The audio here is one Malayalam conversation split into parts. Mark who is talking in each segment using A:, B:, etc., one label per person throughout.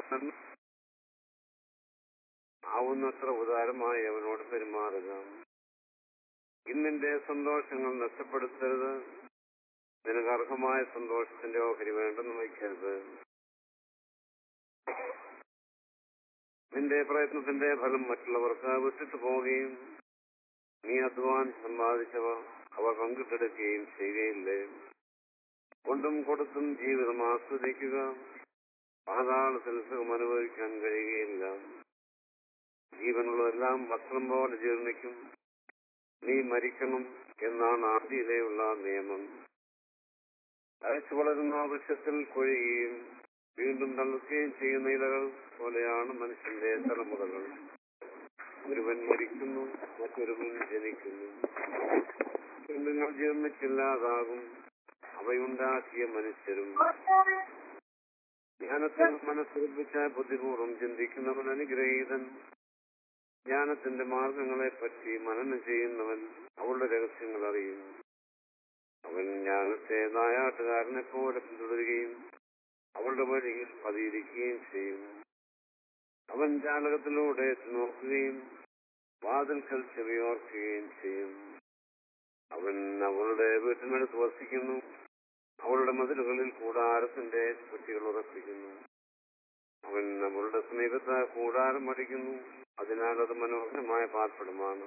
A: ആവുന്നത്ര ഉദാരമായി അവനോട് പെരുമാറുക ഇന്നിന്റെ സന്തോഷങ്ങൾ നഷ്ടപ്പെടുത്തരുത് നിനക്ക് അർഹമായ സന്തോഷത്തിന്റെ ഓഹരി വേണ്ടെന്ന് വയ്ക്കരുത് നിന്റെ പ്രയത്നത്തിന്റെ ഫലം മറ്റുള്ളവർക്ക് വിട്ടിട്ട് പോവുകയും നീ അധ്വാൻ സമ്പാദിച്ചവ അവർ പങ്കിട്ടെടുക്കുകയും ചെയ്യുകയില്ലേ കൊണ്ടും കൊടുത്തും ജീവിതം ആസ്വദിക്കുക പാതാളത്തിൽ സുഖം അനുഭവിക്കാൻ കഴിയുകയില്ല ജീവനുള്ളതെല്ലാം വസ്ത്രം പോലെ ജീർണിക്കും നീ മരിക്കണം എന്നാണ് ആദ്യയിലെയുള്ള നിയമം അയച്ചു വളരുന്ന വൃക്ഷത്തിൽ കൊഴിയുകയും വീണ്ടും തള്ളുകയും ചെയ്യുന്ന ഇലകൾ പോലെയാണ് മനുഷ്യന്റെ തലമുറകൾ ഒരുവൻ മരിക്കുന്നു മറ്റൊരുവൻ ജനിക്കുന്നു നിങ്ങൾ ജീർണിച്ചില്ലാതാകും അവയുണ്ടാക്കിയ മനുഷ്യരും ജ്ഞാനത്തിൽ മനസ്സുറപ്പിച്ച ബുദ്ധിപൂർവ്വം ചിന്തിക്കുന്നവൻ അനുഗ്രഹീതൻ ജ്ഞാനത്തിന്റെ മാർഗങ്ങളെ പറ്റി മനനം ചെയ്യുന്നവൻ അവളുടെ രഹസ്യങ്ങൾ അറിയും അവൻ ജ്ഞാനത്തെ നായാട്ടുകാരനെ പോലെ പിന്തുടരുകയും അവളുടെ വഴിയിൽ പതിയിരിക്കുകയും ചെയ്യും അവൻ ജാലകത്തിലൂടെ നോക്കുകയും വാതിൽക്കൽ ചെവിയോർക്കുകയും ചെയ്യും അവൻ അവളുടെ വീട്ടിനടുത്ത് വസിക്കുന്നു അവളുടെ മതിലുകളിൽ കൂടാരത്തിന്റെ കുറ്റികൾ ഉറപ്പിക്കുന്നു അവൻ അവളുടെ സമീപത്ത് കൂടാരം അടിക്കുന്നു അതിനാൽ അത് മനോഹരമായ പാർപ്പിടമാണ്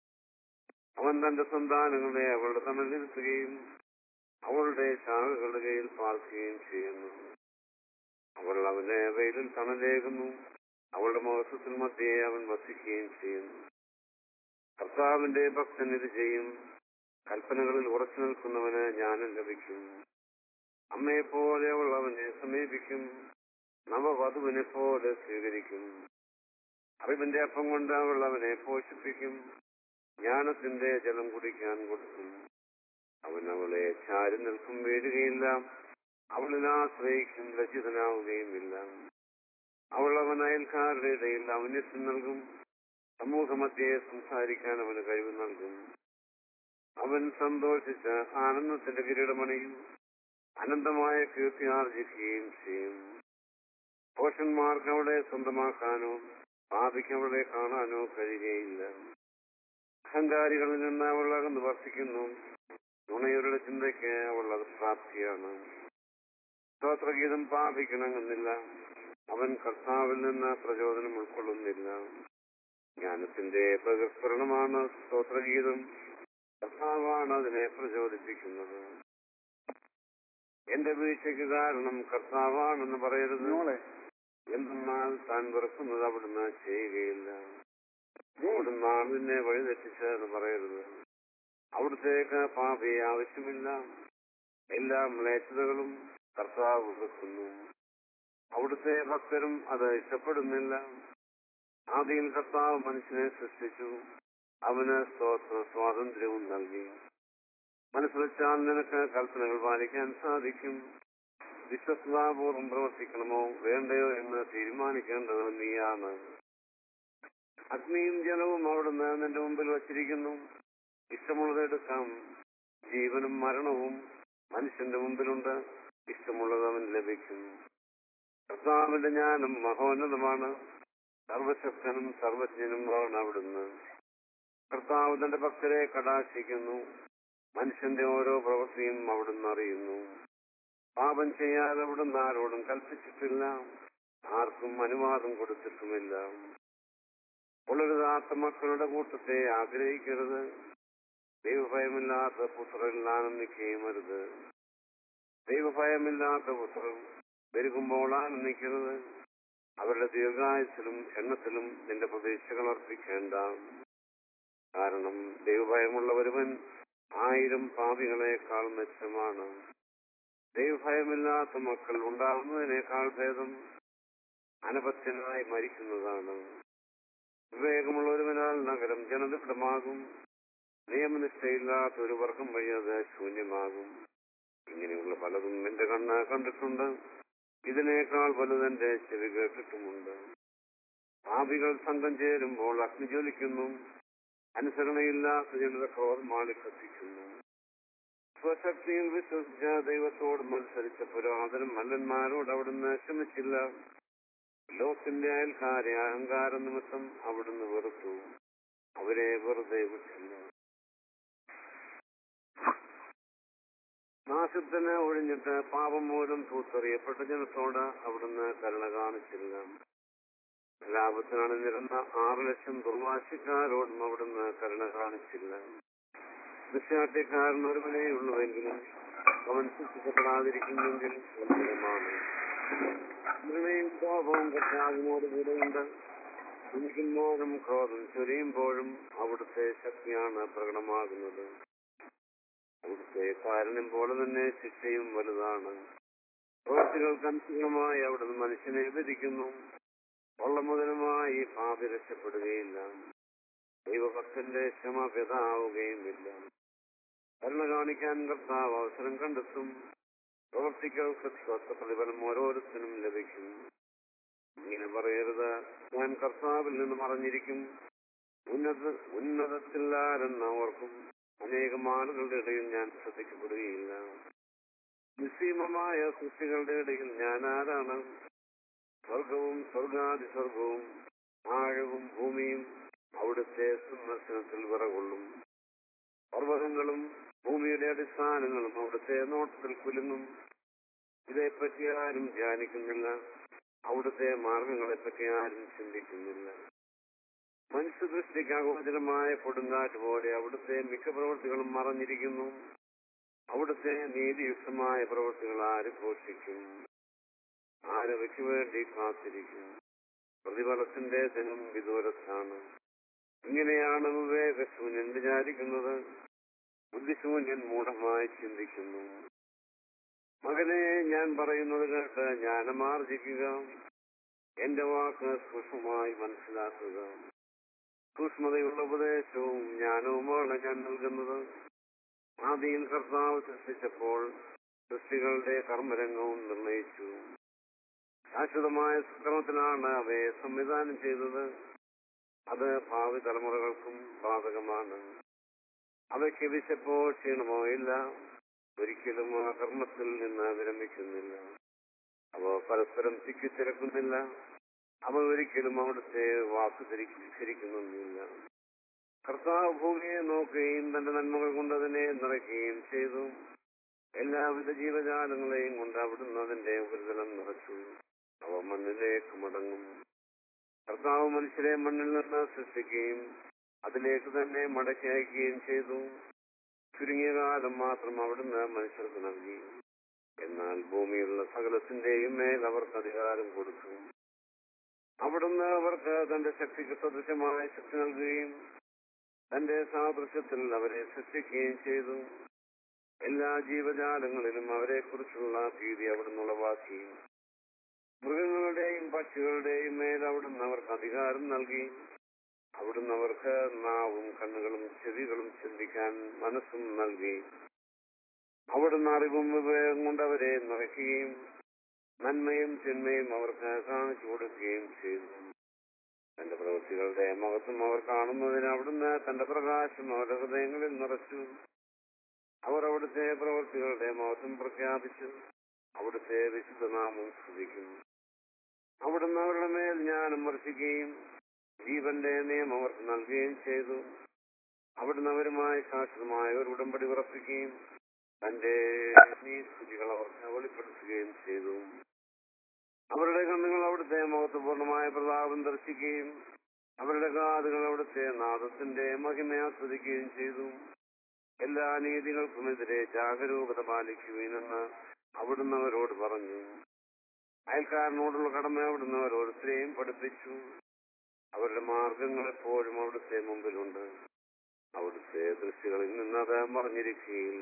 A: അവൻ തന്റെ സന്താനങ്ങളെ അവളുടെ തണലിരുത്തുകയും അവളുടെ ശാഖകളുടെ കയ്യിൽ പാർക്കുകയും ചെയ്യുന്നു അവൾ അവനെ വെയിലിൽ തണലേകുന്നു അവളുടെ മഹത്വത്തിൽ മധ്യേ അവൻ വസിക്കുകയും ചെയ്യുന്നു കർത്താവിന്റെ ഭക്തൻ ഇത് ചെയ്യും കൽപ്പനകളിൽ ഉറച്ചു നിൽക്കുന്നവന് ജ്ഞാനം ലഭിക്കും അമ്മയെ പോലെ അവൾ അവനെ സമീപിക്കും നവവധുവിനെ പോലെ സ്വീകരിക്കും അറിവിന്റെ അപ്പം കൊണ്ട് അവൾ അവനെ പോഷിപ്പിക്കും ജ്ഞാനത്തിന്റെ ജലം കുടിക്കാൻ കൊടുക്കും അവൻ അവളെ ചാരി നിൽക്കും വീഴുകയില്ല അവളിൽ ആശ്രയിക്കും ലജ്ജിതനാവുകയുമില്ല അവൾ അവൻ അയൽക്കാരുടെ ഇടയിൽ ഔന്നത്യം നൽകും സമൂഹമധ്യേ സംസാരിക്കാൻ അവന് കഴിവ് നൽകും അവൻ സന്തോഷിച്ച് ആനന്ദത്തിന്റെ കിരീടമണിയും അനന്തമായ കീർത്തി ആർജിക്കുകയും ചെയ്യും പോഷന്മാർക്ക് അവളെ സ്വന്തമാക്കാനോ പാപിക്ക് അവളെ കാണാനോ കഴിയുകയില്ല അഹങ്കാരികളിൽ നിന്ന് അവൾ അകന്ന് വർത്തിക്കുന്നു നുണയരുടെ ചിന്തയ്ക്ക് അവൾ അത് പ്രാപ്തിയാണ് സ്തോത്രഗീതം പാപിക്കണമെന്നില്ല അവൻ കർത്താവിൽ നിന്ന് പ്രചോദനം ഉൾക്കൊള്ളുന്നില്ല ജ്ഞാനത്തിന്റെ പ്രകസ്ഫുരണമാണ് സ്തോത്രഗീതം കർത്താവാണ് അതിനെ പ്രചോദിപ്പിക്കുന്നത് എന്റെ വീഴ്ചയ്ക്ക് കാരണം കർത്താവാണെന്ന് പറയരുത് എന്തെന്നാൽ താൻ വെറുക്കുന്നത് അവിടുന്ന് ചെയ്യുകയില്ല അവിടുന്ന് ആളിനെ വഴിതെറ്റിച്ചതെന്ന് പറയരുത് അവിടുത്തേക്ക് പാപയെ ആവശ്യമില്ല എല്ലാ മ്ലേച്ഛതകളും കർത്താവ് വെക്കുന്നു അവിടുത്തെ ഭക്തരും അത് ഇഷ്ടപ്പെടുന്നില്ല ആദ്യം കർത്താവ് മനുഷ്യനെ സൃഷ്ടിച്ചു അവന് സ്തോത്ര സ്വാതന്ത്ര്യവും നൽകി മനസ്സിൽ നിനക്ക് കൽപ്പനകൾ പാലിക്കാൻ സാധിക്കും വിശ്വസ്താപൂർവം പ്രവർത്തിക്കണമോ വേണ്ടയോ എന്ന് തീരുമാനിക്കേണ്ടത് നീയാണ് അഗ്നിയും ജലവും അവിടുന്ന് നിന്റെ മുമ്പിൽ വച്ചിരിക്കുന്നു ഇഷ്ടമുള്ളത് എടുക്കാം ജീവനും മരണവും മനുഷ്യന്റെ മുമ്പിലുണ്ട് ഇഷ്ടമുള്ളത് അവൻ ലഭിക്കും കർത്താവിന്റെ ജ്ഞാനം മഹോന്നതമാണ് സർവശക്തനും സർവജ്ഞനുമാണ് അവിടുന്ന് കർത്താവ് തന്റെ ഭക്തരെ കടാക്ഷിക്കുന്നു മനുഷ്യന്റെ ഓരോ പ്രവൃത്തിയും അവിടുന്ന് അറിയുന്നു പാപം ചെയ്യാതെ അവിടുന്ന് ആരോടും കൽപ്പിച്ചിട്ടില്ല ആർക്കും അനുവാദം കൊടുത്തിട്ടുമില്ല പുലരുതാത്ത മക്കളുടെ കൂട്ടത്തെ ആഗ്രഹിക്കരുത് ദൈവഭയമില്ലാത്ത പുത്രരിൽ ആനന്ദിക്കുകയും അരുത് ദൈവഭയമില്ലാത്ത പുത്രൻ പെരുകുമ്പോൾ ആനന്ദിക്കരുത് അവരുടെ ദീർഘായുസിലും എണ്ണത്തിലും നിന്റെ പ്രതീക്ഷകൾ അർപ്പിക്കേണ്ട കാരണം ദൈവഭയമുള്ള ഒരുവൻ ആയിരം പാപികളെക്കാൾ മെച്ചമാണ് ദൈവഭയമില്ലാത്ത മക്കൾ ഉണ്ടാകുന്നതിനേക്കാൾ ഭേദം അനപത്യനായി മരിക്കുന്നതാണ് വിവേകമുള്ള ഒരുവനാൽ നഗരം ജനതൃപ്തമാകും നിയമനിഷ്ഠയില്ലാത്ത ഒരു വർഗം വഴി അത് ശൂന്യമാകും ഇങ്ങനെയുള്ള പലതും എന്റെ കണ്ണ് കണ്ടിട്ടുണ്ട് ഇതിനേക്കാൾ വലുതെന്റെ ചെവി കേട്ടിട്ടുമുണ്ട് പാപികൾ സംഘം ചേരുമ്പോൾ അഗ്നി ജ്വലിക്കുന്നു അനുസരണയില്ലാത്ത ജനത ക്രോധം മാളിക്കത്തിക്കുന്നു സ്വശക്തിയിൽ വിശ്വസിച്ച ദൈവത്തോട് മത്സരിച്ച പുരാതന മല്ലന്മാരോട് അവിടുന്ന് ക്ഷമിച്ചില്ല ലോകത്തിന്റെ അയൽക്കാരെ അഹങ്കാര നിമിത്തം അവിടുന്ന് വെറുത്തു അവരെ വെറുതെ വിട്ടില്ല നാശത്തിന് ഒഴിഞ്ഞിട്ട് പാപം മൂലം തൂത്തെറിയപ്പെട്ട ജനത്തോട് അവിടുന്ന് കരുണ കാണിച്ചില്ല ലാഭത്തിനാണ് നിരന്ന ആറ് ലക്ഷം ദുർവാശിക്കാരോടും അവിടുന്ന് കരുണ കാണിച്ചില്ല ദുശാട്ടിക്കാരൻ ഒരുവനേ ഉള്ളുവെങ്കിലും അവൻ ശിക്ഷിക്കപ്പെടാതിരിക്കുന്നെങ്കിൽ അത്ഭുതമാണ് കരുണയും കോപവും കർത്താവിനോട് കൂടെയുണ്ട് ചിന്തിക്കുമ്പോഴും ക്രോധം ചൊരിയുമ്പോഴും അവിടുത്തെ ശക്തിയാണ് പ്രകടമാകുന്നത് അവിടുത്തെ കാരണം പോലെ തന്നെ ശിക്ഷയും വലുതാണ് പ്രവൃത്തികൾക്ക് അനുസൃതമായി അവിടുന്ന് മനുഷ്യനെ വിധിക്കുന്നു കൊള്ളമുതലുമായി പാപി രക്ഷപ്പെടുകയില്ല ദൈവഭക്തന്റെ ക്ഷമ വ്യതാവുകയുമില്ല കരുണ കാണിക്കാൻ കർത്താവ് അവസരം കണ്ടെത്തും പ്രവർത്തിക്കൾക്ക് സ്വസ്ഥ പ്രതിഫലം ഓരോരുത്തരും ലഭിക്കും ഇങ്ങനെ പറയരുത് ഞാൻ കർത്താവിൽ നിന്ന് മറഞ്ഞിരിക്കും ഉന്നത ഉന്നതത്തിൽ ആരെന്ന് ഓർക്കും അനേകം ആളുകളുടെ ഇടയിൽ ഞാൻ ശ്രദ്ധിക്കപ്പെടുകയില്ല നിസ്സീമമായ സൃഷ്ടികളുടെ ഇടയിൽ ഞാൻ ആരാണ് സ്വർഗവും സ്വർഗാതി സ്വർഗവും ആഴവും ഭൂമിയും അവിടുത്തെ സന്ദർശനത്തിൽ വിറകൊള്ളും പർവ്വതങ്ങളും ഭൂമിയുടെ അടിസ്ഥാനങ്ങളും അവിടുത്തെ നോട്ടത്തിൽ കുലുങ്ങും ഇതേപ്പറ്റി ആരും ധ്യാനിക്കുന്നില്ല അവിടുത്തെ മാർഗങ്ങളെപ്പറ്റി ആരും ചിന്തിക്കുന്നില്ല മനുഷ്യദൃഷ്ടിക്ക് അഗോചരമായ കൊടുങ്കാറ്റ് പോലെ അവിടുത്തെ മിക്ക പ്രവൃത്തികളും മറഞ്ഞിരിക്കുന്നു അവിടുത്തെ നീതിയുക്തമായ പ്രവൃത്തികൾ ആര് ഘോഷിക്കും ആരവയ്ക്ക് വേണ്ടി കാത്തിരിക്കും പ്രതിഫലത്തിന്റെ ദിനം വിദൂരത്താണ് ഇങ്ങനെയാണ് വിവേകശൂന്യൻ വിചാരിക്കുന്നത് ബുദ്ധിശൂന്യൻ മൂഢമായി ചിന്തിക്കുന്നു മകനെ ഞാൻ പറയുന്നത് കേട്ട് ജ്ഞാനമാർജിക്കുക എന്റെ വാക്ക് സൂക്ഷ്മമായി മനസ്സിലാക്കുക സൂക്ഷ്മതയുള്ള ഉപദേശവും ജ്ഞാനവുമാണ് ഞാൻ നൽകുന്നത് ആദ്യം കർത്താവ് സൃഷ്ടിച്ചപ്പോൾ സൃഷ്ടികളുടെ കർമ്മരംഗവും നിർണയിച്ചു ശാശ്വതമായ സക്രമത്തിലാണ് അവയെ സംവിധാനം ചെയ്തത് അത് ഭാവി തലമുറകൾക്കും ബാധകമാണ് അവയ്ക്ക് വിശപ്പോ ക്ഷീണമോ ഇല്ല ഒരിക്കലും ആ കർമ്മത്തിൽ നിന്ന് വിരമിക്കുന്നില്ല അവ പരസ്പരം തിക്കിത്തിരക്കുന്നില്ല അവ ഒരിക്കലും അവിടുത്തെ വാക്ക് ധരിക്കുന്നില്ല കർത്താവ് ഭൂമിയെ നോക്കുകയും തന്റെ നന്മകൾ കൊണ്ട് അതിനെ നിറയ്ക്കുകയും ചെയ്തു എല്ലാവിധ ജീവജാലങ്ങളെയും കൊണ്ട് അവിടുന്ന് അതിന്റെ ഉപരിതലം നിറച്ചു അവ മണ്ണിലേക്ക് മടങ്ങും കർത്താവ് മനുഷ്യരെ മണ്ണിൽ നിന്ന് സൃഷ്ടിക്കുകയും അതിലേക്ക് തന്നെ മടക്കി അയക്കുകയും ചെയ്തു ചുരുങ്ങിയ കാലം മാത്രം അവിടുന്ന് മനുഷ്യർക്ക് നൽകി എന്നാൽ ഭൂമിയിലുള്ള സകലത്തിന്റെയും മേൽ അവർക്ക് അധികാരം കൊടുത്തു അവിടുന്ന് അവർക്ക് തന്റെ ശക്തിക്ക് സദൃശമായ ശക്തി നൽകുകയും തന്റെ സാദൃശ്യത്തിൽ അവരെ സൃഷ്ടിക്കുകയും ചെയ്തു എല്ലാ ജീവജാലങ്ങളിലും അവരെ കുറിച്ചുള്ള ഭീതി അവിടുന്ന് ഉളവാക്കി മൃഗങ്ങളുടെയും പക്ഷികളുടെയും മേൽ അവിടുന്ന് അവർക്ക് അധികാരം നൽകി അവിടുന്ന് അവർക്ക് നാവും കണ്ണുകളും ചെവികളും ചിന്തിക്കാൻ മനസ്സും നൽകി അവിടുന്ന് അറിവും വിവേകം കൊണ്ട് അവരെ നിറയ്ക്കുകയും നന്മയും തിന്മയും അവർക്ക് കാണിച്ചു കൊടുക്കുകയും ചെയ്തു തന്റെ പ്രവൃത്തികളുടെ മഹത്വം അവർ കാണുന്നതിന് അവിടുന്ന് തന്റെ പ്രകാശം അവരുടെ ഹൃദയങ്ങളിൽ നിറച്ചു അവർ അവിടുത്തെ പ്രവൃത്തികളുടെ മഹത്വം പ്രഖ്യാപിച്ചു അവിടുത്തെ വിശുദ്ധനാമം സ്തുതിക്കും അവിടുന്ന് അവരുടെ മേൽ ജ്ഞാനം വർഷിക്കുകയും ജീവന്റെ നിയമം അവർക്ക് നൽകുകയും ചെയ്തു അവിടുന്ന് അവരുമായി ശാശ്വതമായ ഒരു ഉടമ്പടി ഉറപ്പിക്കുകയും തന്റെ നീതികൾ അവർക്ക് വെളിപ്പെടുത്തുകയും ചെയ്തു അവരുടെ കണ്ണുകൾ അവിടുത്തെ മഹത്വപൂർണമായ പ്രതാപം ദർശിക്കുകയും അവരുടെ കാതുകൾ അവിടുത്തെ നാദത്തിന്റെ മഹിമ ആസ്വദിക്കുകയും ചെയ്തു എല്ലാ നീതികൾക്കുമെതിരെ ജാഗരൂകത പാലിക്കുവീനെന്ന് അവിടുന്ന് അവരോട് പറഞ്ഞു അയൽക്കാരനോടുള്ള കടമ അവിടുന്ന് ഓരോരുത്തരെയും പഠിപ്പിച്ചു അവരുടെ മാർഗങ്ങൾ എപ്പോഴും അവിടുത്തെ മുമ്പിലുണ്ട് അവിടുത്തെ ദൃശ്യങ്ങളിൽ നിന്ന് അത് മറിഞ്ഞിരിക്കുകയില്ല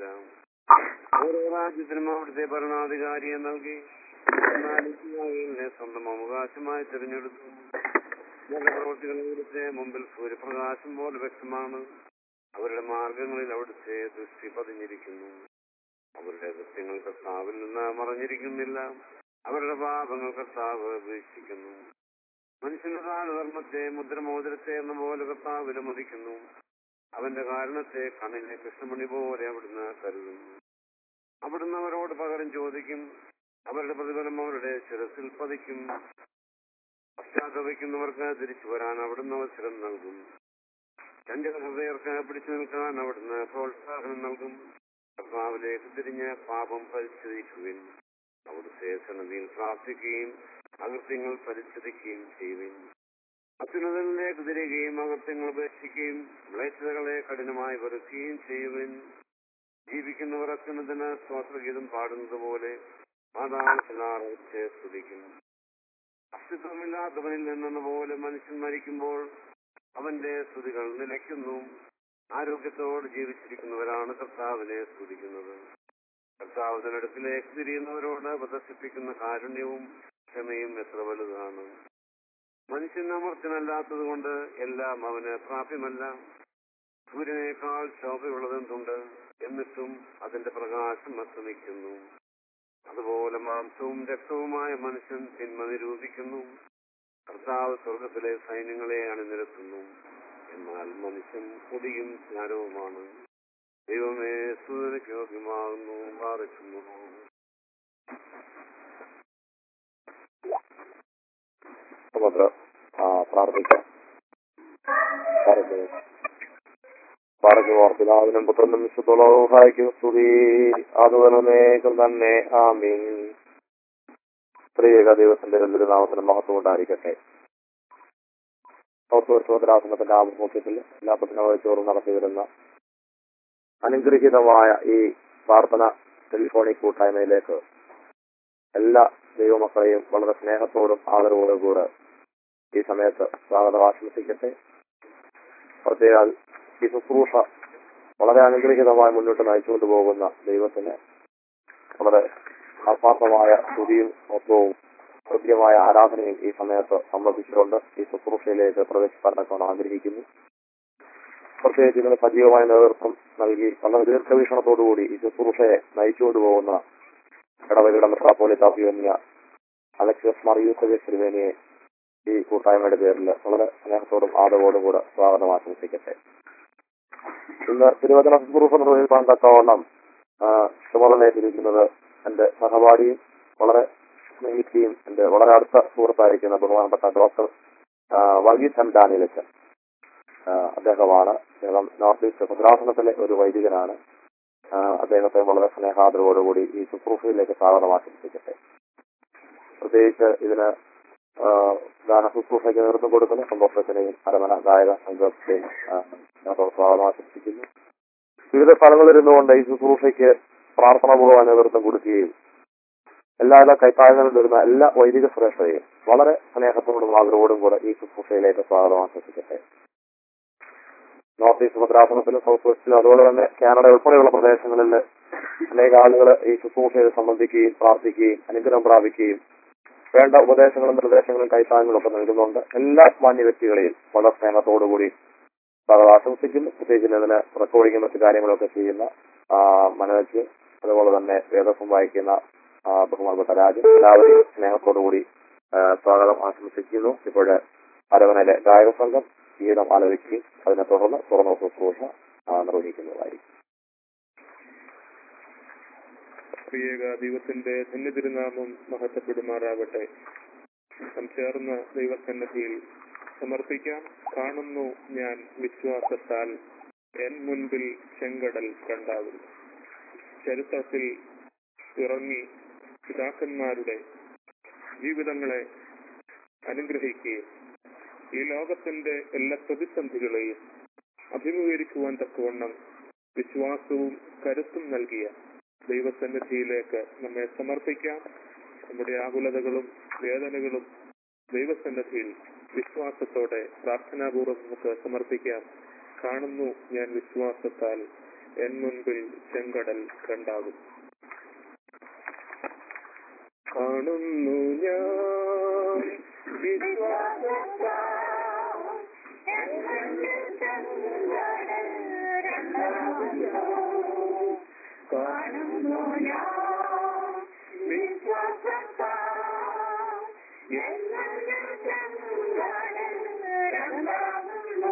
A: ഓരോ രാജ്യത്തിനും അവിടുത്തെ ഭരണാധികാരിയെ നൽകി എന്നാൽ ഇസ്രായേലിനെ സ്വന്തം അവകാശമായി തിരഞ്ഞെടുത്തു നല്ല പ്രവൃത്തികൾ അവിടുത്തെ മുമ്പിൽ സൂര്യപ്രകാശം പോലെ വ്യക്തമാണ് അവരുടെ മാർഗങ്ങളിൽ അവിടുത്തെ ദൃഷ്ടി പതിഞ്ഞിരിക്കുന്നു അവരുടെ കൃത്യങ്ങൾ കർത്താവിൽ നിന്ന് മറഞ്ഞിരിക്കുന്നില്ല അവരുടെ പാപങ്ങൾ കർത്താവ് വീക്ഷിക്കുന്നു മനുഷ്യന്റെ ദാനധർമ്മത്തെ മുദ്രമോതിരത്തെ എന്ന പോലെ കർത്താവ് വിലമതിക്കുന്നു അവന്റെ കാരണത്തെ കണ്ണിലെ കൃഷ്ണമണി പോലെ അവിടുന്ന് കരുതുന്നു അവിടുന്ന് അവരോട് പകരം ചോദിക്കും അവരുടെ പ്രതിഫലം അവരുടെ ശിരസിൽ പതിക്കും പശ്ചാത്തപിക്കുന്നവർക്ക് തിരിച്ചു വരാൻ അവിടുന്ന് അവസരം നൽകും ചഞ്ചല ഹൃദയർക്ക് പിടിച്ചു നിൽക്കാൻ അവിടുന്ന് പ്രോത്സാഹനം നൽകും കർത്താവിലേക്ക് തിരിഞ്ഞ് പാപം പരിശോധിക്കുവിൻ അവിടുത്തെ സന്നദ്ധിയിൽ പ്രാർത്ഥിക്കുകയും അകൃത്യങ്ങൾ പരിശോധിക്കുകയും ചെയ്യുവിൻ അത്യുന്നതങ്ങളിലേക്ക് തിരികുകയും അകൃത്യങ്ങൾ ഉപേക്ഷിക്കുകയും മ്ലേച്ഛതകളെ കഠിനമായി വെറുക്കുകയും ചെയ്യുവിൻ ജീവിക്കുന്നവർ അത്യുന്നതന് സ്വാതഗീതം പാടുന്നത് പോലെ പാതാളത്തിലാറച്ച് സ്തുതിക്കും അസ്തിത്വമില്ലാത്തവനിൽ നിന്നെന്ന പോലെ മനുഷ്യൻ മരിക്കുമ്പോൾ അവന്റെ സ്തുതികൾ നിലയ്ക്കുന്നു ആരോഗ്യത്തോട് ജീവിച്ചിരിക്കുന്നവരാണ് കർത്താവിനെ സ്തുതിക്കുന്നത് കർത്താവിനടുക്കിലേക്ക് തിരിയുന്നവരോട് പ്രദർശിപ്പിക്കുന്ന കാരുണ്യവും ക്ഷമയും എത്ര വലുതാണ് മനുഷ്യൻ അമർത്തനല്ലാത്തത് കൊണ്ട് എല്ലാം അവന് പ്രാപ്യമല്ല സൂര്യനേക്കാൾ ശോഭയുള്ളതെന്തുണ്ട് എന്നിട്ടും അതിന്റെ പ്രകാശം അസ്തമിക്കുന്നു അതുപോലെ മാംസവും രക്തവുമായ മനുഷ്യൻ തിന്മ നിരൂപിക്കുന്നു കർത്താവ് സ്വർഗത്തിലെ സൈന്യങ്ങളെ അണിനിരത്തുന്നു എന്നാൽ മനുഷ്യൻ പൊടിയും ജ്ഞാനവുമാണ് ദൈവമേ സൂര്യനയ്ക്ക് യോഗ്യമാകുന്നു പാറിക്കുന്നു
B: നമുക്ക് ആ, പ്രാർത്ഥിക്കാം പറഞ്ഞു പറഞ്ഞു ഓർപ്പിതാവിനും പുത്രനും വിശുദ്ധുള്ളവും സഹായിക്കും സ്തുതി അതുവനേക്കും തന്നെ ആമീൻ സ്ത്രീക ദൈവത്തിന്റെ തിരുനാമത്തിന് മഹത്വം ഉണ്ടായിരിക്കട്ടെ സൗത്തോത്സവത്തിനാസനത്തിന്റെ ആഭിമുഖ്യത്തിൽ എല്ലാ പത്തിനോച്ചോറും നടത്തി വരുന്ന അനുഗ്രഹീതമായ ഈ പ്രാർത്ഥന ടെലിഫോണിക് കൂട്ടായ്മയിലേക്ക് എല്ലാ ദൈവമക്കളെയും വളരെ സ്നേഹത്തോടും ആദരവോടും കൂടെ ഈ സമയത്ത് സ്വാഗതം ആശംസിക്കട്ടെ പ്രത്യേക ഈ ശുശ്രൂഷ വളരെ അനുഗ്രഹീതമായി മുന്നോട്ട് നയിച്ചുകൊണ്ട് പോകുന്ന ദൈവത്തിന് വളരെ ആത്മാർത്ഥമായ സ്തുതിയും മൊത്തവും കൃത്യമായ ആരാധനയും ഈ സമയത്ത് സമർപ്പിച്ചുകൊണ്ട് ഈ ശുശ്രൂഷയിലേക്ക് പ്രവേശിക്കാൻ ആഗ്രഹിക്കുന്നു പ്രത്യേകിച്ച് ഇതിന് സജീവമായ നേതൃത്വം നൽകി വളരെ ദീർഘവീക്ഷണത്തോടുകൂടി ഈ ശുശ്രൂഷയെ നയിച്ചുകൊണ്ട് പോകുന്ന ഇടവകയുടെ മെത്രാപ്പോലിത്ത അഭിമന്യ അലക്സിയസ് മറിയൂസവെ തിരുവേനിയെ ഈ കൂട്ടായ്മയുടെ പേരിൽ വളരെ സ്നേഹത്തോടും ആദരവോടും കൂടെ സ്വാഗതം ആശംസിക്കട്ടെ ഇന്ന് തിരുവചന ശുശ്രൂഷ നിർവഹിക്കാൻ തക്കവണ്ണം ആ, ചുമതലയേറ്റിരിക്കുന്നത് എന്റെ സഹപാഠിയും വളരെ സ്നേഹിക്കുകയും എന്റെ വളരെ അടുത്ത സുഹൃത്തായിരിക്കുന്ന ബഹുമാനപ്പെട്ട ഡോക്ടർ ആ, വർഗീസ് എം ഡാനിയലച്ചൻ ആ, അദ്ദേഹമാണ് അദ്ദേഹം നോർത്ത് ഈസ്റ്റ് ഭദ്രാസനത്തിലെ ഒരു വൈദികനാണ് ആ, അദ്ദേഹത്തെ വളരെ സ്നേഹാദരവോടുകൂടി ഈ ശുശ്രൂഷയിലേക്ക് സ്വാഗതം ആശംസിക്കട്ടെ പ്രത്യേകിച്ച് ഇതിന് ആ, ഗാന ശുശ്രൂഷയ്ക്ക് നേതൃത്വം കൊടുക്കുന്ന സന്തോഷത്തിനെയും അരമന ഗായക സംഘത്തെയും ആ, ഞാൻ സ്വാഗതം ആശംസിക്കുന്നു വിവിധ സ്ഥലങ്ങളിൽ ഇരുന്നുകൊണ്ട് ഈ ശുശ്രൂഷയ്ക്ക് പ്രാർത്ഥനാപൂർവ്വം നേതൃത്വം കൊടുക്കുകയും എല്ലാവിധ കൈത്താഴങ്ങളിൽ വരുന്ന എല്ലാ വൈദിക ശ്രേഷ്ഠരെയും വളരെ സ്നേഹത്തോടും ആദരവോടും കൂടെ ഈ ശുശ്രൂഷയിലേക്ക് സ്വാഗതം ആശംസിക്കട്ടെ നോർത്ത് ഈസ്റ്റ് ഭദ്രാസനത്തിലും സൗത്ത് വെസ്റ്റിലും അതുപോലെ തന്നെ കാനഡ ഉൾപ്പെടെയുള്ള പ്രദേശങ്ങളിൽ അനേക ആളുകൾ ഈ ശുശ്രൂഷയിൽ സംബന്ധിക്കുകയും പ്രാർത്ഥിക്കുകയും അനുഗ്രഹം പ്രാപിക്കുകയും വേണ്ട ഉപദേശങ്ങളും നിർദ്ദേശങ്ങളും കൈത്താങ്ങലും ഒക്കെ നൽകുന്നുണ്ട് എല്ലാ മാന്യ വ്യക്തികളെയും വളരെ സ്നേഹത്തോടുകൂടി സ്വാഗതം ആശംസിക്കുന്നു പ്രത്യേകിച്ച് ഇതിന് റെക്കോർഡിങ്ങും മറ്റു കാര്യങ്ങളൊക്കെ ചെയ്യുന്ന ആ, മനോജ് അതുപോലെ തന്നെ വേദസം വായിക്കുന്ന ആ, ബഹുമാനപ്പെട്ട രാജൻ എല്ലാവരെയും സ്നേഹത്തോടുകൂടി ആ, സ്വാഗതം ആശംസിക്കുന്നു ഇപ്പോഴ് അരവനയിലെ ഗായക സംഘം ഗീതം ആലപിക്കുകയും അതിനെ തുടർന്ന് തുറന്ന ശുശ്രൂഷ ആ, നിർവഹിക്കുന്നതായിരിക്കും
C: പ്രിയേക ദൈവത്തിന്റെ ധന്യതിരുനാമം മഹത്വപ്പെടുമാറാകട്ടെ നാം ചേർന്ന ദൈവസന്നദ്ധിയിൽ സമർപ്പിക്കാം കാണുന്നു ഞാൻ വിശ്വാസത്താൽ എൻ മുൻപിൽ ചെങ്കടൽ കണ്ടാകുന്നു ചരിത്രത്തിൽ ഇറങ്ങി പിതാക്കന്മാരുടെ ജീവിതങ്ങളെ അനുഗ്രഹിക്കുകയും ഈ ലോകത്തിന്റെ എല്ലാ പ്രതിസന്ധികളെയും അഭിമുഖീകരിക്കുവാൻ തക്കവണ്ണം വിശ്വാസവും കരുത്തും നൽകിയ ദൈവസന്നിധിയിലേക്ക് നമ്മെ സമർപ്പിക്കാം നമ്മുടെ ആകുലതകളും വേദനകളും ദൈവസന്നിധിയിൽ വിശ്വാസത്തോടെ പ്രാർത്ഥനാപൂർവ്വം നമുക്ക് സമർപ്പിക്കാം കാണുന്നു ഞാൻ വിശ്വാസത്താൽ എൻ മുൻപിൽ ചെങ്കടൽ കണ്ടാകും കാണുന്നു ഞാൻ വിശ്വാസത്താൽ കാണുന്നു ഞാൻ വിശ്വാസത്താൽ എൻ മുൻപിൽ ചെങ്കടൽ കണ്ടാകുന്നു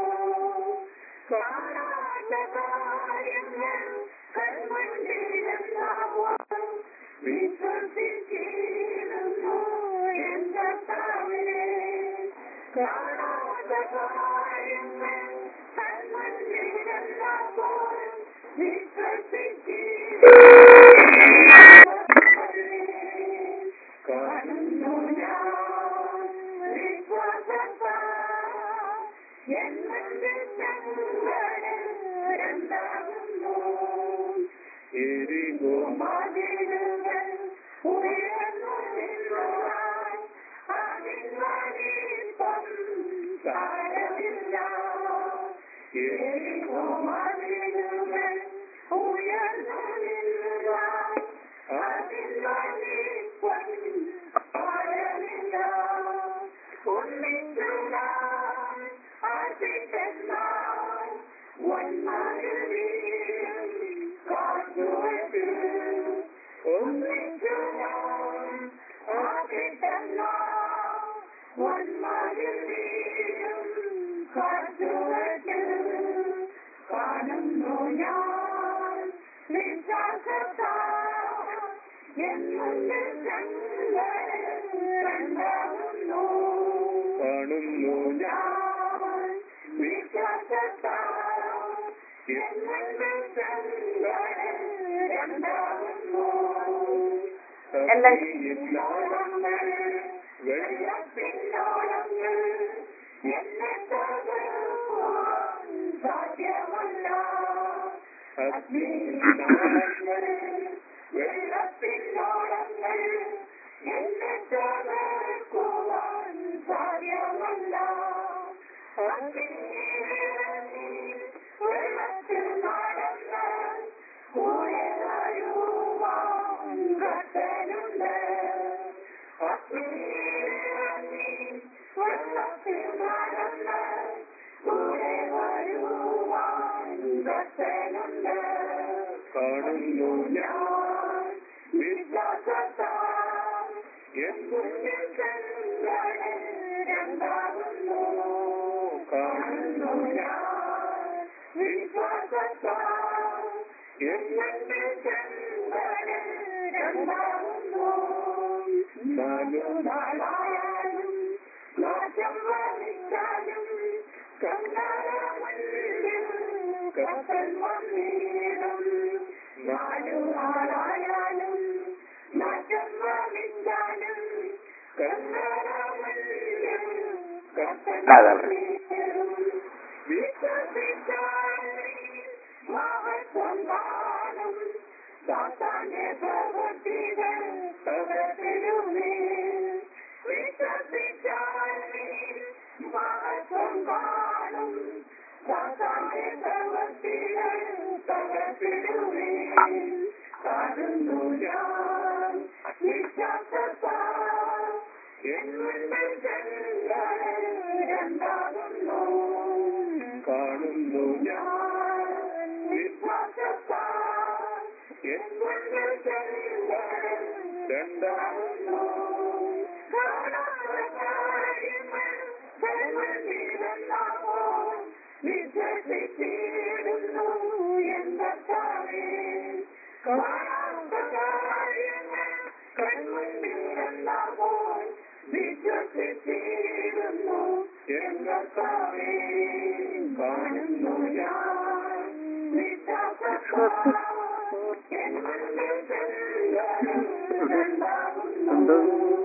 C: കാണാത്ത കാര്യങ്ങൾ കൺമുൻപിലെന്നാവും വിശ്വസിച്ചിരുന്നു എന്ന താവേ കാണാത്ത കാര്യങ്ങൾ കൺമുന്നിലെന്നപ്പോൾ വിശ്വസിച്ച് കാണുന്നു ഞാൻ വിശ്വാസത്താൽ എന്നെ രണ്ടാകുന്നു
A: എരികോ
C: മതിലുകൾ ഉയർന്നു നിന്നുവാൻ അതിൻ വലിപ്പം സാരമില്ല എരികോ മതിലുകൾ ഉയർന്നു നിന്നുവാൻ അതിൻ വലിപ്പം സാരമില്ല ഒന്നിച്ചുടാൻ അതിട്ടെന്നാൽ വന്മാരിൽ വീഴും കാറ്റുവെച്ച് ഒന്നിച്ചുടാൻ അതിട്ടെന്നാൽ വന്മാരിൽ വീഴും കാറ്റുവെച്ച് കാണുന്നു ഞാൻ വിശ്വാസത്താൽ എന്നുണ്ട് രണ്ടാകുന്നു
A: കാണുന്നു
C: ഞാൻ വിശ്വാസത്താൽ എന്നുണ്ട് രണ്ടാകുന്നു പിന്നോളങ്ങൾ വെള്ളപ്പിന്നോളങ്ങൾ എന്നെ തകർക്കുവാൻ സാധ്യമല്ല അഗ്നിനാളങ്ങൾ വെള്ളപ്പിന്നോളങ്ങൾ എന്നെ തകർക്കുവാൻ സാധ്യമല്ല അഗ്നിയിലിറങ്ങി വെള്ളത്തിൽ നടന്ന് കൂടെ വരുവാൻ കത്തനുണ്ട് അഗ്നിയിലിറങ്ങി വെള്ളത്തിൽ നടന്ന് കൂടെ വരുവാൻ കത്തനുണ്ട്
A: കാണുന്നു
C: ഞാൻ വിശ്വാസത്താൽ എന്നുള്ളിൽ കണ്ണുകൾ രണ്ടാകുന്നു കാണുന്നു ഞാൻ വിശ്വാസത്താൽ എന്നുള്ളിൽ കണ്ണുകൾ രണ്ടാകുന്നു നാലു നാളായാലും നാശം വഹിച്ചാലും കണ്ണാരമുള്ളിൽ കപ്പൽ വന്നിടും നാലു നാളായാലും നാശം വഹിച്ചാലും കണ്ണാരമുള്ളിൽ കപ്പൽ വന്നിടും വിശ്വസിച്ചാൽ മഹത്വം കാണും സാത്താന്റെ പ്രവൃത്തികൾ പ്രവർത്തിരുമേ വിശ്വസിച്ചാൽ മഹത്വം കാണും സാത്താന്റെ പ്രവൃത്തികൾ പ്രവർത്തിരുമേ കാണുന്നു ഞാൻ വിശ്വാസത്താൽ എന്നുള്ളിൽ ജനങ്ങൾ രണ്ടാകുന്നു
A: കാണുന്നു
C: ഞാൻ വിശ്വാസത്താൽ എന്നുള്ളിൽ ജനങ്ങൾ രണ്ടാകുന്നു കാണാത്ത കാര്യങ്ങൾ കൺമുന്നിലെന്നപ്പോൾ വിശ്വസിച്ചിടുന്നു എന്തൊക്കെ കാണാത്ത കാര്യങ്ങൾ കൺമുന്നിലെന്നപ്പോൾ വിശ്വസിച്ചിടുന്നു എന്തൊക്കെ കാണുന്നു ഞാൻ വിശ്വാസത്താൽ എന്നുള്ളിൽ ജനങ്ങൾ രണ്ടാകുന്നു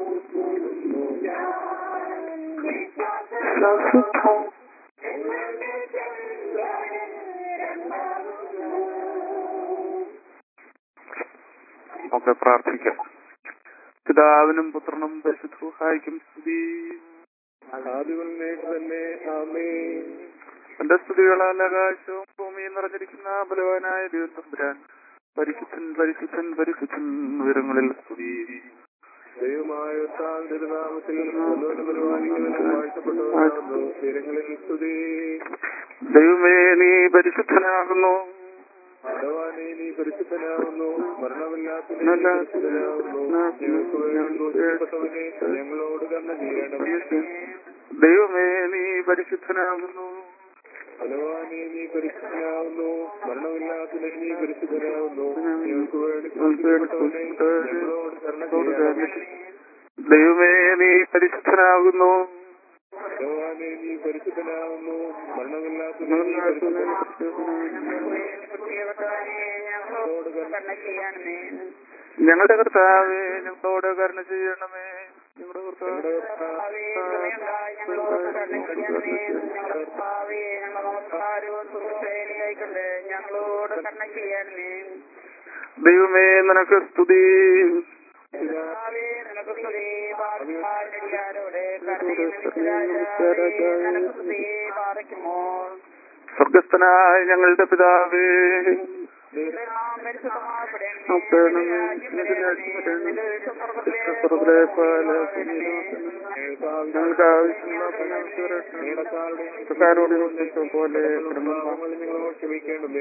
D: നമുക്ക് പ്രാർത്ഥിക്കാം പിതാവിനും പുത്രനും പരിശുദ്ധഹായിക്കും സ്തുതി
A: ആദ്യവന്നേക്ക് തന്നെ ആമേ
D: എന്റെ സ്തുതികളാൽ ആകാശവും ഭൂമിയും നിറഞ്ഞിരിക്കുന്ന ബലവാനായ ദൈവം തമ്പുരാൻ പരിശുദ്ധൻ പരിശുദ്ധൻ പരിശുദ്ധൻ ഉയരങ്ങളിൽ സ്തുതി
A: ദൈവമായ താൻ തിരുനാമത്തിൽ ഒന്നുകൊണ്ട് പരിപാലിക്കുന്നതിനും വാഴ്ത്തപ്പെട്ടവരാകുന്നു തീരങ്ങളിൽ സ്തുതി
D: ദൈവമേ നീ പരിശുദ്ധനാകുന്നു
A: ഭഗവാനെ നീ പരിശുദ്ധനാകുന്നു മരണമില്ലാത്ത നീ പരിശുദ്ധനാകുന്നു ഞങ്ങൾക്ക് വേണ്ടി ക്രൂശിക്കപ്പെട്ടവനെ ഞങ്ങളോട് കണ്ണ ചെയ്യണമേ
D: ദൈവമേ നീ പരിശുദ്ധനാകുന്നു
A: ഭഗവാനെ നീ പരിശുദ്ധനാകുന്നു മരണമില്ലാത്ത നീ പരിശുദ്ധനാകുന്നു ഞങ്ങൾക്ക് വേണ്ടി ക്രൂശിക്കപ്പെട്ടവനെ ഞങ്ങളോട് കരുണ ചെയ്യണമേ
D: ദൈവമേ നീ പരിശുദ്ധനാകുന്നു
C: ഭഗവാനെ നീ പരിശുദ്ധനാകുന്നു മരണമില്ലാത്ത നീ
E: ഞങ്ങളോട് കരുണ ചെയ്യണമേ
D: ഞങ്ങളുടെ കർത്താവേ ഞങ്ങളോട് കരുണ ചെയ്യണമേ ഞങ്ങളുടെ
E: കർത്താവേ, കൃപയുണ്ടായി ഞങ്ങളോട് കരുണ ചെയ്യണമേ ഞങ്ങളുടെ കർത്താവേ ഞങ്ങൾ നമസ്കാരവും സുഖശൈലിയായിക്കൊണ്ട് ഞങ്ങളോട് കരുണ ചെയ്യണമേ
D: ദൈവമേ നിനക്ക് സ്തുതി
E: കർത്താവേ നിനക്ക് സ്തുതി പാർക്കാരോടെ കരുണയും രാജാവേ നിനക്ക് സ്തുതി പാറയ്ക്കുമോ
D: സ്വർഗസ്ഥനായ ഞങ്ങളുടെ പിതാവേ സ്വർഗ്ഗത്തിലെ പോലെ ഞങ്ങൾക്ക് ആവശ്യമുള്ള പ്രകാരോട് പോലെ
C: പാപങ്ങൾ ഞങ്ങളോട് ക്ഷമിക്കേണ്ടതേ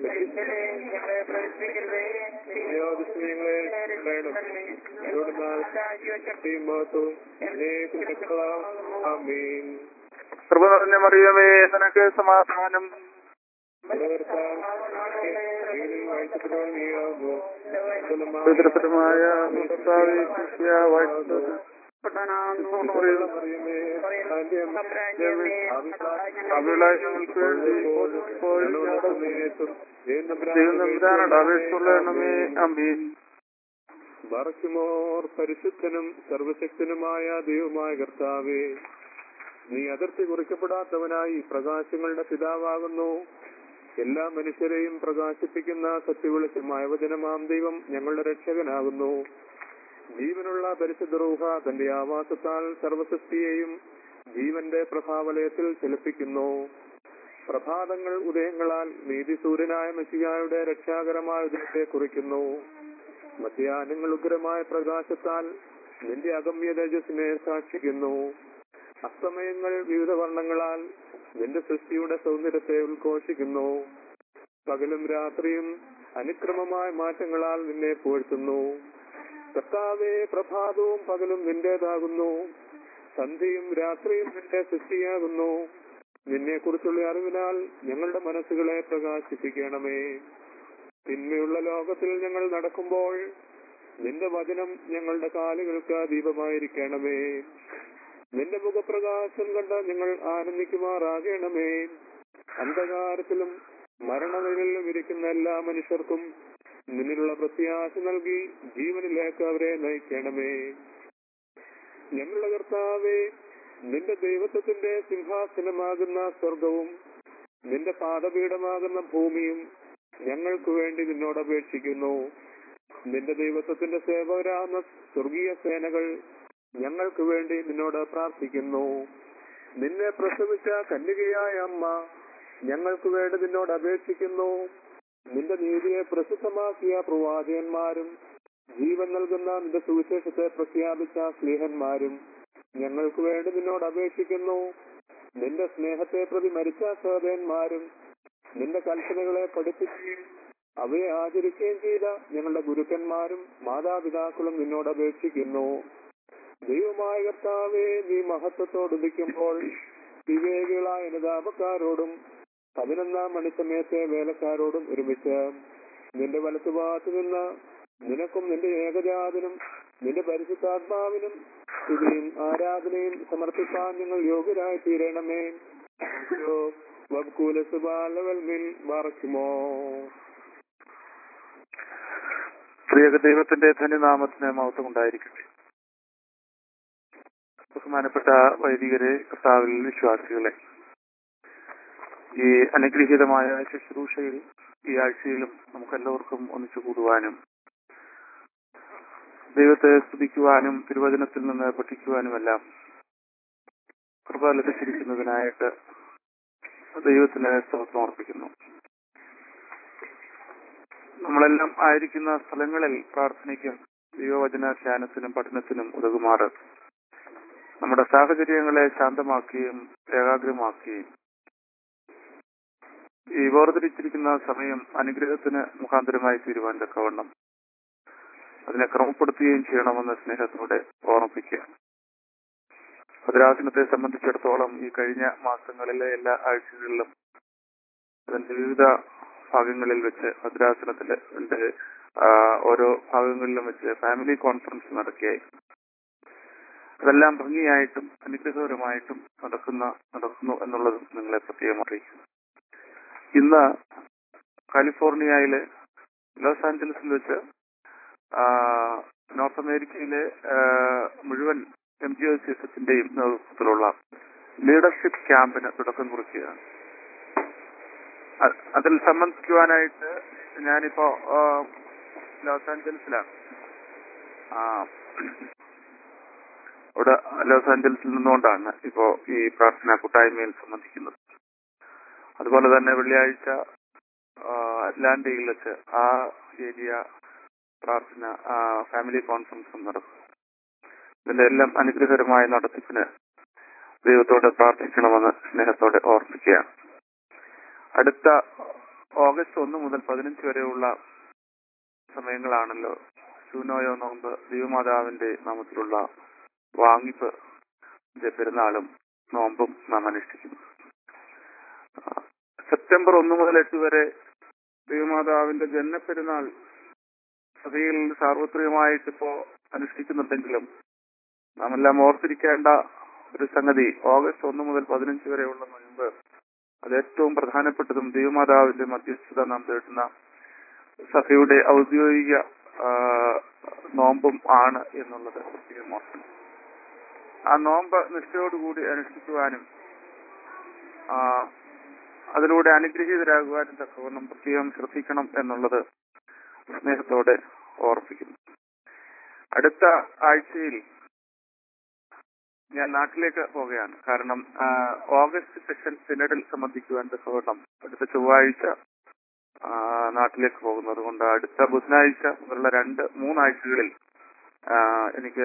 C: ആമീൻ
D: കൃപ നിറഞ്ഞ മറിയമേ നിനക്ക് സമാധാനം പിതൃപരമായ കർത്താവേ, ക്രിസ്ത്യാവായിട്ടുള്ളത് അവിളായി ഞങ്ങൾക്ക് വേണ്ടി ഇപ്പോഴും ദൈവനമ്പുരാനോട് അപേക്ഷയുള്ളണമേ അമ്മീൻ
C: ബറക്കുമോർ പരിശുദ്ധനും സർവശക്തനുമായ ദൈവമായ കർത്താവേ നീ അതിർത്തി കുറിക്കപ്പെടാത്തവനായി പ്രകാശങ്ങളുടെ പിതാവാകുന്നു എല്ലാ മനുഷ്യരെയും പ്രകാശിപ്പിക്കുന്ന സത്യവിളിച്ചമായ വചനമാം ദൈവം ഞങ്ങളുടെ രക്ഷകനാകുന്നു ജീവനുള്ള പരിശുദ്ധ റൂഹ തന്റെ ആവാസത്താൽ സർവസൃഷ്ടിയെയും ജീവന്റെ പ്രഭാവലയത്തിൽ ചലിപ്പിക്കുന്നു പ്രഭാതങ്ങൾ ഉദയങ്ങളാൽ നീതിസൂര്യനായ മെസ്സിയായുടെ രക്ഷാകരമായ ഉദയത്തെ കുറിക്കുന്നു മധ്യാഹ്നങ്ങൾ ഉഗ്രമായ പ്രകാശത്താൽ നിന്റെ അഗമ്യ തേജസ്സിനെ സാക്ഷിക്കുന്നു അസ്തമയങ്ങൾ വിവിധ വർണ്ണങ്ങളാൽ നിന്റെ സൃഷ്ടിയുടെ സൗന്ദര്യത്തെ ഉദ്ഘോഷിക്കുന്നു പകലും രാത്രിയും അനുക്രമമായ മാറ്റങ്ങളാൽ നിന്നെ പുകഴ്ത്തുന്നു കർത്താവേ പ്രഭാതവും പകലും നിന്റേതാകുന്നു സന്ധ്യയും രാത്രിയും നിന്റെ സൃഷ്ടിയാകുന്നു നിന്നെ കുറിച്ചുള്ള അറിവിനാൽ ഞങ്ങളുടെ മനസ്സുകളെ പ്രകാശിപ്പിക്കണമേ തിന്മയുള്ള ലോകത്തിൽ ഞങ്ങൾ നടക്കുമ്പോൾ നിന്റെ വചനം ഞങ്ങളുടെ കാലുകൾക്ക് ദീപമായിരിക്കണമേ നിന്റെ മുഖപ്രകാശം കണ്ട് ഞങ്ങൾ ആനന്ദിക്കുമാറാകണമേ അന്ധകാരത്തിലും മരണനിലും ഇരിക്കുന്ന എല്ലാ മനുഷ്യർക്കും നിന്നിലുള്ള പ്രത്യാശ നൽകി ജീവനിലേക്ക് അവരെ നയിക്കണമേ ഞങ്ങളുടെ കർത്താവേ നിന്റെ ദൈവത്വത്തിന്റെ സിംഹാസനമാകുന്ന സ്വർഗവും നിന്റെ പാദപീഠമാകുന്ന ഭൂമിയും ഞങ്ങൾക്ക് വേണ്ടി നിന്നോട് അപേക്ഷിക്കുന്നു നിന്റെ ദൈവത്വത്തിന്റെ സേവകരാകുന്ന സ്വർഗീയ സേനകൾ ഞങ്ങൾക്ക് വേണ്ടി നിന്നോട് പ്രാർത്ഥിക്കുന്നു നിന്നെ പ്രസവിച്ച കന്യകയായ അമ്മ ഞങ്ങൾക്ക് വേണ്ടി നിന്നോട് അപേക്ഷിക്കുന്നു നിന്റെ നീതിയെ പ്രസിദ്ധമാക്കിയ പ്രവാചകന്മാരും ജീവൻ നൽകുന്ന നിന്റെ സുവിശേഷത്തെ പ്രഖ്യാപിച്ച സ്നേഹന്മാരും ഞങ്ങൾക്ക് വേണ്ടി നിന്നോട് അപേക്ഷിക്കുന്നു നിന്റെ സ്നേഹത്തെ പ്രതി മരിച്ച സഹോദരന്മാരും നിന്റെ കൽപ്പനകളെ പഠിപ്പിക്കുകയും അവയെ ആചരിക്കുകയും ചെയ്ത ഞങ്ങളുടെ ഗുരുക്കന്മാരും മാതാപിതാക്കളും നിന്നോട് അപേക്ഷിക്കുന്നു ദൈവമായ കർത്താവെ നീ മഹത്വത്തോടുദിക്കുമ്പോൾ വിവേകികളായ അനുതാപക്കാരോടും പതിനൊന്നാം മണിസമയത്തെ വേലക്കാരോടും ഒരുമിച്ച് നിന്റെ വലത്തുഭാഗത്ത് നിന്ന് നിനക്കും നിന്റെ ഏകജാതനും നിന്റെ പരിശുദ്ധാത്മാവിനും സ്തുതിയും ആരാധനയും സമർപ്പിക്കാൻ നിങ്ങൾ യോഗ്യരായി തീരണമേ വബ്കൂലസുബാലവൽമിൽ മറക്കുമോ
D: പ്രിയ ദൈവത്തിന്റെ ധന്യനാമത്തിന് മഹത്വം ഉണ്ടായിരിക്കട്ടെ ബഹുമാനപ്പെട്ട വൈദികരെ കർത്താവിൽ വിശ്വാസികളെ ഈ അനുഗ്രഹീതമായ ശുശ്രൂഷയിൽ ഈ ആഴ്ചയിലും നമുക്കെല്ലാവർക്കും ഒന്നിച്ചു കൂടുവാനും ദൈവത്തെ സ്തുതിക്കുവാനും തിരുവചനത്തിൽ നിന്ന് പഠിക്കുവാനുമെല്ലാം കൃപ ലഭിച്ചിരിക്കുന്നതിനായിട്ട് ദൈവത്തിന് സ്തോത്രം അർപ്പിക്കുന്നു നമ്മളെല്ലാം ആയിരിക്കുന്ന സ്ഥലങ്ങളിൽ പ്രാർത്ഥനയ്ക്കും ദൈവവചന ധ്യാനത്തിനും പഠനത്തിനും ഉതകുമാറ് നമ്മുടെ സാഹചര്യങ്ങളെ ശാന്തമാക്കുകയും ഏകാഗ്രമാക്കുകയും ഈ വേർതിരിച്ചിരിക്കുന്ന സമയം അനുഗ്രഹത്തിന് മുഖാന്തരമായി തീരുവാൻ തക്കവണ്ണം അതിനെ ക്രമപ്പെടുത്തുകയും ചെയ്യണമെന്ന് സ്നേഹത്തോടെ ഓർമ്മിപ്പിക്കുക ഭദ്രാസനത്തെ സംബന്ധിച്ചിടത്തോളം ഈ കഴിഞ്ഞ മാസങ്ങളിലെ എല്ലാ ആഴ്ചകളിലും അതിന്റെ വിവിധ ഭാഗങ്ങളിൽ വെച്ച് ഭദ്രാസനത്തിലെ അതിന്റെ ഓരോ ഭാഗങ്ങളിലും വെച്ച് ഫാമിലി കോൺഫറൻസ് നടക്കുകയായി അതെല്ലാം ഭംഗിയായിട്ടും അനുഗ്രഹപരമായിട്ടും നടക്കുന്ന നടക്കുന്നു എന്നുള്ളത് നിങ്ങളെ പ്രത്യേകം അറിയിക്കുന്നു ഇന്ന് കാലിഫോർണിയയിലെ ലോസ് ആഞ്ചലസിൽ വെച്ച് ആ, നോർത്ത് അമേരിക്കയിലെ ആ, മുഴുവൻ M G O C S എസിന്റെയും നേതൃത്വത്തിലുള്ള ലീഡർഷിപ്പ് ക്യാമ്പിന് തുടക്കം കുറിക്കുകയാണ് അ- അതിൽ സംബന്ധിക്കുവാനായിട്ട് ഞാനിപ്പോ ആ, ലോസ് ആഞ്ചലസിലാണ് ആ, ഇവിടെ ലോസ് ആഞ്ചലസിൽ നിന്നുകൊണ്ടാണ് ഇപ്പോ ഈ പ്രാർത്ഥനാ കൂട്ടായ്മയിൽ സംബന്ധിക്കുന്നത് അതുപോലെ തന്നെ വെള്ളിയാഴ്ച ആ, അറ്റ്ലാന്റയിൽ വെച്ച് ആ ഏരിയ പ്രാർത്ഥന ആ, ഫാമിലി കോൺഫറൻസും നടക്കും ഇതിന്റെ എല്ലാം അനുഗ്രഹകരമായ നടത്തിപ്പിന് ദൈവത്തോട് പ്രാർത്ഥിക്കണമെന്ന് സ്നേഹത്തോടെ ഓർമ്മിക്കുകയാണ് അടുത്ത ഓഗസ്റ്റ് ഒന്ന് മുതൽ പതിനഞ്ച് വരെയുള്ള സമയങ്ങളാണല്ലോ ശൂനോയോ നോമ്പ് ദൈവമാതാവിന്റെ നാമത്തിലുള്ള വാങ്ങിപ്പ് ന്റെ പെരുന്നാളും നോമ്പും നാം അനുഷ്ഠിക്കുന്നു ആ, സെപ്റ്റംബർ ഒന്ന് മുതൽ എട്ട് വരെ ദൈവമാതാവിന്റെ ജന്മപ്പെരുന്നാൾ സഭയിൽ സാർവത്രികമായിട്ട് ഇപ്പോ അനുഷ്ഠിക്കുന്നുണ്ടെങ്കിലും നാം എല്ലാം ഓർത്തിരിക്കേണ്ട ഒരു സംഗതി ഓഗസ്റ്റ് ഒന്ന് മുതൽ പതിനഞ്ച് വരെയുള്ള നോയമ്പ് അത് ഏറ്റവും പ്രധാനപ്പെട്ടതും ദൈവമാതാവിന്റെ മധ്യസ്ഥത നാം തേടുന്ന സഭയുടെ ഔദ്യോഗിക ആ, നോമ്പും ആണ് എന്നുള്ളത് പ്രത്യേകം ഓർക്കണം ആ നോമ്പ് നിഷ്ഠയോടുകൂടി അനുഷ്ഠിക്കുവാനും ആ, അതിലൂടെ അനുഗ്രഹീതരാകുവാനും തക്കവണ്ണം പ്രത്യേകം ശ്രദ്ധിക്കണം എന്നുള്ളത് സ്നേഹത്തോടെ ഓർപ്പിക്കുന്നു അടുത്ത ആഴ്ചയിൽ ഞാൻ നാട്ടിലേക്ക് പോവുകയാണ് കാരണം ആ, ഓഗസ്റ്റ് സെഷൻ സിനഡിൽ സംബന്ധിക്കുവാൻ തക്കവണ്ണം അടുത്ത ചൊവ്വാഴ്ച ആ, നാട്ടിലേക്ക് പോകുന്നു അതുകൊണ്ട് അടുത്ത ബുധനാഴ്ച മുതലുള്ള രണ്ട് മൂന്നാഴ്ചകളിൽ ആ, എനിക്ക്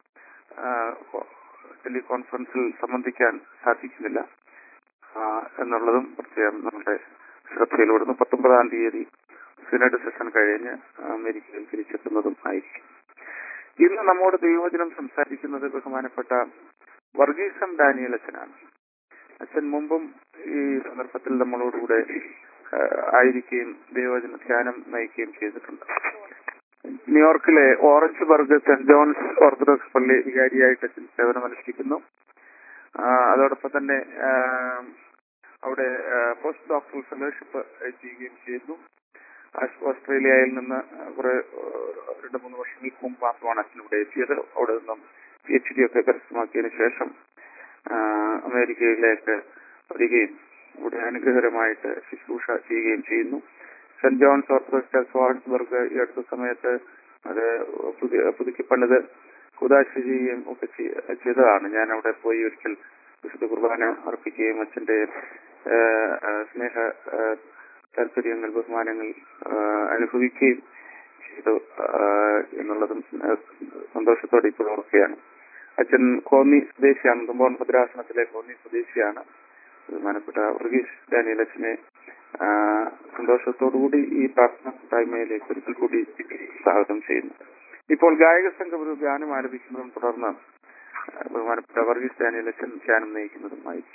D: ടെലികോൺഫറൻസിൽ സംബന്ധിക്കാൻ സാധിക്കുന്നില്ല ആ, എന്നുള്ളതും പ്രത്യേകം നമ്മുടെ ശ്രദ്ധയിൽപ്പെടുന്നു പത്തൊമ്പതാം തീയതി സിനഡ് സെഷൻ കഴിഞ്ഞ് അമേരിക്കയിൽ തിരിച്ചെത്തുന്നതും ആയിരിക്കും ഇന്ന് നമ്മോട് ദൈവവചനം സംസാരിക്കുന്നത് ബഹുമാനപ്പെട്ട വർഗീസം ഡാനിയൽ അച്ഛനാണ് അച്ഛൻ മുമ്പും ഈ സന്ദർഭത്തിൽ നമ്മളോടുകൂടെ ആ, ആയിരിക്കുകയും ദൈവവചന ധ്യാനം നയിക്കുകയും ചെയ്തിട്ടുണ്ട് ന്യൂയോർക്കിലെ Orangeburg Saint John's Orthodox പള്ളി വികാരിയായിട്ട് അച്ഛൻ സേവനമനുഷ്ഠിക്കുന്നു ആ, അതോടൊപ്പം തന്നെ ആ, അവിടെ പോസ്റ്റ് ഡോക്ടറൽ ഫെലോഷിപ്പ് ചെയ്യുകയും ചെയ്തു ആസ്- ഓസ്ട്രേലിയയിൽ നിന്ന് കുറെ രണ്ട് മൂന്ന് വർഷങ്ങൾക്ക് മുമ്പ് മാത്രമാണ് അച്ഛൻ ഇവിടെ എത്തിയത് അവിടെ നിന്നും പി എച്ച് ഡി ഒക്കെ കരസ്ഥമാക്കിയതിനു ശേഷം ആ, അമേരിക്കയിലേക്ക് വരികയും ഇവിടെ അനുഗ്രഹകരമായിട്ട് ശുശ്രൂഷ ചെയ്യുകയും ചെയ്യുന്നു Saint John's Orthodox church Walsburg ഈ അടുത്ത സമയത്ത് അത് പുതിയ പുതുക്കി പണിത് കുദാശ ചെയ്യുകയും ഒക്കെ ചെയ്- ചെയ്തതാണ് ഞാൻ അവിടെ പോയി ഒരിക്കൽ വിശുദ്ധ കുർബാന അർപ്പിക്കുകയും അച്ഛന്റെ ആ, ആ, സ്നേഹ ആ, താല്പര്യങ്ങൾ ബഹുമാനങ്ങൾ ആ, അനുഭവിക്കുകയും ചെയ്തു ആ, എന്നുള്ളതും ആ, സന്തോഷത്തോടെ ഇപ്പോൾ ഓർക്കുകയാണ് അച്ഛൻ കോന്നി സ്വദേശിയാണ് തുമ്പോൺ ഭദ്രാസനത്തിലെ കോന്നി സ്വദേശിയാണ് ബഹുമാനപ്പെട്ട വർഗീസ് ഡാനിയൽ അച്ഛനെ ആ, സന്തോഷത്തോടുകൂടി ഈ പ്രാർത്ഥന കൂട്ടായ്മയിലേക്ക് ഒരിക്കൽ കൂടി സ്വാഗതം ചെയ്യുന്നു ഇപ്പോൾ ഗായക സംഘം ഒരു ഗാനം ആലപിക്കുന്നതും തുടർന്ന് ആ, ബഹുമാനപ്പെട്ട വർഗീസ് ഡാനിയൽ അച്ഛൻ ധ്യാനം നയിക്കുന്നതുമായിരിക്കും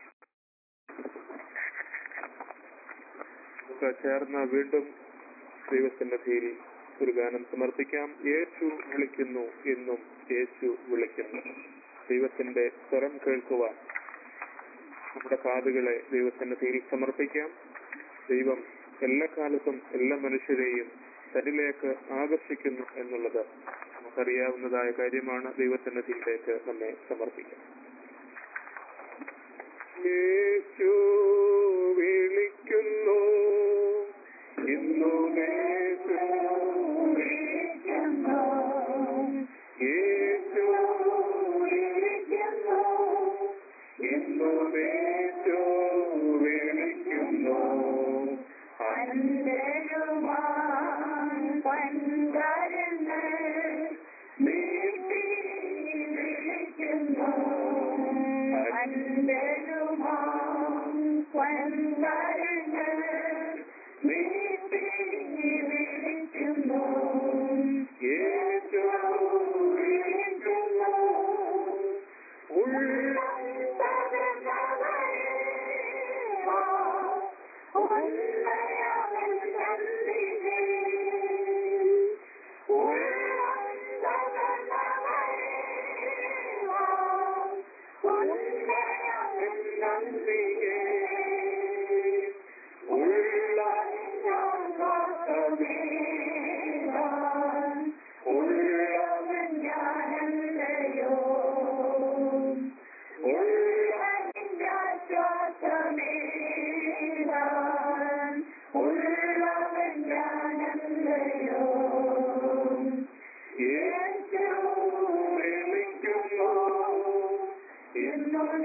C: നമുക്ക് ചേർന്ന് വീണ്ടും ദൈവസന്നിധിയിൽ ഒരു ഗാനം സമർപ്പിക്കാം യേശു വിളിക്കുന്നു എന്നും യേശു വിളിക്കുന്നു ദൈവത്തിന്റെ സ്വരം കേൾക്കുവാൻ നമ്മുടെ കാതുകളെ ദൈവസന്നിധിയിൽ സമർപ്പിക്കാം ദൈവം എല്ലാ കാലത്തും എല്ലാ മനുഷ്യരെയും തന്നിലേക്ക് ആകർഷിക്കുന്നു എന്നുള്ളത് നമുക്കറിയാവുന്നതായ കാര്യമാണ് ദൈവസന്നിധിയിലേക്ക് നമ്മെ സമർപ്പിക്കാം യേശു വിളിക്കുന്നു ഇന്നും യേശു വിളിക്കുന്നു യേശു വിളിക്കുന്നു ഇന്നും യേശു വിളിക്കുന്നു യേശു വിളിക്കുന്നു ഉള്ളം
F: Oh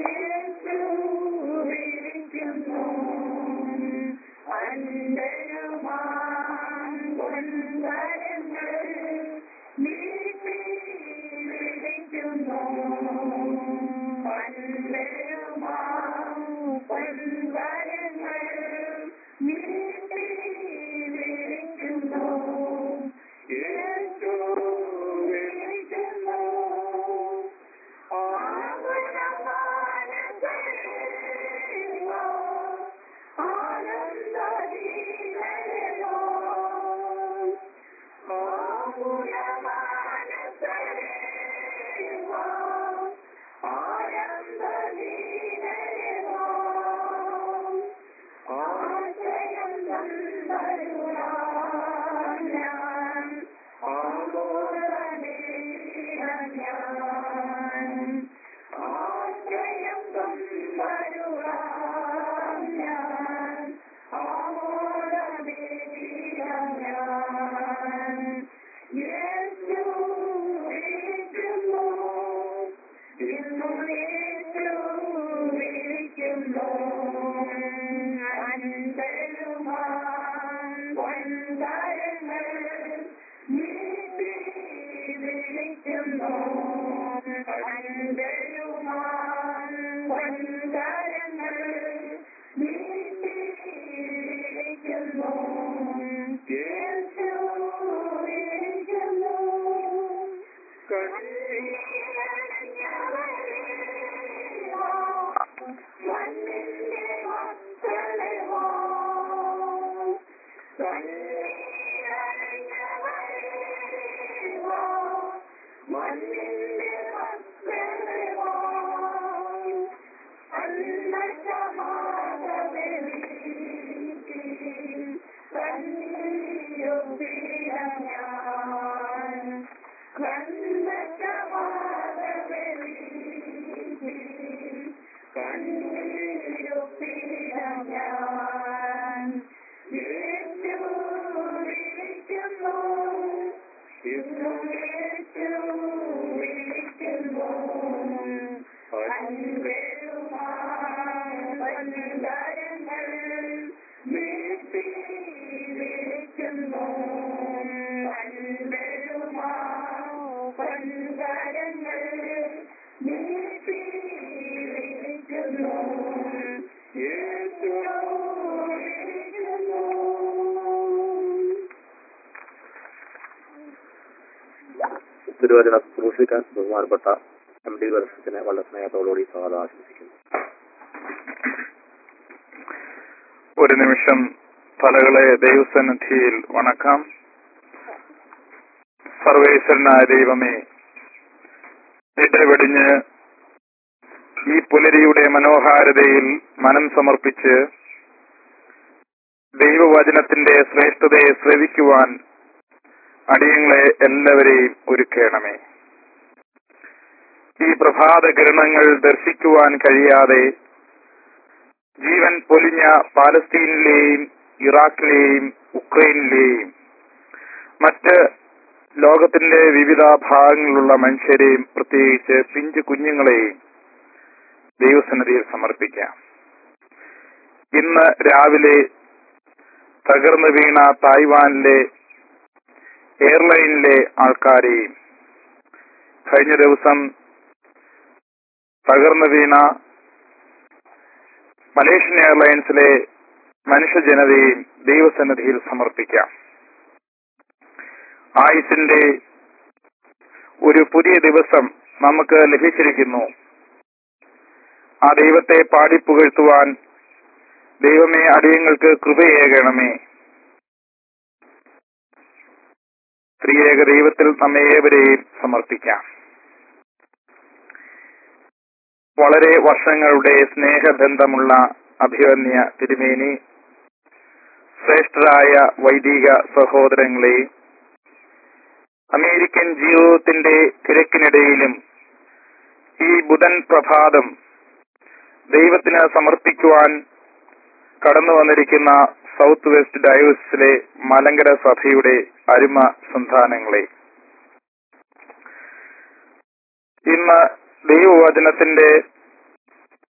B: തിരുവചന സൂക്ഷിക്കാൻ ബഹുമാനപ്പെട്ട എം ഡി വർഷത്തിനെ വളരെ സ്നേഹത്തോടുകൂടി സ്വാഗതം ആശംസിക്കുന്നു
F: ഒരു നിമിഷം തലകളെ ദൈവസന്നിധിയിൽ വണക്കാം സർവേശ്വരനായ ദൈവമേ ഇടപെടിഞ്ഞ് ഈ പുലരിയുടെ മനോഹാരിതയിൽ മനം സമർപ്പിച്ച് ദൈവവചനത്തിന്റെ ശ്രേഷ്ഠതയെ ശ്രവിക്കുവാൻ അടിയങ്ങളെ എല്ലാവരെയും ഒരുക്കണമേ ഈ പ്രഭാത കിരണങ്ങൾ ദർശിക്കുവാൻ കഴിയാതെ ജീവൻ പൊലിഞ്ഞ പാലസ്തീനിലെയും ഇറാഖിലെയും ഉക്രൈനിലെയും മറ്റ് ലോകത്തിന്റെ വിവിധ ഭാഗങ്ങളിലുള്ള മനുഷ്യരെയും പ്രത്യേകിച്ച് പിഞ്ചു കുഞ്ഞുങ്ങളെയും ദൈവസന്നിധിയിൽ സമർപ്പിക്കാം ഇന്ന് രാവിലെ തകർന്നു വീണ തായ്വാനിലെ എയർലൈനിലെ ആൾക്കാരെയും കഴിഞ്ഞ ദിവസം തകർന്നു വീണ മലേഷ്യൻ എയർലൈൻസിലെ മനുഷ്യജനതയെയും ദൈവസന്നിധിയിൽ സമർപ്പിക്കാം ആയുസിന്റെ ഒരു പുതിയ ദിവസം നമുക്ക് ലഭിച്ചിരിക്കുന്നു ആ ദൈവത്തെ പാടിപ്പുകഴ്ത്തുവാൻ ദൈവമേ അടിയങ്ങൾക്ക് കൃപയേകണമേ സ്ത്രീയേക ദൈവത്തിൽ നമ്മെ ഏവരെയും സമർപ്പിക്കാം വളരെ വർഷങ്ങളുടെ സ്നേഹബന്ധമുള്ള അഭിവന്യ തിരുമേനി ശ്രേഷ്ഠരായ വൈദിക സഹോദരങ്ങളെ അമേരിക്കൻ ജീവിതത്തിന്റെ തിരക്കിനിടയിലും ഈ ബുധൻ പ്രഭാതം ദൈവത്തിന് സമർപ്പിക്കുവാൻ കടന്നു വന്നിരിക്കുന്ന സൗത്ത് വെസ്റ്റ് ഡയോസിലെ മലങ്കര സഭയുടെ അരുമ സന്താനങ്ങളെ ഇന്ന് ദൈവവചനത്തിന്റെ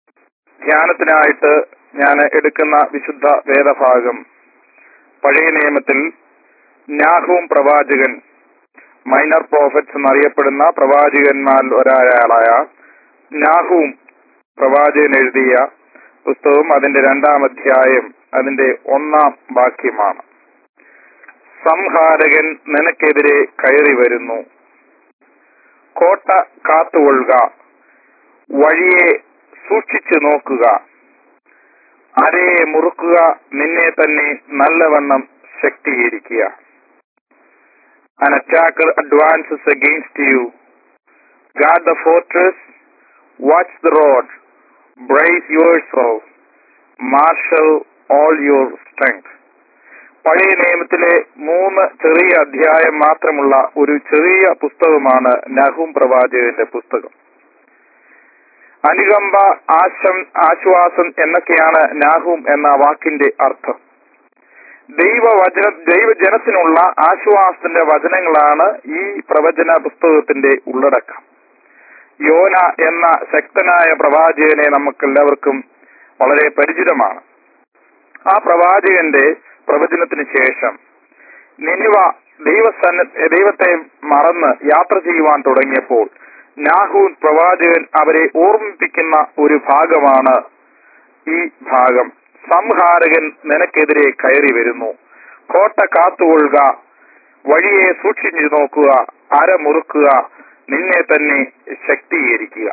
F: ധ്യാനത്തിനായിട്ട് ഞാൻ എടുക്കുന്ന വിശുദ്ധ വേദഭാഗം പഴയ നിയമത്തിൽ നാഹൂം പ്രവാചകൻ മൈനർ പ്രോഫറ്റ്സ് എന്നറിയപ്പെടുന്ന പ്രവാചകന്മാരിൽ ഒരാളായ നാഹൂം പ്രവാചകൻ എഴുതിയ പുസ്തകം അതിന്റെ രണ്ടാം അധ്യായം അതിന്റെ ഒന്നാം വാക്യമാണ് സംഹാരകൻ നിനക്കെതിരെ കയറി വരുന്നു കോട്ട കാത്തുകൊള്ളുക വഴിയെ സൂക്ഷിച്ചു നോക്കുക അരയെ മുറുക്കുക നിന്നെ തന്നെ നല്ലവണ്ണം ശക്തീകരിക്കുക An attacker advances against you. Guard the fortress, watch the road, brace yourself, marshal all your strength. പഴയ നിയമത്തിലെ മൂന്ന് ചെറിയ അധ്യായം മാത്രമുള്ള ഒരു ചെറിയ പുസ്തകമാണ് നഹൂം പ്രവാചകന്റെ പുസ്തകം അനുകമ്പ ആശം ആശ്വാസം എന്നൊക്കെയാണ് നാഹൂം എന്ന വാക്കിന്റെ അർത്ഥം ദൈവവചന ദൈവജനത്തിനുള്ള ആശ്വാസത്തിന്റെ വചനങ്ങളാണ് ഈ പ്രവചന പുസ്തകത്തിന്റെ ഉള്ളടക്കം യോന എന്ന ശക്തനായ പ്രവാചകനെ നമുക്കെല്ലാവർക്കും വളരെ പരിചിതമാണ് ആ പ്രവാചകന്റെ പ്രവചനത്തിന് ശേഷം നിനിവ ദൈവസന്ന ദൈവത്തെ മറന്ന് യാത്ര ചെയ്യുവാൻ തുടങ്ങിയപ്പോൾ നാഹൂൻ പ്രവാചകൻ അവരെ ഓർമ്മിപ്പിക്കുന്ന ഒരു ഭാഗമാണ് ഈ ഭാഗം സംഹാരകൻ നിനക്കെതിരെ കയറി വരുന്നു കോട്ട കാത്തുകൊള്ളുക വഴിയെ സൂക്ഷിച്ചു നോക്കുക അരമുറുക്കുക നിന്നെ തന്നെ ശക്തീകരിക്കുക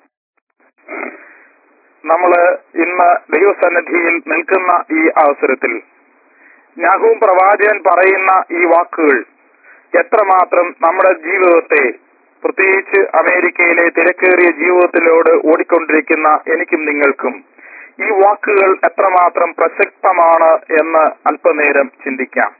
F: നമ്മള് ഇന്ന് ദൈവസന്നിധിയിൽ നിൽക്കുന്ന ഈ അവസരത്തിൽ നാഹൂം പ്രവാചകൻ പറയുന്ന ഈ വാക്കുകൾ എത്രമാത്രം നമ്മുടെ ജീവിതത്തെ പ്രത്യേകിച്ച് അമേരിക്കയിലെ തിരക്കേറിയ ജീവിതത്തിലോട് ഓടിക്കൊണ്ടിരിക്കുന്ന എനിക്കും നിങ്ങൾക്കും ഈ വാക്കുകൾ എത്രമാത്രം പ്രസക്തമാണ് എന്ന് അല്പനേരം ചിന്തിക്കാം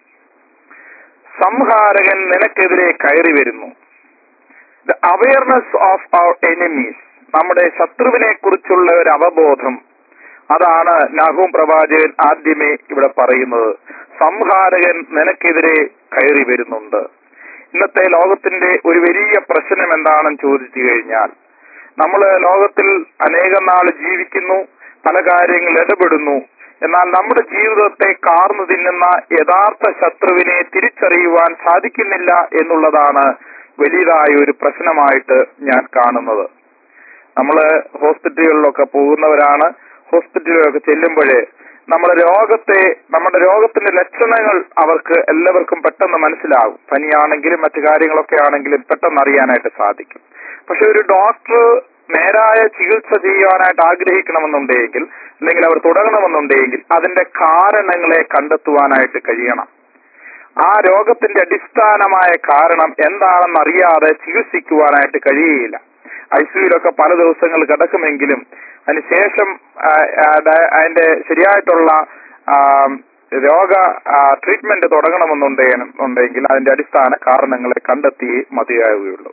F: സംഹാരകൻ നിനക്കെതിരെ കയറി വരുന്നു the awareness of our enemies നമ്മുടെ ശത്രുവിനെ കുറിച്ചുള്ള ഒരു അവബോധം അതാണ് നാഹൂം പ്രവാചകൻ ആദ്യമേ ഇവിടെ പറയുന്നത് സംഹാരകൻ നിനക്കെതിരെ കയറി വരുന്നുണ്ട് ഇന്നത്തെ ലോകത്തിന്റെ ഒരു വലിയ പ്രശ്നം എന്താണെന്ന് ചോദിച്ചു കഴിഞ്ഞാൽ നമ്മൾ ലോകത്തിൽ അനേകം നാൾ ജീവിക്കുന്നു പല കാര്യങ്ങൾ ഇടപെടുന്നു എന്നാൽ നമ്മുടെ ജീവിതത്തെ കാർന്നു തിന്നുന്ന യഥാർത്ഥ ശത്രുവിനെ തിരിച്ചറിയുവാൻ സാധിക്കുന്നില്ല എന്നുള്ളതാണ് വലിയതായ ഒരു പ്രശ്നമായിട്ട് ഞാൻ കാണുന്നത് നമ്മള് ഹോസ്പിറ്റലുകളിലൊക്കെ പോകുന്നവരാണ് ഹോസ്പിറ്റലുകളിലൊക്കെ ചെല്ലുമ്പോഴേ നമ്മുടെ രോഗത്തെ നമ്മുടെ രോഗത്തിന്റെ ലക്ഷണങ്ങൾ അവർക്ക് എല്ലാവർക്കും പെട്ടെന്ന് മനസ്സിലാകും പനിയാണെങ്കിലും മറ്റു കാര്യങ്ങളൊക്കെ ആണെങ്കിലും പെട്ടെന്ന് അറിയാനായിട്ട് സാധിക്കും പക്ഷെ ഒരു ഡോക്ടർ നേരായ ചികിത്സ ചെയ്യാനായിട്ട് ആഗ്രഹിക്കണമെന്നുണ്ടെങ്കിൽ അല്ലെങ്കിൽ അവർ തുടങ്ങണമെന്നുണ്ടെങ്കിൽ അതിന്റെ കാരണങ്ങളെ കണ്ടെത്തുവാനായിട്ട് കഴിയണം ആ രോഗത്തിന്റെ അടിസ്ഥാനമായ കാരണം എന്താണെന്ന് അറിയാതെ ചികിത്സിക്കുവാനായിട്ട് കഴിയുകയില്ല ഐസിയുലൊക്കെ പല ദിവസങ്ങൾ കിടക്കുമെങ്കിലും അതിനുശേഷം ആ, ആ, ഡയ- അതിന്റെ ശരിയായിട്ടുള്ള ആ, രോഗ ട്രീറ്റ്മെന്റ് തുടങ്ങണമെന്നുണ്ടെങ്കിൽ അതിന്റെ അടിസ്ഥാന കാരണങ്ങളെ കണ്ടെത്തിയേ മതിയാവുകയുള്ളൂ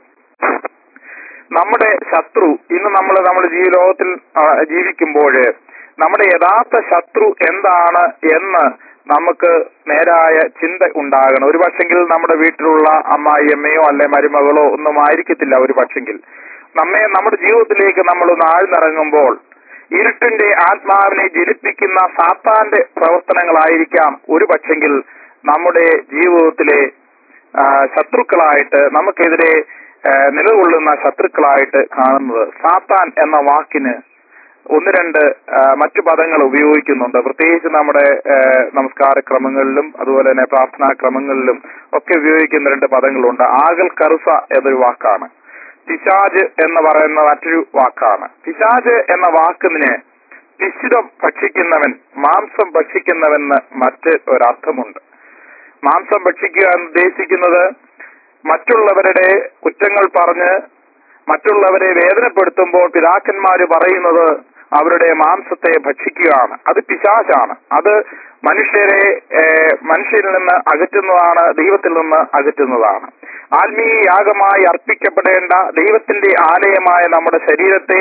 F: നമ്മുടെ ശത്രു ഇന്ന് നമ്മൾ നമ്മുടെ ജീവ ലോകത്തിൽ ആ, ജീവിക്കുമ്പോൾ നമ്മുടെ യഥാർത്ഥ ശത്രു എന്താണ് എന്ന് നമുക്ക് നേരായ ചിന്ത ഉണ്ടാകണം ഒരു പക്ഷെങ്കിൽ നമ്മുടെ വീട്ടിലുള്ള അമ്മായിയമ്മയോ അല്ലെ മരുമകളോ ഒന്നും ആയിരിക്കത്തില്ല ഒരു പക്ഷെങ്കിൽ നമ്മെ നമ്മുടെ ജീവിതത്തിലേക്ക് നമ്മൾ ഒന്ന് ആഴ്ന്നിറങ്ങുമ്പോൾ ഇരുട്ടിന്റെ ആത്മാവിനെ ജനിപ്പിക്കുന്ന സാത്താന്റെ പ്രവർത്തനങ്ങളായിരിക്കാം ഒരു പക്ഷെങ്കിൽ നമ്മുടെ ജീവിതത്തിലെ ആ, ശത്രുക്കളായിട്ട് നമുക്കെതിരെ ആ, നിലകൊള്ളുന്ന ശത്രുക്കളായിട്ട് കാണുന്നത് സാത്താൻ എന്ന വാക്കിന് ഒന്ന് രണ്ട് ആ, മറ്റു പദങ്ങൾ ഉപയോഗിക്കുന്നുണ്ട് പ്രത്യേകിച്ച് നമ്മുടെ ആ, നമസ്കാര ക്രമങ്ങളിലും അതുപോലെ തന്നെ പ്രാർത്ഥനാ ക്രമങ്ങളിലും ഒക്കെ ഉപയോഗിക്കുന്ന രണ്ട് പദങ്ങളുണ്ട് ആകൽ കറുസ എന്നൊരു വാക്കാണ് പിശാജ് എന്ന് പറയുന്ന മറ്റൊരു വാക്കാണ് പിശാജ് എന്ന വാക്കിന് പിശുരം ഭക്ഷിക്കുന്നവൻ മാംസം ഭക്ഷിക്കുന്നവന് മറ്റ് ഒരർത്ഥമുണ്ട് മാംസം ഭക്ഷിക്കുക എന്ന് ഉദ്ദേശിക്കുന്നത് മറ്റുള്ളവരുടെ കുറ്റങ്ങൾ പറഞ്ഞ് മറ്റുള്ളവരെ വേദനപ്പെടുത്തുമ്പോൾ പിതാക്കന്മാര് പറയുന്നത് അവരുടെ മാംസത്തെ ഭക്ഷിക്കുകയാണ് അത് പിശാചാണ് അത് മനുഷ്യരെ ഏഹ്, മനുഷ്യരിൽ നിന്ന് അകറ്റുന്നതാണ് ദൈവത്തിൽ നിന്ന് അകറ്റുന്നതാണ് ആത്മീയ യാഗമായി അർപ്പിക്കപ്പെടേണ്ട ദൈവത്തിന്റെ ആലയമായ നമ്മുടെ ശരീരത്തെ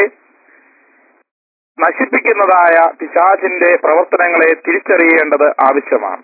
F: നശിപ്പിക്കുന്നതായ പിശാചിന്റെ പ്രവർത്തനങ്ങളെ തിരിച്ചറിയേണ്ടത് ആവശ്യമാണ്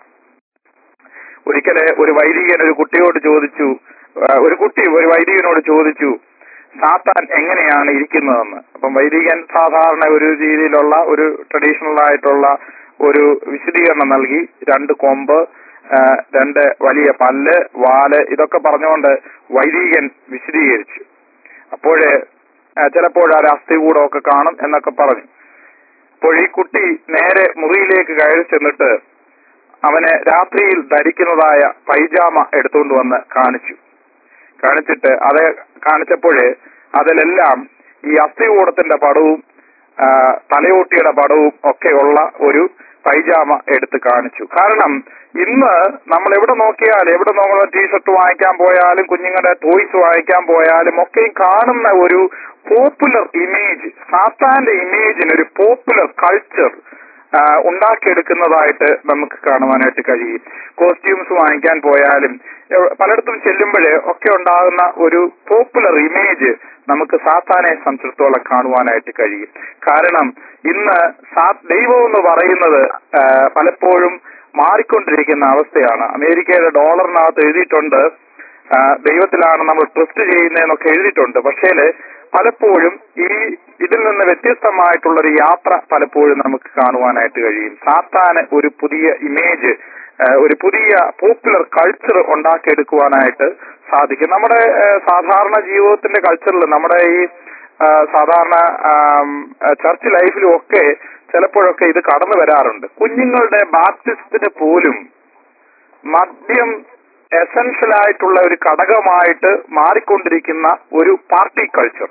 F: ഒരിക്കല് ഒരു വൈദികൻ ഒരു കുട്ടിയോട് ചോദിച്ചു ആ, ഒരു കുട്ടി ഒരു വൈദികനോട് ചോദിച്ചു സാത്താൻ എങ്ങനെയാണ് ഇരിക്കുന്നതെന്ന് അപ്പം വൈദികൻ സാധാരണ ഒരു രീതിയിലുള്ള ഒരു ട്രഡീഷണൽ ആയിട്ടുള്ള ഒരു വിശദീകരണം നൽകി രണ്ട് കൊമ്പ് ആ, രണ്ട് വലിയ പല്ല് വാല് ഇതൊക്കെ പറഞ്ഞുകൊണ്ട് വൈദികൻ വിശദീകരിച്ചു അപ്പോഴ് ചിലപ്പോൾ ആ അസ്ഥികൂടമൊക്കെ കാണും എന്നൊക്കെ പറഞ്ഞു അപ്പോൾ ഈ കുട്ടി നേരെ മുറിയിലേക്ക് കയറി ചെന്നിട്ട് അവന് രാത്രിയിൽ ധരിക്കുന്നതായ പൈജാമ എടുത്തുകൊണ്ട് വന്ന് കാണിച്ചു കാണിച്ചിട്ട് അത് കാണിച്ചപ്പോഴ് അതിലെല്ലാം ഈ അസ്ഥികൂടത്തിന്റെ പടവും ആ, തലയോട്ടിയുടെ പടവും ഒക്കെയുള്ള ഒരു പൈജാമ എടുത്ത് കാണിച്ചു കാരണം ഇന്ന് നമ്മൾ എവിടെ നോക്കിയാൽ എവിടെ നമ്മൾ ടീഷർട്ട് വാങ്ങിക്കാൻ പോയാലും കുഞ്ഞുങ്ങളുടെ ടോയ്സ് വാങ്ങിക്കാൻ പോയാലും ഒക്കെയും കാണുന്ന ഒരു പോപ്പുലർ ഇമേജ് സാത്താന്റെ ഇമേജിന് ഒരു പോപ്പുലർ കൾച്ചർ ഉണ്ടാക്കിയെടുക്കുന്നതായിട്ട് നമുക്ക് കാണുവാനായിട്ട് കഴിയും കോസ്റ്റ്യൂംസ് വാങ്ങിക്കാൻ പോയാലും എവ- പലയിടത്തും ചെല്ലുമ്പോൾ ഒക്കെ ഉണ്ടാകുന്ന ഒരു പോപ്പുലർ ഇമേജ് നമുക്ക് സാത്താനെ സംബന്ധിച്ചിടത്തോളം കാണുവാനായിട്ട് കഴിയും കാരണം ഇന്ന് സാ- ദൈവം എന്ന് പറയുന്നത് ആ, പലപ്പോഴും മാറിക്കൊണ്ടിരിക്കുന്ന അവസ്ഥയാണ് അമേരിക്കയുടെ ഡോളറിനകത്ത് എഴുതിയിട്ടുണ്ട് ആ, ദൈവത്തിലാണ് നമ്മൾ ട്രസ്റ്റ് ചെയ്യുന്നതെന്നൊക്കെ എഴുതിയിട്ടുണ്ട് പക്ഷേ പലപ്പോഴും ഈ ഇതിൽ നിന്ന് വ്യത്യസ്തമായിട്ടുള്ള ഒരു യാത്ര പലപ്പോഴും നമുക്ക് കാണുവാനായിട്ട് കഴിയും സാത്താന് ഒരു പുതിയ ഇമേജ് ഒരു പുതിയ പോപ്പുലർ കൾച്ചർ ഉണ്ടാക്കിയെടുക്കുവാനായിട്ട് സാധിക്കും നമ്മുടെ ആ, സാധാരണ ജീവിതത്തിന്റെ കൾച്ചറിൽ നമ്മുടെ ഈ ആ, സാധാരണ ചർച്ച് ലൈഫിലും ഒക്കെ ചിലപ്പോഴൊക്കെ ഇത് കടന്നു വരാറുണ്ട് കുഞ്ഞുങ്ങളുടെ ബാപ്റ്റിസത്തിന് പോലും മദ്യം എസൻഷ്യൽ ആയിട്ടുള്ള ഒരു ഘടകമായിട്ട് മാറിക്കൊണ്ടിരിക്കുന്ന ഒരു പാർട്ടി കൾച്ചർ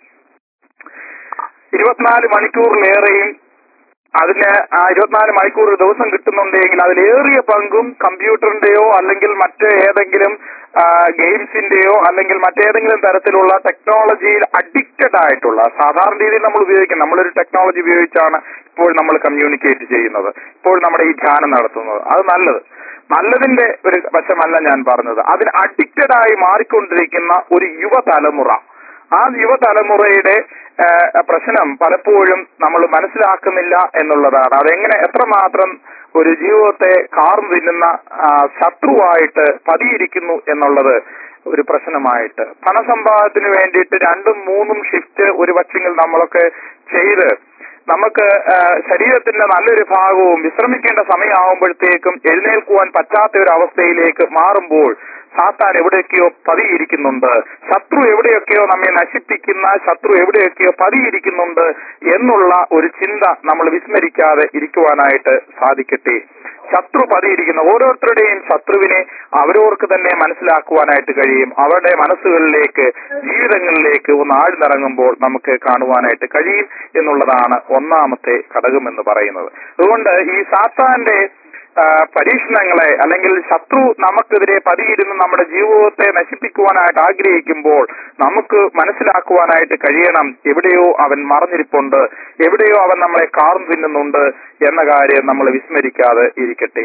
F: ഇരുപത്തിനാല് മണിക്കൂറിലേറെയും അതിന് ആ ഇരുപത്തിനാല് മണിക്കൂർ ഒരു ദിവസം കിട്ടുന്നുണ്ടെങ്കിൽ അതിലേറിയ പങ്കും കമ്പ്യൂട്ടറിന്റെയോ അല്ലെങ്കിൽ മറ്റ് ഏതെങ്കിലും ഗെയിംസിന്റെയോ അല്ലെങ്കിൽ മറ്റേതെങ്കിലും തരത്തിലുള്ള ടെക്നോളജിയിൽ അഡിക്റ്റഡ് ആയിട്ടുള്ള സാധാരണ രീതിയിൽ നമ്മൾ ഉപയോഗിക്കും നമ്മളൊരു ടെക്നോളജി ഉപയോഗിച്ചാണ് ഇപ്പോൾ നമ്മൾ കമ്മ്യൂണിക്കേറ്റ് ചെയ്യുന്നത് ഇപ്പോൾ നമ്മുടെ ഈ ധ്യാനം നടത്തുന്നത് അത് നല്ലത് നല്ലതിന്റെ ഒരു വശമല്ല ഞാൻ പറഞ്ഞത് അതിന് അഡിക്റ്റഡ് ആയി മാറിക്കൊണ്ടിരിക്കുന്ന ഒരു യുവതലമുറ ആ യുവതലമുറയുടെ ആ, പ്രശ്നം പലപ്പോഴും നമ്മൾ മനസ്സിലാക്കുന്നില്ല എന്നുള്ളതാണ് അതെങ്ങനെ എത്രമാത്രം ഒരു ജീവിതത്തെ കാർന്നു തിന്നുന്ന ആ, ശത്രുവായിട്ട് പതിയിരിക്കുന്നു എന്നുള്ളത് ഒരു പ്രശ്നമായിട്ട് ധനസമ്പാദത്തിന് വേണ്ടിയിട്ട് രണ്ടും മൂന്നും ഷിഫ്റ്റ് ഒരു പക്ഷെങ്കിൽ നമ്മളൊക്കെ ചെയ്ത് നമുക്ക് ആ, ശരീരത്തിന്റെ നല്ലൊരു ഭാഗവും വിശ്രമിക്കേണ്ട സമയമാകുമ്പോഴത്തേക്കും എഴുന്നേൽക്കുവാൻ പറ്റാത്ത ഒരു അവസ്ഥയിലേക്ക് മാറുമ്പോൾ സാത്താൻ എവിടെയൊക്കെയോ പതിയിരിക്കുന്നുണ്ട് ശത്രു എവിടെയൊക്കെയോ നമ്മെ നശിപ്പിക്കുന്ന ശത്രു എവിടെയൊക്കെയോ പതിയിരിക്കുന്നുണ്ട് എന്നുള്ള ഒരു ചിന്ത നമ്മൾ വിസ്മരിക്കാതെ ഇരിക്കുവാനായിട്ട് സാധിക്കട്ടെ ശത്രു പതിയിരിക്കുന്ന ഓരോരുത്തരുടെയും ശത്രുവിനെ അവരവർക്ക് തന്നെ മനസ്സിലാക്കുവാനായിട്ട് കഴിയും അവരുടെ മനസ്സുകളിലേക്ക് ജീവിതങ്ങളിലേക്ക് ഒന്ന് ആഴ്ന്നിറങ്ങുമ്പോൾ നമുക്ക് കാണുവാനായിട്ട് കഴിയും എന്നുള്ളതാണ് ഒന്നാമത്തെ ഘടകം എന്ന് പറയുന്നത് അതുകൊണ്ട് ഈ സാത്താന്റെ ആ, പരീക്ഷണങ്ങളെ അല്ലെങ്കിൽ ശത്രു നമുക്കെതിരെ പതിയിരുന്ന് നമ്മുടെ ജീവിതത്തെ നശിപ്പിക്കുവാനായിട്ട് ആഗ്രഹിക്കുമ്പോൾ നമുക്ക് മനസ്സിലാക്കുവാനായിട്ട് കഴിയണം എവിടെയോ അവൻ മറഞ്ഞിരിപ്പുണ്ട് എവിടെയോ അവൻ നമ്മളെ കാർന്നു തിന്നുന്നുണ്ട് എന്ന കാര്യം നമ്മൾ വിസ്മരിക്കാതെ ഇരിക്കട്ടെ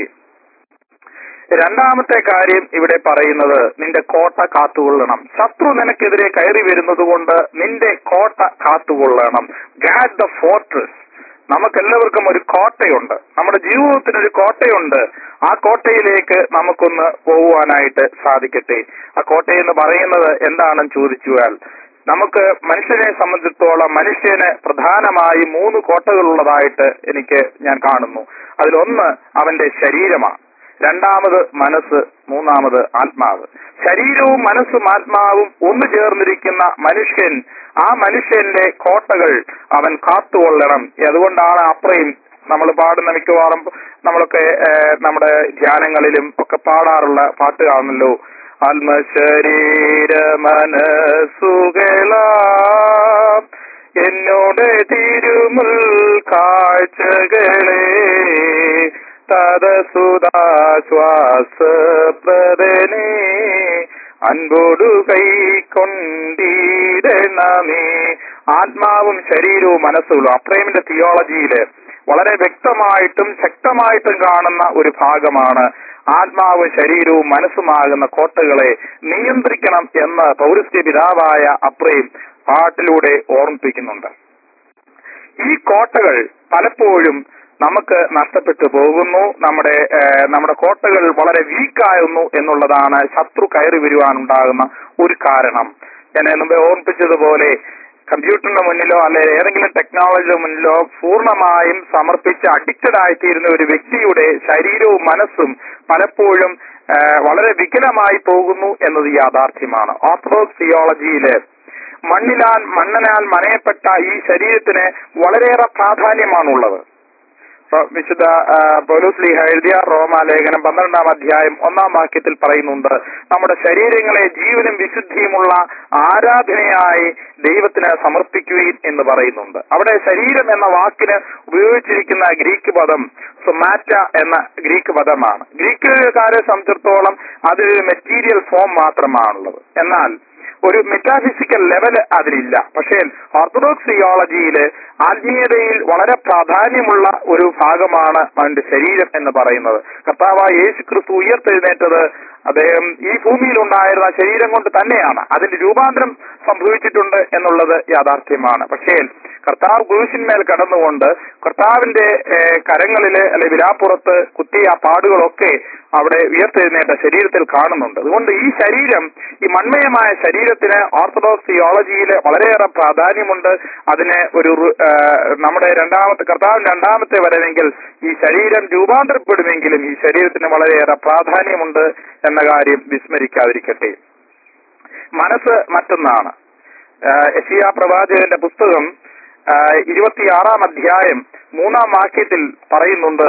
F: രണ്ടാമത്തെ കാര്യം ഇവിടെ പറയുന്നത് നിന്റെ കോട്ട കാത്തുകൊള്ളണം ശത്രു നിനക്കെതിരെ കയറി വരുന്നത് കൊണ്ട് നിന്റെ കോട്ട കാത്തുകൊള്ളണം ഗാഡ് ദ ഫോർട്രസ് നമുക്കെല്ലാവർക്കും ഒരു കോട്ടയുണ്ട് നമ്മുടെ ജീവിതത്തിന് ഒരു കോട്ടയുണ്ട് ആ കോട്ടയിലേക്ക് നമുക്കൊന്ന് പോകുവാനായിട്ട് സാധിക്കട്ടെ ആ കോട്ടയെന്ന് പറയുന്നത് എന്താണെന്ന് ചോദിച്ചാൽ നമുക്ക് മനുഷ്യനെ സംബന്ധിച്ചിടത്തോളം മനുഷ്യന് പ്രധാനമായി മൂന്ന് കോട്ടകളുള്ളതായിട്ട് എനിക്ക് ഞാൻ കാണുന്നു അതിലൊന്ന് അവന്റെ ശരീരമാണ് രണ്ടാമത് മനസ്സ് മൂന്നാമത് ആത്മാവ് ശരീരവും മനസ്സും ആത്മാവും ഒന്നു ചേർന്നിരിക്കുന്ന മനുഷ്യൻ ആ മനുഷ്യന്റെ കോട്ടകൾ അവൻ കാത്തുകൊള്ളണം അതുകൊണ്ടാണ് അത്രയും നമ്മൾ പാടുന്ന മിക്കവാറും നമ്മളൊക്കെ ഏഹ്, നമ്മുടെ ധ്യാനങ്ങളിലും ഒക്കെ പാടാറുള്ള പാട്ടുകാണല്ലോ ആത്മശരീര മനസ്സുകള എന്നോട് തിരുമുൽ കാഴ്ചകളെ തദസുദാശ്വാസപ്രദനെ അൻപോടു കൈക്കൊണ്ടിടണമേ ആത്മാവും ശരീരവും മനസ്സുകളും അപ്രേമിന്റെ തിയോളജിയില് വളരെ വ്യക്തമായിട്ടും ശക്തമായിട്ടും കാണുന്ന ഒരു ഭാഗമാണ് ആത്മാവും ശരീരവും മനസ്സുമാകുന്ന കോട്ടകളെ നിയന്ത്രിക്കണം എന്ന് പൗരസ്ത്യ പിതാവായ അപ്രേം പാട്ടിലൂടെ ഓർമ്മിപ്പിക്കുന്നുണ്ട് ഈ കോട്ടകൾ പലപ്പോഴും നമുക്ക് നഷ്ടപ്പെട്ടു പോകുന്നു നമ്മുടെ ഏഹ്, നമ്മുടെ കോട്ടകൾ വളരെ വീക്കാകുന്നു എന്നുള്ളതാണ് ശത്രു കയറി വരുവാനുണ്ടാകുന്ന ഒരു കാരണം എന്നെ മുമ്പേ ഓർമ്മിപ്പിച്ചതുപോലെ കമ്പ്യൂട്ടറിന് മുന്നിലോ അല്ലെ ഏതെങ്കിലും ടെക്നോളജിയുടെ മുന്നിലോ പൂർണ്ണമായും സമർപ്പിച്ച് അഡിക്റ്റഡ് ആയിത്തീരുന്ന ഒരു വ്യക്തിയുടെ ശരീരവും മനസ്സും പലപ്പോഴും ആ, വളരെ വികലമായി പോകുന്നു എന്നത് യാഥാർത്ഥ്യമാണ് ഓർത്തഡോക്സ് തിയോളജിയില് മണ്ണിലാൽ മണ്ണനാൽ മനയപ്പെട്ട ഈ ശരീരത്തിന് വളരെയേറെ പ്രാധാന്യമാണുള്ളത് ഇപ്പൊ വിശുദ്ധ ആ, പൗലോസ് ലീഹ എഴുതിയ റോമാലേഖനം പന്ത്രണ്ടാം അധ്യായം ഒന്നാം വാക്യത്തിൽ പറയുന്നുണ്ട് നമ്മുടെ ശരീരങ്ങളെ ജീവനും വിശുദ്ധിയുമുള്ള ആരാധനയായി ദൈവത്തിന് സമർപ്പിക്കുകയും എന്ന് പറയുന്നുണ്ട് അവിടെ ശരീരം എന്ന വാക്കിന് ഉപയോഗിച്ചിരിക്കുന്ന ഗ്രീക്ക് പദം സൊമാറ്റ എന്ന ഗ്രീക്ക് പദമാണ് ഗ്രീക്കുകാരെ സംബന്ധിച്ചിടത്തോളം അതൊരു മെറ്റീരിയൽ ഫോം മാത്രമാണുള്ളത് എന്നാൽ ഒരു മെറ്റാഫിസിക്കൽ ലെവൽ അതിലില്ല പക്ഷേ ഓർത്തഡോക്സ് തിയോളജിയിൽ ആത്മീയതയിൽ വളരെ പ്രാധാന്യമുള്ള ഒരു ഭാഗമാണ് അവന്റെ ശരീരം എന്ന് പറയുന്നത് കർത്താവായ യേശു ക്രിസ്തു ഉയർത്തെഴുന്നേറ്റത് അദ്ദേഹം ഈ ഭൂമിയിൽ ഉണ്ടായിരുന്ന ശരീരം കൊണ്ട് തന്നെയാണ് അതിന്റെ രൂപാന്തരം സംഭവിച്ചിട്ടുണ്ട് എന്നുള്ളത് യാഥാർത്ഥ്യമാണ് പക്ഷേ കർത്താവ് കുരിശിന്മേൽ കടന്നുകൊണ്ട് കർത്താവിന്റെ ഏഹ്, കരങ്ങളില് അല്ലെ വിലാപ്പുറത്ത് കുത്തിയ ആ പാടുകളൊക്കെ അവിടെ ഉയർത്തെഴുന്നേറ്റ ശരീരത്തിൽ കാണുന്നുണ്ട് അതുകൊണ്ട് ഈ ശരീരം ഈ മൺമയമായ ശരീരത്തിന് ഓർത്തഡോക്സ് തിയോളജിയിൽ വളരെയേറെ പ്രാധാന്യമുണ്ട് അതിന് ഒരു റു- ആ, നമ്മുടെ രണ്ടാമത്തെ കർത്താവിന്റെ രണ്ടാമത്തെ വരവെങ്കിൽ ഈ ശരീരം രൂപാന്തരപ്പെടുമെങ്കിലും ഈ ശരീരത്തിന് വളരെയേറെ പ്രാധാന്യമുണ്ട് എന്ന കാര്യം വിസ്മരിക്കാതിരിക്കട്ടെ മനസ്സ് മറ്റൊന്നാണ് യശിയ പ്രവാചകന്റെ പുസ്തകം ആ, ഇരുപത്തിയാറാം അധ്യായം മൂന്നാം വാക്യത്തിൽ പറയുന്നുണ്ട്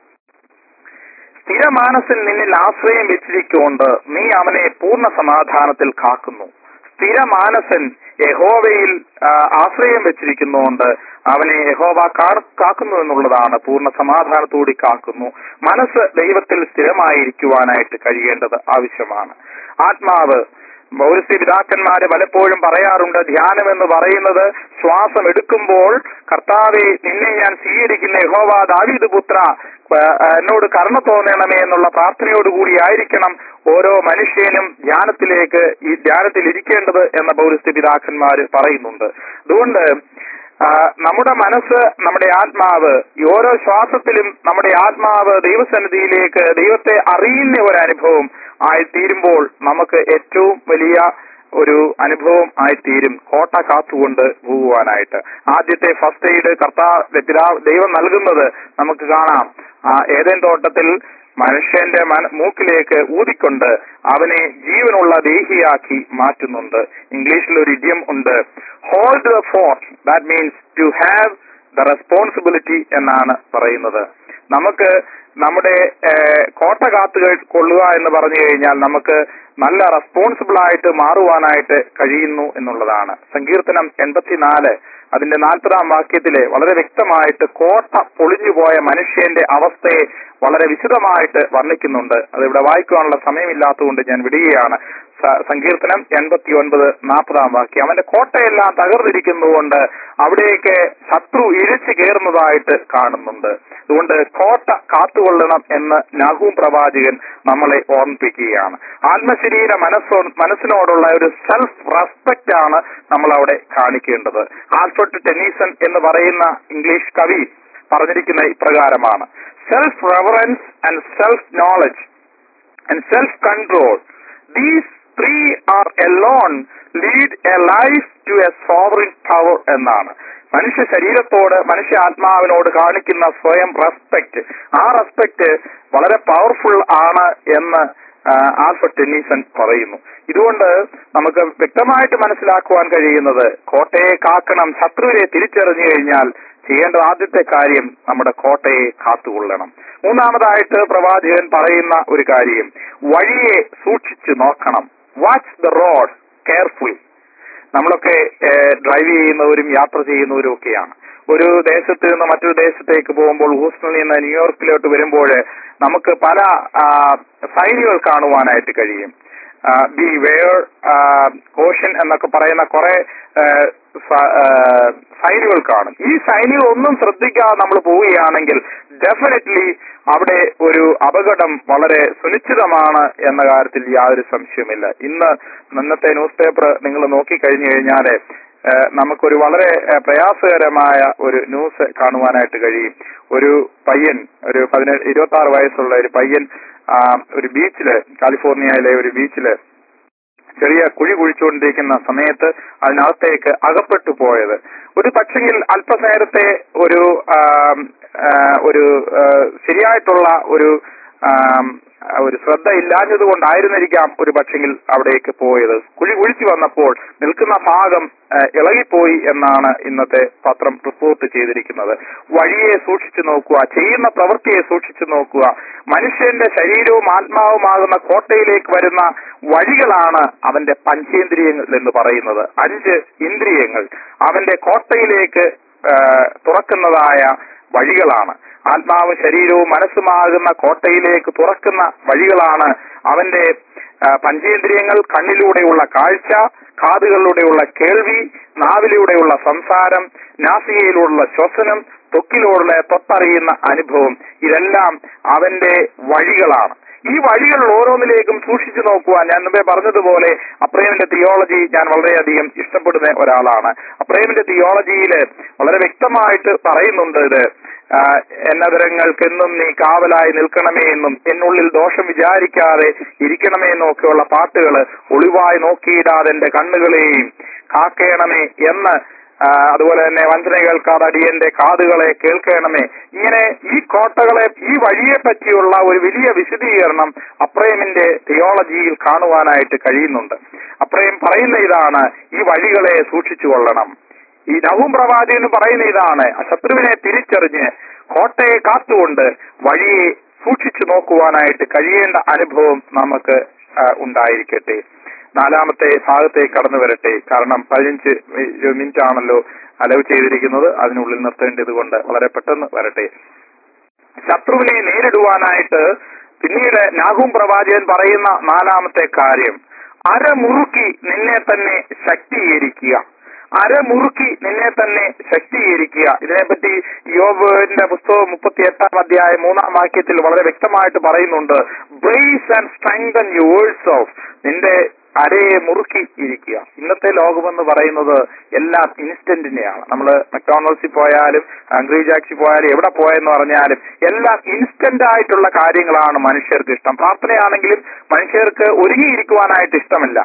F: സ്ഥിരമാനസിൽ നിന്നിൽ ആശ്രയം വെച്ചിരിക്കൊണ്ട് നീ അവനെ പൂർണ്ണ സമാധാനത്തിൽ കാക്കുന്നു സ്ഥിരമാനസൻ യഹോവയിൽ ആ, ആശ്രയം വെച്ചിരിക്കുന്നതുകൊണ്ട് അവനെ യഹോവ കാ- കാക്കുന്നു എന്നുള്ളതാണ് പൂർണ്ണ സമാധാനത്തോടി കാക്കുന്നു മനസ്സ് ദൈവത്തിൽ സ്ഥിരമായിരിക്കുവാനായിട്ട് കഴിയേണ്ടത് ആവശ്യമാണ് ആത്മാവ് പൗരസ്ത്യ പിതാക്കന്മാര് പലപ്പോഴും പറയാറുണ്ട് ധ്യാനം എന്ന് പറയുന്നത് ശ്വാസം എടുക്കുമ്പോൾ കർത്താവെ നിന്നെ ഞാൻ സ്വീകരിക്കുന്ന യഹോവ ദാവീദ് പുത്ര ആ, എന്നോട് കരുണ തോന്നണമേ എന്നുള്ള പ്രാർത്ഥനയോടുകൂടി ആയിരിക്കണം ഓരോ മനുഷ്യനും ധ്യാനത്തിലേക്ക് ഈ ധ്യാനത്തിൽ ഇരിക്കേണ്ടത് എന്ന പൗരസ്ത്യ പിതാക്കന്മാര് പറയുന്നുണ്ട് അതുകൊണ്ട് ആ, നമ്മുടെ മനസ്സ് നമ്മുടെ ആത്മാവ് ഈ ഓരോ ശ്വാസത്തിലും നമ്മുടെ ആത്മാവ് ദൈവസന്നിധിയിലേക്ക് ദൈവത്തെ അറിയുന്ന ഒരു അനുഭവം ആയിത്തീരുമ്പോൾ നമുക്ക് ഏറ്റവും വലിയ ഒരു അനുഭവം ആയിത്തീരും കോട്ട കാത്തുകൊണ്ട് പോകുവാനായിട്ട് ആദ്യത്തെ ഫസ്റ്റ് എയ്ഡ് കർത്താവ് പിതാവ് ദൈവം നൽകുന്നത് നമുക്ക് കാണാം ആ ഏതേൻ തോട്ടത്തിൽ മനുഷ്യന്റെ മന- മൂക്കിലേക്ക് ഊതിക്കൊണ്ട് അവനെ ജീവനുള്ള ദേഹിയാക്കി മാറ്റുന്നുണ്ട് ഇംഗ്ലീഷിൽ ഒരു ഇഡിയം ഉണ്ട് hold the fort that means to have the responsibility എന്നാണ് പറയുന്നത് നമുക്ക് നമ്മുടെ ഏഹ്, കോട്ട കാത്തു കൊള്ളുക എന്ന് പറഞ്ഞു കഴിഞ്ഞാൽ നമുക്ക് നല്ല റെസ്പോൺസിബിൾ ആയിട്ട് മാറുവാനായിട്ട് കഴിയുന്നു എന്നുള്ളതാണ് സങ്കീർത്തനം എൺപത്തിനാല് അതിന്റെ നാൽപ്പതാം വാക്യത്തില് വളരെ വ്യക്തമായിട്ട് കോട്ട പൊളിഞ്ഞുപോയ മനുഷ്യന്റെ അവസ്ഥയെ വളരെ വിശദമായിട്ട് വർണ്ണിക്കുന്നുണ്ട് അത് ഇവിടെ വായിക്കുവാനുള്ള സമയമില്ലാത്തതുകൊണ്ട് ഞാൻ വിടുകയാണ് സ- സങ്കീർത്തനം എൺപത്തി ഒൻപത് നാൽപ്പതാം വാക്യം അവന്റെ കോട്ടയെല്ലാം തകർന്നിരിക്കുന്നതുകൊണ്ട് അവിടേക്ക് ശത്രു ഇഴച്ചു കയറുന്നതായിട്ട് കാണുന്നുണ്ട് അതുകൊണ്ട് കോട്ട കാത്തുകൊള്ളണം എന്ന് നാഹൂം പ്രവാചകൻ നമ്മളെ ഓർമ്മിപ്പിക്കുകയാണ് ആത്മശരീര മനസ്സോ മനസ്സിനോടുള്ള ഒരു സെൽഫ് റെസ്പെക്റ്റ് ആണ് നമ്മൾ അവിടെ കാണിക്കേണ്ടത് ആൽഫർട്ട് ടെന്നീസൺ എന്ന് പറയുന്ന ഇംഗ്ലീഷ് കവി പറഞ്ഞിരിക്കുന്ന ഇപ്രകാരമാണ് self reverence and self knowledge and self-control. These three are alone lead a life to a sovereign power എന്നാണ് മനുഷ്യ ശരീരത്തോട് മനുഷ്യ ആത്മാവിനോട് കാണിക്കുന്ന സ്വയം റെസ്പെക്ട് ആ റെസ്പെക്ട് വളരെ പവർഫുൾ ആണ് എന്ന് ആ, ആൽഫർട്ട് ടെന്നീസൺ പറയുന്നു ഇതുകൊണ്ട് നമുക്ക് വ്യക്തമായിട്ട് മനസ്സിലാക്കുവാൻ കഴിയുന്നത് കോട്ടയെ കാക്കണം ശത്രുവിനെ തിരിച്ചറിഞ്ഞു കഴിഞ്ഞാൽ ചെയ്യേണ്ട ആദ്യത്തെ കാര്യം നമ്മുടെ കോട്ടയെ കാത്തുകൊള്ളണം മൂന്നാമതായിട്ട് പ്രവാചകൻ പറയുന്ന ഒരു കാര്യം വഴിയെ സൂക്ഷിച്ചു നോക്കണം വാച്ച് ദ റോഡ് കെയർഫുൾ നമ്മളൊക്കെ ഡ്രൈവ് ചെയ്യുന്നവരും യാത്ര ചെയ്യുന്നവരും ഒക്കെയാണ് ഒരു ദേശത്ത് നിന്ന് മറ്റൊരു ദേശത്തേക്ക് പോകുമ്പോൾ ഹൂസ്റ്റണിൽ നിന്ന് ന്യൂയോർക്കിലോട്ട് വരുമ്പോൾ നമുക്ക് പല സൈനുകൾ കാണുവാനായിട്ട് കഴിയും ബി വെയർ കോഷൻ എന്നൊക്കെ പറയുന്ന കുറെ സൈനുകൾ കാണും ഈ സൈനുകൾ ഒന്നും ശ്രദ്ധിക്കാതെ നമ്മൾ പോവുകയാണെങ്കിൽ ഡെഫിനറ്റ്ലി അവിടെ ഒരു അപകടം വളരെ സുനിശ്ചിതമാണ് എന്ന കാര്യത്തിൽ യാതൊരു സംശയമില്ല ഇന്ന് ഇന്നത്തെ ന്യൂസ് പേപ്പർ നിങ്ങൾ നോക്കിക്കഴിഞ്ഞു കഴിഞ്ഞാല് ഏഹ് നമുക്കൊരു വളരെ ഏഹ് പ്രയാസകരമായ ഒരു ന്യൂസ് കാണുവാനായിട്ട് കഴിയും ഒരു പയ്യൻ ഒരു പതിനേഴ് ഇരുപത്തി ആറ് വയസ്സുള്ള ഒരു പയ്യൻ ആ, ഒരു ബീച്ചില് കാലിഫോർണിയയിലെ ഒരു ബീച്ചില് ചെറിയ കുഴി കുഴിച്ചുകൊണ്ടിരിക്കുന്ന സമയത്ത് അതിനകത്തേക്ക് അകപ്പെട്ടു പോയത് ഒരു പക്ഷെങ്കിൽ അല്പനേരത്തെ ഒരു ആം, ആ, ഒരു ആ, ശരിയായിട്ടുള്ള ഒരു ആം, ഒരു ശ്രദ്ധ ഇല്ലാഞ്ഞത് കൊണ്ടായിരുന്നിരിക്കാം ഒരു പക്ഷെങ്കിൽ അവിടേക്ക് പോയത് കുഴി കുഴിച്ചു വന്നപ്പോൾ നിൽക്കുന്ന ഭാഗം ആ, ഇളകിപ്പോയി എന്നാണ് ഇന്നത്തെ പത്രം റിപ്പോർട്ട് ചെയ്തിരിക്കുന്നത് വഴിയെ സൂക്ഷിച്ചു നോക്കുക ചെയ്യുന്ന പ്രവൃത്തിയെ സൂക്ഷിച്ചു നോക്കുക മനുഷ്യന്റെ ശരീരവും ആത്മാവുമാകുന്ന കോട്ടയിലേക്ക് വരുന്ന വഴികളാണ് അവന്റെ പഞ്ചേന്ദ്രിയങ്ങൾ എന്ന് പറയുന്നത് അഞ്ച് ഇന്ദ്രിയങ്ങൾ അവന്റെ കോട്ടയിലേക്ക് ആ, തുറക്കുന്നതായ വഴികളാണ് ആത്മാവും ശരീരവും മനസ്സുമാകുന്ന കോട്ടയിലേക്ക് തുറക്കുന്ന വഴികളാണ് അവന്റെ ആ, പഞ്ചേന്ദ്രിയങ്ങൾ കണ്ണിലൂടെയുള്ള കാഴ്ച കാതുകളിലൂടെയുള്ള കേൾവി നാവിലൂടെയുള്ള സംസാരം നാസികയിലുള്ള ശ്വസനം ത്വക്കിലൂടെ തൊട്ടറിയുന്ന അനുഭവം ഇതെല്ലാം അവന്റെ വഴികളാണ് ഈ വഴികൾ ഓരോന്നിലേക്കും സൂക്ഷിച്ചു നോക്കുവാൻ ഞാൻ മുമ്പേ പറഞ്ഞതുപോലെ അപ്രേമിന്റെ തിയോളജി ഞാൻ വളരെയധികം ഇഷ്ടപ്പെടുന്ന ഒരാളാണ് അപ്രേമിന്റെ തിയോളജിയിൽ വളരെ വ്യക്തമായിട്ട് പറയുന്നുണ്ട് ഇത് ആ, എന്നതരങ്ങൾക്കെന്നും നീ കാവലായി നിൽക്കണമേ എന്നും എന്നുള്ളിൽ ദോഷം വിചാരിക്കാതെ ഇരിക്കണമേ എന്നൊക്കെയുള്ള പാട്ടുകൾ ഒളിവായി നോക്കിയിടാതെ എന്റെ കണ്ണുകളെയും കാക്കേണമേ എന്ന് ആ, അതുപോലെ തന്നെ വഞ്ചന കേൾക്കാതെ അടിയന്റെ കാതുകളെ കേൾക്കണമേ ഇങ്ങനെ ഈ കോട്ടകളെ ഈ വഴിയെ പറ്റിയുള്ള ഒരു വലിയ വിശദീകരണം അപ്രേമിന്റെ തിയോളജിയിൽ കാണുവാനായിട്ട് കഴിയുന്നുണ്ട് അപ്രേം പറയുന്ന ഇതാണ് ഈ വഴികളെ സൂക്ഷിച്ചു കൊള്ളണം ഈ നവും പ്രവാചകൻ എന്ന് പറയുന്ന ഇതാണ് ശത്രുവിനെ തിരിച്ചറിഞ്ഞ് കോട്ടയെ കാത്തുകൊണ്ട് വഴിയെ സൂക്ഷിച്ചു നോക്കുവാനായിട്ട് കഴിയേണ്ട അനുഭവം നമുക്ക് ആ, ഉണ്ടായിരിക്കട്ടെ നാലാമത്തെ ഭാഗത്തേക്ക് കടന്നു വരട്ടെ കാരണം പതിനഞ്ച് മിനിറ്റ് ആണല്ലോ അലവ് ചെയ്തിരിക്കുന്നത് അതിനുള്ളിൽ നിർത്തേണ്ടത് കൊണ്ട് വളരെ പെട്ടെന്ന് വരട്ടെ ശത്രുവിനെ നേരിടുവാനായിട്ട് പിന്നീട് നാഹൂം പ്രവാചകൻ പറയുന്ന നാലാമത്തെ കാര്യം അരമുറുക്കി നിന്നെ തന്നെ ശക്തീകരിക്കുക അരമുറുക്കി നിന്നെ തന്നെ ശക്തീകരിക്കുക ഇതിനെപ്പറ്റി യോബിന്റെ പുസ്തകം മുപ്പത്തി എട്ടാം അധ്യായം മൂന്നാം വാക്യത്തിൽ വളരെ വ്യക്തമായിട്ട് പറയുന്നുണ്ട് brace and strengthen yourself നിന്റെ അരയെ മുറുക്കി ഇരിക്കുക ഇന്നത്തെ ലോകമെന്ന് പറയുന്നത് എല്ലാം ഇൻസ്റ്റന്റിനെയാണ് നമ്മൾ മക്ഡോണൾഡ്സിൽ പോയാലും ഹംഗ്രി ജാക്സിൽ പോയാലും എവിടെ പോയെന്ന് പറഞ്ഞാലും എല്ലാം ഇൻസ്റ്റന്റ് ആയിട്ടുള്ള കാര്യങ്ങളാണ് മനുഷ്യർക്ക് ഇഷ്ടം പ്രാർത്ഥനയാണെങ്കിലും മനുഷ്യർക്ക് ഒരുങ്ങിയിരിക്കുവാനായിട്ട് ഇഷ്ടമല്ല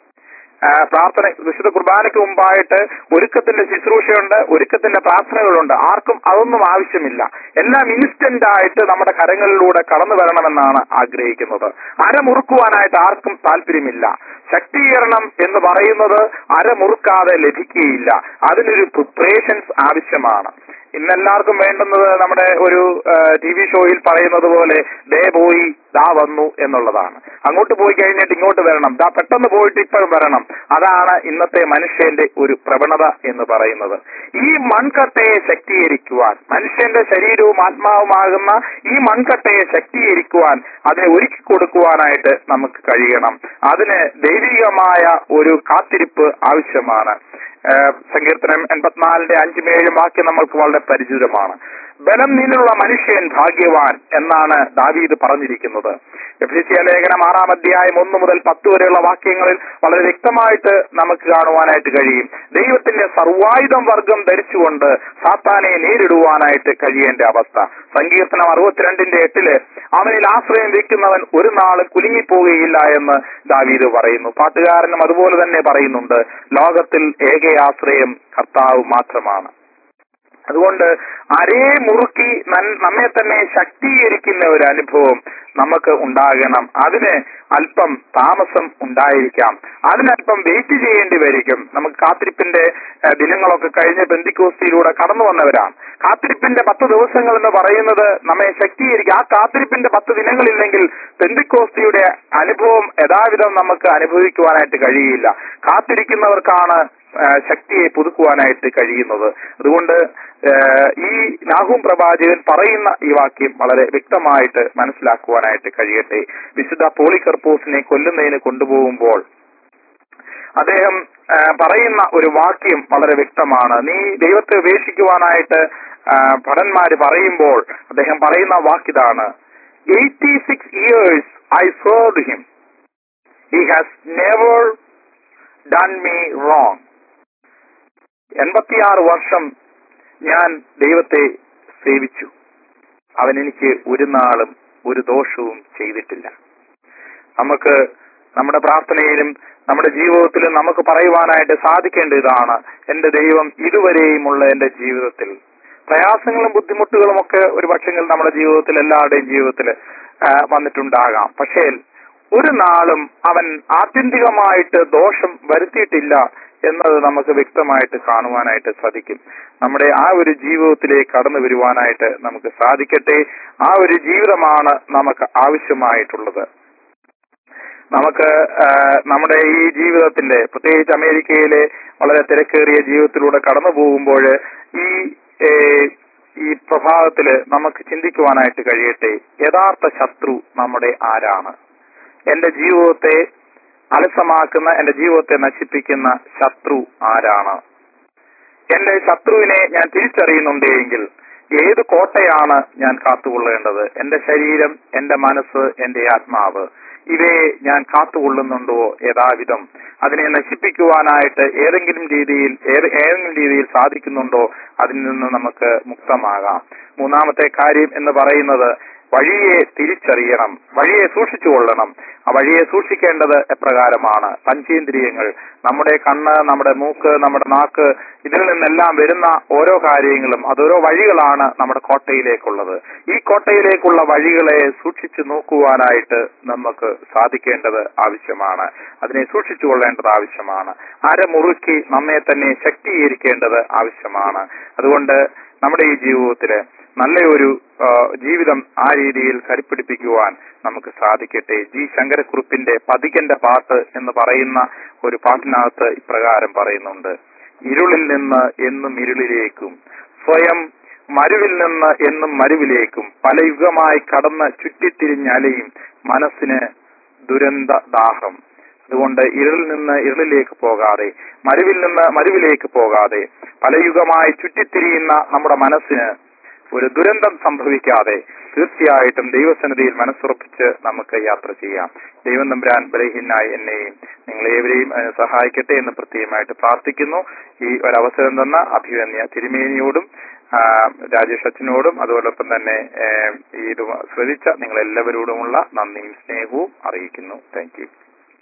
F: ആ, പ്രാർത്ഥന വിശുദ്ധ കുർബാനയ്ക്ക് മുമ്പായിട്ട് ഒരുക്കത്തിന്റെ ശുശ്രൂഷയുണ്ട് ഒരുക്കത്തിന്റെ പ്രാർത്ഥനകളുണ്ട് ആർക്കും അതൊന്നും ആവശ്യമില്ല എല്ലാം ഇൻസ്റ്റന്റ് ആയിട്ട് നമ്മുടെ കരങ്ങളിലൂടെ കടന്നു വരണമെന്നാണ് ആഗ്രഹിക്കുന്നത് അരമുറുക്കുവാനായിട്ട് ആർക്കും താല്പര്യമില്ല ശക്തീകരണം എന്ന് പറയുന്നത് അരമുറുക്കാതെ ലഭിക്കുകയില്ല അതിനൊരു പ്രിപ്പറേഷൻസ് ആവശ്യമാണ് ഇന്നെല്ലാവർക്കും വേണ്ടുന്നത് നമ്മുടെ ഒരു ടി വി ഷോയിൽ പറയുന്നത് പോലെ ദേ പോയി ദാ വന്നു എന്നുള്ളതാണ് അങ്ങോട്ട് പോയി കഴിഞ്ഞിട്ട് ഇങ്ങോട്ട് വരണം ദാ പെട്ടെന്ന് പോയിട്ട് ഇപ്പോഴും വരണം അതാണ് ഇന്നത്തെ മനുഷ്യന്റെ ഒരു പ്രവണത എന്ന് പറയുന്നത് ഈ മൺകട്ടയെ ശക്തീകരിക്കുവാൻ മനുഷ്യന്റെ ശരീരവും ആത്മാവുമാകുന്ന ഈ മൺകട്ടയെ ശക്തീകരിക്കുവാൻ അതിനെ ഒരുക്കി കൊടുക്കുവാനായിട്ട് നമുക്ക് കഴിയണം അതിന് ദൈവികമായ ഒരു കാത്തിരിപ്പ് ആവശ്യമാണ് ഏഹ് സങ്കീർത്തനം എൺപത്തിനാലിന്റെ അഞ്ചും ഏഴും വാക്യം നമ്മൾക്ക് വളരെ പരിചിതമാണ് ബലം നീനുള്ള മനുഷ്യൻ ഭാഗ്യവാൻ എന്നാണ് ദാവീദ് പറഞ്ഞിരിക്കുന്നത് എഫ്സിയ ലേഖനം ആറാം അധ്യായം ഒന്ന് മുതൽ പത്ത് വരെയുള്ള വാക്യങ്ങളിൽ വളരെ വ്യക്തമായിട്ട് നമുക്ക് കാണുവാനായിട്ട് കഴിയും ദൈവത്തിന്റെ സർവായുധം വർഗം ധരിച്ചുകൊണ്ട് സാത്താനെ നേരിടുവാനായിട്ട് കഴിയേണ്ട അവസ്ഥ സങ്കീർത്തനം അറുപത്തിരണ്ടിന്റെ എട്ടില് അവനിൽ ആശ്രയം വെക്കുന്നവൻ ഒരു നാളും കുലുങ്ങിപ്പോവുകയില്ല എന്ന് ദാവീദ് പറയുന്നു പാട്ടുകാരനും അതുപോലെ തന്നെ പറയുന്നുണ്ട് ലോകത്തിൽ ഏക ആശ്രയം കർത്താവ് മാത്രമാണ് അതുകൊണ്ട് അരേ മുറുക്കി നൻ- നമ്മെ തന്നെ ശക്തീകരിക്കുന്ന ഒരു അനുഭവം നമുക്ക് ഉണ്ടാകണം അതിന് അല്പം താമസം ഉണ്ടായിരിക്കാം അതിനല്പം വെയിറ്റ് ചെയ്യേണ്ടി വരിക്കും നമുക്ക് കാത്തിരിപ്പിന്റെ ഏഹ്, ദിനങ്ങളൊക്കെ കഴിഞ്ഞ് ബന്ധിക്കോസ്തിയിലൂടെ കടന്നു വന്നവരാണ് കാത്തിരിപ്പിന്റെ പത്ത് ദിവസങ്ങൾ എന്ന് പറയുന്നത് നമ്മെ ശക്തീകരിക്കും ആ കാത്തിരിപ്പിന്റെ പത്ത് ദിനങ്ങളില്ലെങ്കിൽ ബന്ധിക്കോസ്തിയുടെ അനുഭവം യഥാവിധം നമുക്ക് അനുഭവിക്കുവാനായിട്ട് കഴിയില്ല കാത്തിരിക്കുന്നവർക്കാണ് ആ, ശക്തിയെ പുതുക്കുവാനായിട്ട് കഴിയുന്നത് അതുകൊണ്ട് ആ, ഈ നാഹും പ്രവാചകൻ പറയുന്ന ഈ വാക്യം വളരെ വ്യക്തമായിട്ട് മനസ്സിലാക്കുവാനായിട്ട് കഴിയട്ടെ വിശുദ്ധ പോളികർപ്പോസിനെ കൊല്ലുന്നതിന് കൊണ്ടുപോകുമ്പോൾ അദ്ദേഹം ആ, പറയുന്ന ഒരു വാക്യം വളരെ വ്യക്തമാണ് നീ ദൈവത്തെ ഉപേക്ഷിക്കുവാനായിട്ട് ആ, ഭടന്മാര് പറയുമ്പോൾ അദ്ദേഹം പറയുന്ന വാക്കിതാണ് eighty six years I served him he has never done me wrong എൺപത്തിയാറ് വർഷം ഞാൻ ദൈവത്തെ സേവിച്ചു അവൻ എനിക്ക് ഒരു നാളും ഒരു ദോഷവും ചെയ്തിട്ടില്ല നമുക്ക് നമ്മുടെ പ്രാർത്ഥനയിലും നമ്മുടെ ജീവിതത്തിലും നമുക്ക് പറയുവാനായിട്ട് സാധിക്കേണ്ട ഇതാണ് എന്റെ ദൈവം ഇതുവരെയുമുള്ള എന്റെ ജീവിതത്തിൽ പ്രയാസങ്ങളും ബുദ്ധിമുട്ടുകളും ഒക്കെ ഒരു പക്ഷെങ്കിൽ നമ്മുടെ ജീവിതത്തിൽ എല്ലാവരുടെയും ജീവിതത്തിൽ ആ, വന്നിട്ടുണ്ടാകാം പക്ഷേ ഒരു നാളും അവൻ ആത്യന്തികമായിട്ട് ദോഷം വരുത്തിയിട്ടില്ല എന്നത് നമുക്ക് വ്യക്തമായിട്ട് കാണുവാനായിട്ട് സാധിക്കും നമ്മുടെ ആ ഒരു ജീവിതത്തിലേക്ക് കടന്നു വരുവാനായിട്ട് നമുക്ക് സാധിക്കട്ടെ ആ ഒരു ജീവിതമാണ് നമുക്ക് ആവശ്യമായിട്ടുള്ളത് നമുക്ക് ആ, നമ്മുടെ ഈ ജീവിതത്തിന്റെ പ്രത്യേകിച്ച് അമേരിക്കയിലെ വളരെ തിരക്കേറിയ ജീവിതത്തിലൂടെ കടന്നു പോകുമ്പോൾ ഈ ഏ, ഈ പ്രഭാതത്തില് നമുക്ക് ചിന്തിക്കുവാനായിട്ട് കഴിയട്ടെ യഥാർത്ഥ ശത്രു നമ്മുടെ ആരാണ് എന്റെ ജീവിതത്തെ അലസമാക്കുന്ന എന്റെ ജീവിതത്തെ നശിപ്പിക്കുന്ന ശത്രു ആരാണ് എന്റെ ശത്രുവിനെ ഞാൻ തിരിച്ചറിയുന്നുണ്ടെങ്കിൽ ഏത് കോട്ടയാണ് ഞാൻ കാത്തുകൊള്ളേണ്ടത് എന്റെ ശരീരം എന്റെ മനസ്സ് എന്റെ ആത്മാവ് ഇവയെ ഞാൻ കാത്തുകൊള്ളുന്നുണ്ടോ യഥാവിധം അതിനെ നശിപ്പിക്കുവാനായിട്ട് ഏതെങ്കിലും രീതിയിൽ ഏത് ഏതെങ്കിലും രീതിയിൽ സാധിക്കുന്നുണ്ടോ അതിൽ നിന്ന് നമുക്ക് മുക്തമാകാം മൂന്നാമത്തെ കാര്യം എന്ന് പറയുന്നത് വഴിയെ തിരിച്ചറിയണം വഴിയെ സൂക്ഷിച്ചു കൊള്ളണം ആ വഴിയെ സൂക്ഷിക്കേണ്ടത് എപ്രകാരമാണ് പഞ്ചേന്ദ്രിയങ്ങൾ നമ്മുടെ കണ്ണ് നമ്മുടെ മൂക്ക് നമ്മുടെ നാക്ക് ഇതിൽ നിന്നെല്ലാം വരുന്ന ഓരോ കാര്യങ്ങളും അതോരോ വഴികളാണ് നമ്മുടെ കോട്ടയിലേക്കുള്ളത് ഈ കോട്ടയിലേക്കുള്ള വഴികളെ സൂക്ഷിച്ചു നോക്കുവാനായിട്ട് നമുക്ക് സാധിക്കേണ്ടത് ആവശ്യമാണ് അതിനെ സൂക്ഷിച്ചു കൊള്ളേണ്ടത് ആവശ്യമാണ് അരമുറുക്കി നമ്മെ തന്നെ ശക്തീകരിക്കേണ്ടത് ആവശ്യമാണ് അതുകൊണ്ട് നമ്മുടെ ഈ ജീവിതത്തില് നല്ലൊരു ആ, ജീവിതം ആ രീതിയിൽ കരുപ്പിടിപ്പിക്കുവാൻ നമുക്ക് സാധിക്കട്ടെ ജി ശങ്കരക്കുറുപ്പിന്റെ പതികന്റെ പാട്ട് എന്ന് പറയുന്ന ഒരു പാട്ടിനകത്ത് ഇപ്രകാരം പറയുന്നുണ്ട് ഇരുളിൽ നിന്ന് എന്നും ഇരുളിലേക്കും സ്വയം മരുവിൽ നിന്ന് എന്നും മരുവിലേക്കും പല യുഗമായി കടന്ന് ചുറ്റിത്തിരിഞ്ഞലയും മനസ്സിന് ദുരന്ത ദാഹം അതുകൊണ്ട് ഇരുളിൽ നിന്ന് ഇരുളിലേക്ക് പോകാതെ മരുവിൽ നിന്ന് മരുവിലേക്ക് പോകാതെ പല യുഗമായി ചുറ്റിത്തിരിയുന്ന നമ്മുടെ മനസ്സിന് ഒരു ദുരന്തം സംഭവിക്കാതെ തീർച്ചയായിട്ടും ദൈവസന്നിധിയിൽ മനസ്സുറപ്പിച്ച് നമുക്ക് യാത്ര ചെയ്യാം ദൈവം തമ്പുരാൻ ബലഹീനായി എന്നെയും നിങ്ങളേവരെയും അതിന് സഹായിക്കട്ടെ എന്ന് പ്രത്യേകമായിട്ട് പ്രാർത്ഥിക്കുന്നു ഈ ഒരവസരം തന്ന അഭിവന്യ തിരുമേനിയോടും ആ, രാജേഷ് അച്ഛനോടും അതോടൊപ്പം തന്നെ ഏ, ഈ ഇത് ശ്രദ്ധിച്ച നിങ്ങളെല്ലാവരോടുമുള്ള നന്ദിയും സ്നേഹവും അറിയിക്കുന്നു താങ്ക് യു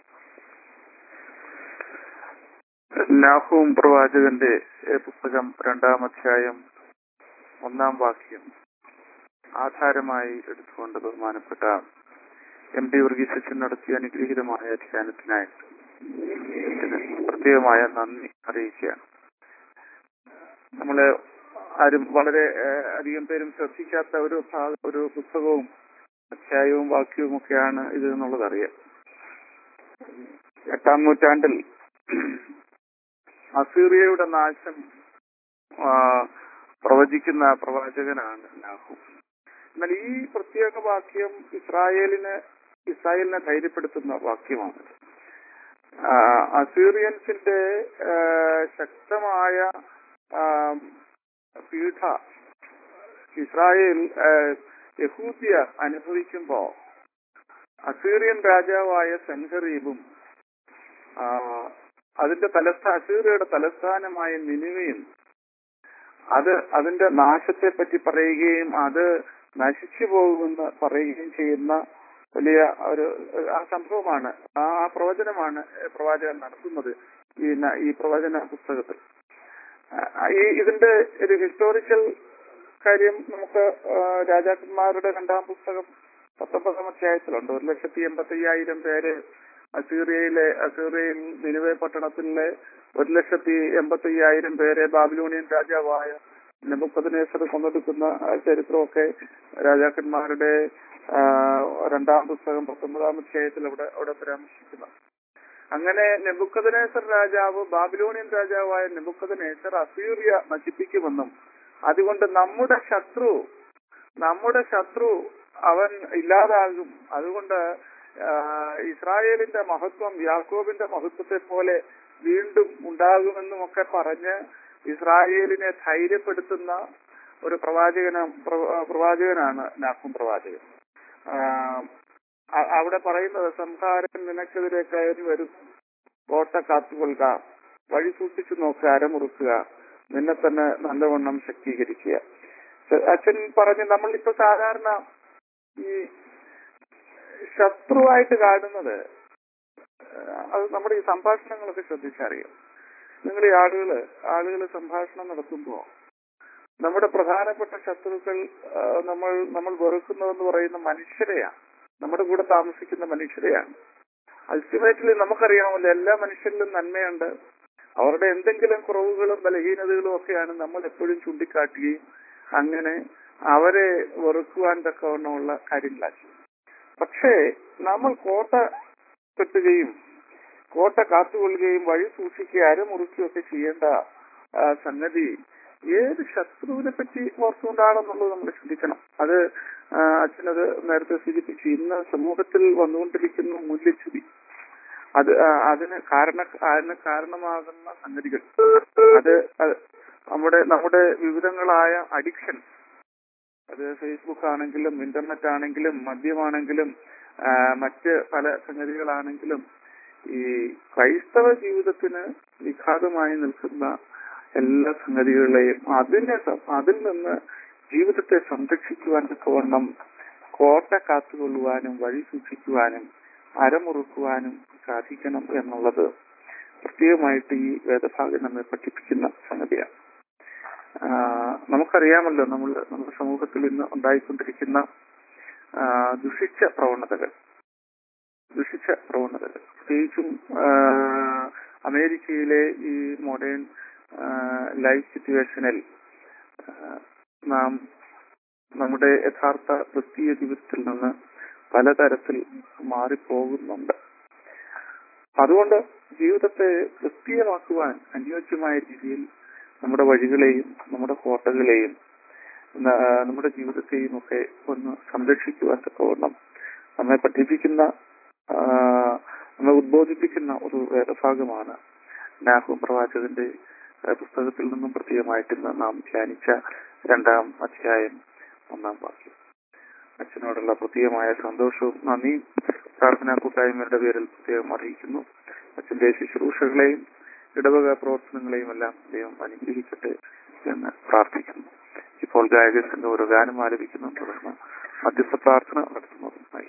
D: നാഹൂം പ്രവാചകന്റെ ഏ, പുസ്തകം രണ്ടാം അധ്യായം ഒന്നാം വാക്യം ആധാരമായി എടുത്തുകൊണ്ട് ബഹുമാനപ്പെട്ട എം ഡി വർഗീസ് അച്ഛൻ നടത്തിയ അനുഗ്രഹീതമായ ധ്യാനത്തിനായിട്ട് ഇതിന് പ്രത്യേകമായ നന്ദി അറിയിക്കുകയാണ് നമ്മള് ആരും വളരെ ഏ, അധികം പേരും ശ്രദ്ധിക്കാത്ത ഒരു ഭാഗ ഒരു പുസ്തകവും അധ്യായവും വാക്യവും ഒക്കെയാണ് ഇത് എന്നുള്ളത് അറിയാം എട്ടാം നൂറ്റാണ്ടിൽ അസീറിയയുടെ നാശം ആ, പ്രവചിക്കുന്ന പ്രവാചകനാണ് നാഹു എന്നാൽ ഈ പ്രത്യേക വാക്യം ഇസ്രായേലിന് ഇസ്രായേലിനെ ധൈര്യപ്പെടുത്തുന്ന വാക്യമാണ് ആ, അസീറിയൻസിന്റെ ആ, ശക്തമായ ആ, പീഠ ഇസ്രായേൽ ആ, യഹൂദ്യ അനുഭവിക്കുമ്പോ അസീറിയൻ രാജാവായ സെൻഹറീബും ആ, അതിന്റെ തലസ്ഥാ അസീറിയയുടെ തലസ്ഥാനമായ നിനുവയും അത് അതിന്റെ നാശത്തെ പറ്റി പറയുകയും അത് നശിച്ചു പോകുമെന്ന് പറയുകയും ചെയ്യുന്ന വലിയ ഒരു ആ സംഭവമാണ് ആ ആ പ്രവചനമാണ് പ്രവാചകൻ നടത്തുന്നത് ഈ ന- ഈ പ്രവചന പുസ്തകത്തിൽ ആ, ഈ ഇതിന്റെ ഒരു ഹിസ്റ്റോറിക്കൽ കാര്യം നമുക്ക് ആ, രാജാക്കന്മാരുടെ രണ്ടാം പുസ്തകം പത്തൊമ്പതാം അധ്യായത്തിലുണ്ട് ഒരു ലക്ഷത്തി എൺപത്തി അയ്യായിരം പേര് അസീറിയയിലെ അസീറിയയിൽ നിനുവെ പട്ടണത്തിലെ ഒരു ലക്ഷത്തി എൺപത്തി അയ്യായിരം പേരെ ബാബിലോണിയൻ രാജാവായ നെബുക്കദ്നേസർ കൊന്നെടുക്കുന്ന ആ ചരിത്രമൊക്കെ രാജാക്കന്മാരുടെ ആ, രണ്ടാം പുസ്തകം പത്തൊമ്പതാം അധ്യായത്തിൽ അവിടെ അവിടെ പരാമർശിക്കുന്നു അങ്ങനെ നെബുക്കദ്നേസർ രാജാവ് ബാബിലോണിയൻ രാജാവായ നെബുക്കദ്നേസർ അസീറിയ നശിപ്പിക്കുമെന്നും അതുകൊണ്ട് നമ്മുടെ ശത്രു നമ്മുടെ ശത്രു അവൻ ഇല്ലാതാകും അതുകൊണ്ട് ആ, ഇസ്രായേലിന്റെ മഹത്വം യാക്കോബിന്റെ മഹത്വത്തെ പോലെ വീണ്ടും ഉണ്ടാകുമെന്നും ഒക്കെ പറഞ്ഞ് ഇസ്രായേലിനെ ധൈര്യപ്പെടുത്തുന്ന ഒരു പ്രവാചകന പ്രവ- പ്രവാചകനാണ് നാക്കും പ്രവാചകൻ ആ, അ- അവിടെ പറയുന്നത് സംഹാരൻ നിനക്കെതിരെ കയറി വരും കോട്ട കാത്തുകൊള്ളുക വഴി സൂക്ഷിച്ചു നോക്കുക അരമുറുക്കുക നിന്നെ തന്നെ നല്ലവണ്ണം ശക്തീകരിക്കുക ശ- അച്ഛൻ പറഞ്ഞ് നമ്മളിപ്പോ സാധാരണ ഈ ശത്രുവായിട്ട് കാണുന്നത് അത് നമ്മുടെ ഈ സംഭാഷണങ്ങളൊക്കെ ശ്രദ്ധിച്ചറിയാം നിങ്ങൾ ഈ ആളുകള് ആളുകൾ സംഭാഷണം നടത്തുമ്പോൾ നമ്മുടെ പ്രധാനപ്പെട്ട ശത്രുക്കൾ ആ, നമ്മൾ നമ്മൾ വെറുക്കുന്നതെന്ന് പറയുന്ന മനുഷ്യരെയാണ് നമ്മുടെ കൂടെ താമസിക്കുന്ന മനുഷ്യരെയാണ് അൾട്ടിമേറ്റ്ലി നമുക്കറിയാമല്ലോ എല്ലാ മനുഷ്യരിലും നന്മയുണ്ട് അവരുടെ എന്തെങ്കിലും കുറവുകളും ബലഹീനതകളും ഒക്കെയാണ് നമ്മൾ എപ്പോഴും ചൂണ്ടിക്കാട്ടുകയും അങ്ങനെ അവരെ വെറുക്കുവാൻ തക്കവണ്ണമുള്ള കാര്യങ്ങളാക്കി പക്ഷേ നമ്മൾ കോട്ട കെട്ടുകയും കോട്ട കാത്തുകൊള്ളുകയും വഴി സൂക്ഷിക്കുകയും അരമുറിക്കുകയും ഒക്കെ ചെയ്യേണ്ട ആ, സംഗതി ഏത് ശത്രുവിനെ പറ്റി ഓർത്തുകൊണ്ടാണെന്നുള്ളത് നമ്മൾ ചിന്തിക്കണം അത് ആ, അച്ഛനത് നേരത്തെ സൂചിപ്പിച്ചു ഇന്ന് സമൂഹത്തിൽ വന്നുകൊണ്ടിരിക്കുന്ന മൂല്യച്യുതി അത് ആ, അതിന് കാരണ അതിന് കാരണമാകുന്ന സംഗതികൾ അത് അത് നമ്മുടെ നമ്മുടെ വിവിധങ്ങളായ അഡിക്ഷൻ അത് ഫേസ്ബുക്ക് ആണെങ്കിലും ഇന്റർനെറ്റ് ആണെങ്കിലും മദ്യമാണെങ്കിലും ആ, മറ്റ് പല സംഗതികളാണെങ്കിലും ഈ ക്രൈസ്തവ ജീവിതത്തിന് വിഘാതമായി നിൽക്കുന്ന എല്ലാ സംഗതികളെയും അതിനെ സ- അതിൽ നിന്ന് ജീവിതത്തെ സംരക്ഷിക്കുവാൻ തക്കവണ്ണം കോട്ട കാത്തുകൊള്ളുവാനും വഴി സൂക്ഷിക്കുവാനും അരമുറുക്കുവാനും സാധിക്കണം എന്നുള്ളത് പ്രത്യേകമായിട്ട് ഈ വേദഭാഗം നമ്മെ പഠിപ്പിക്കുന്ന സംഗതിയാണ് ആ, നമുക്കറിയാമല്ലോ നമ്മൾ നമ്മുടെ സമൂഹത്തിൽ ഇന്ന് ഉണ്ടായിക്കൊണ്ടിരിക്കുന്ന ആ, ദുഷിച്ച പ്രവണതകൾ ദുഷിച്ച പ്രവണതകൾ പ്രത്യേകിച്ചും ആ, അമേരിക്കയിലെ ഈ മോഡേൺ ലൈഫ് സിറ്റുവേഷനിൽ ആ, നാം നമ്മുടെ യഥാർത്ഥ ക്രിസ്തീയ ജീവിതത്തിൽ നിന്ന് പലതരത്തിൽ മാറിപ്പോകുന്നുണ്ട് അതുകൊണ്ട് ജീവിതത്തെ ക്രിസ്തീയമാക്കുവാൻ അനുയോജ്യമായ രീതിയിൽ നമ്മുടെ വഴികളെയും നമ്മുടെ കോട്ടകളെയും ന- നമ്മുടെ ജീവിതത്തെയും ഒക്കെ ഒന്ന് സംരക്ഷിക്കുവാൻ തക്കവണ്ണം നമ്മെ പഠിപ്പിക്കുന്ന ആ, നമ്മെ ഉദ്ബോധിപ്പിക്കുന്ന ഒരു വേദഭാഗമാണ് നാഹു പ്രവാചകന്റെ ആ, പുസ്തകത്തിൽ നിന്നും പ്രത്യേകമായിട്ട് ഇന്ന് നാം ധ്യാനിച്ച രണ്ടാം അധ്യായം ഒന്നാം വാക്യം അച്ഛനോടുള്ള പ്രത്യേകമായ സന്തോഷവും നന്ദിയും പ്രാർത്ഥനാ കൂട്ടായ്മയുടെ പേരിൽ പ്രത്യേകം അറിയിക്കുന്നു അച്ഛന്റെ ശുശ്രൂഷകളെയും ഇടവക പ്രവർത്തനങ്ങളെയും എല്ലാം ദൈവം അനുഗ്രഹിക്കട്ടെ എന്ന് പ്രാർത്ഥിക്കുന്നു ഇപ്പോൾ ഗായക സംഘം ഒരു ഗാനം ആലപിക്കുന്നു തുടർന്ന് മധ്യസ്ഥ പ്രാർത്ഥന നടത്തുന്നതുമായി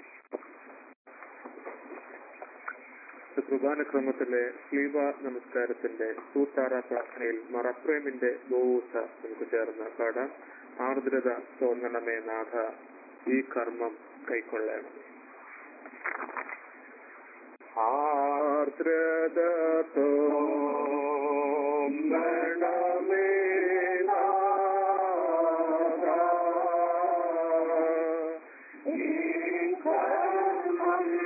C: കുർബാനക്രമത്തിലെ സ്ലീവ നമസ്കാരത്തിന്റെ സൂത്താറ പ്രാർത്ഥനയിൽ മറപ്രേമിന്റെ ഗോവൂസ നമുക്ക് ചേർന്ന് പാടാം ആർദ്രത തോന്നണമേ നാഥ ഈ കർമ്മം കൈക്കൊള്ളണം ആർദ്രത തോന്നണമേ നാഥ ഈ കർമ്മം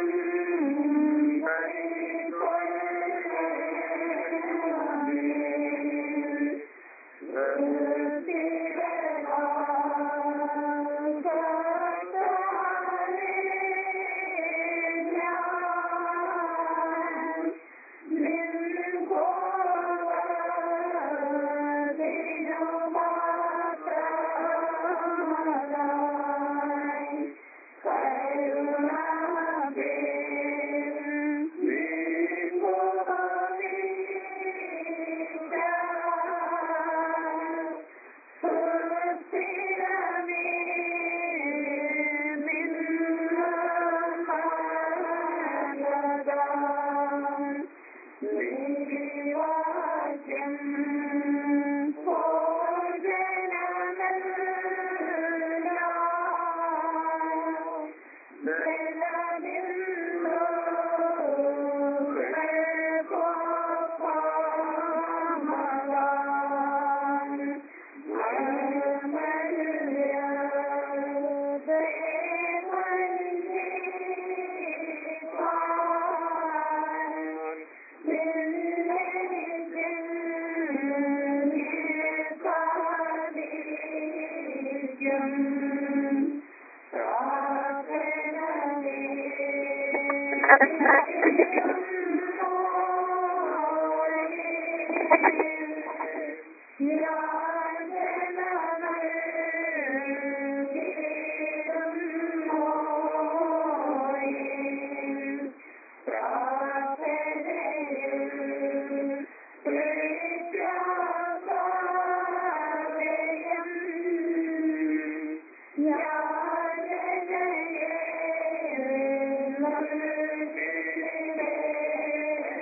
E: Yeah.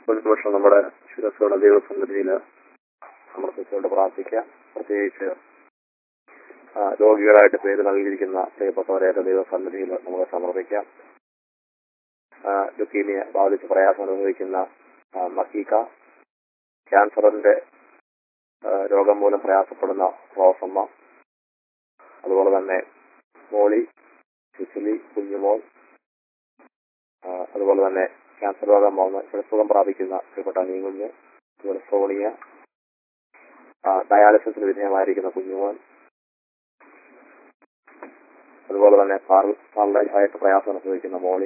B: ഒരു നിമിഷം നമ്മുടെ ശിരസ്സുകളുടെ ദൈവസന്നിധിയിൽ സമർപ്പിച്ചുകൊണ്ട് പ്രാർത്ഥിക്കാം പ്രത്യേകിച്ച് ആ, രോഗികളായിട്ട് പേര് നൽകിയിരിക്കുന്ന പ്രിയപ്പെട്ടവരെയൊക്കെ ദൈവസന്നിധിയിൽ നമുക്ക് സമർപ്പിക്കാം ആ, ലുക്കീമിയ ബാധിച്ച് പ്രയാസം അനുഭവിക്കുന്ന ആ, മക്കീക്ക ക്യാൻസറിന്റെ ആ, രോഗം മൂലം പ്രയാസപ്പെടുന്ന റോസമ്മ അതുപോലെ തന്നെ മോളി സുശിലി കുഞ്ഞുമോൾ ആ, അതുപോലെ തന്നെ ക്യാൻസർ രോഗം വന്ന് സുഖം പ്രാപിക്കുന്ന പ്രിയപ്പെട്ട നീങ്ങുഞ്ഞ് അതുപോലെ സോണിയ ആ, ഡയാലിസിസിന് വിധേയമായിരിക്കുന്ന കുഞ്ഞുമോൻ അതുപോലെ തന്നെ പാർലൈഫായിട്ട് പ്രയാസം അനുഭവിക്കുന്ന മോളി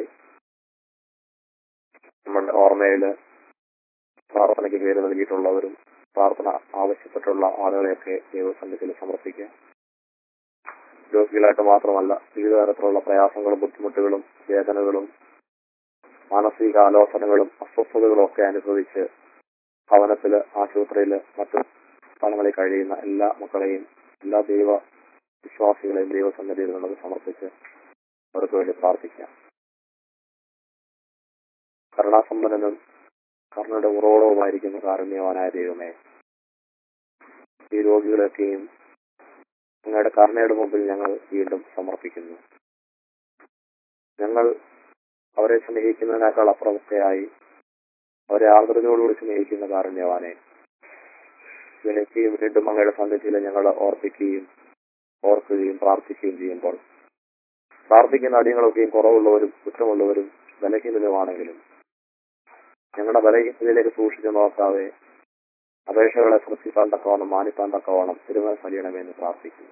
B: നമ്മുടെ ഓർമ്മയില് പ്രാർത്ഥനയ്ക്ക് പേര് നൽകിയിട്ടുള്ളവരും പ്രാർത്ഥന ആവശ്യപ്പെട്ടുള്ള ആളുകളെയൊക്കെ ദൈവസന്നിധിയിൽ സമർപ്പിക്കുക രോഗികളായിട്ട് മാത്രമല്ല വിവിധ തരത്തിലുള്ള പ്രയാസങ്ങളും ബുദ്ധിമുട്ടുകളും വേദനകളും മാനസിക ആലോചനകളും അസ്വസ്ഥതകളും ഒക്കെ അനുഭവിച്ച് ഭവനത്തില് ആശുപത്രിയില് മറ്റു സ്ഥലങ്ങളിൽ കഴിയുന്ന എല്ലാ മക്കളെയും എല്ലാ ദൈവ വിശ്വാസികളെയും ദൈവസന്നിധിയിൽ നമുക്ക് സമർപ്പിച്ച് അവർക്ക് വേണ്ടി പ്രാർത്ഥിക്കാം കരുണാസമ്പന്നനും കരുണയുടെ ഉറവടവുമായിരിക്കുന്ന കാരുണ്യവാനായ ദൈവമേ ഈ രോഗികളൊക്കെയും അങ്ങയുടെ കരുണയുടെ മുമ്പിൽ ഞങ്ങൾ വീണ്ടും സമർപ്പിക്കുന്നു ഞങ്ങൾ അവരെ സ്നേഹിക്കുന്നതിനേക്കാൾ അപ്പുറത്തെയായി അവരെ ആർദ്രതയോടുകൂടി സ്നേഹിക്കുന്ന കാരുണ്യവാനെ വിളിക്കുകയും വീണ്ടും അങ്ങയുടെ സന്നിധിയിൽ ഞങ്ങൾ ഓർപ്പിക്കുകയും ഓർക്കുകയും പ്രാർത്ഥിക്കുകയും ചെയ്യുമ്പോൾ പ്രാർത്ഥിക്കുന്ന അടിയങ്ങളൊക്കെയും കുറവുള്ളവരും കുറ്റമുള്ളവരും ബലഹീനരുമാണെങ്കിലും ഞങ്ങളുടെ ബലഹീനതയിലേക്ക് സൂക്ഷിച്ചു നോക്കാതെ അപേക്ഷകളെ ശ്രദ്ധിക്കാൻ തക്കവണ്ണം മാനിക്കാൻ തക്കവണ്ണം തിരുമല സലിയണമെന്ന് പ്രാർത്ഥിക്കുന്നു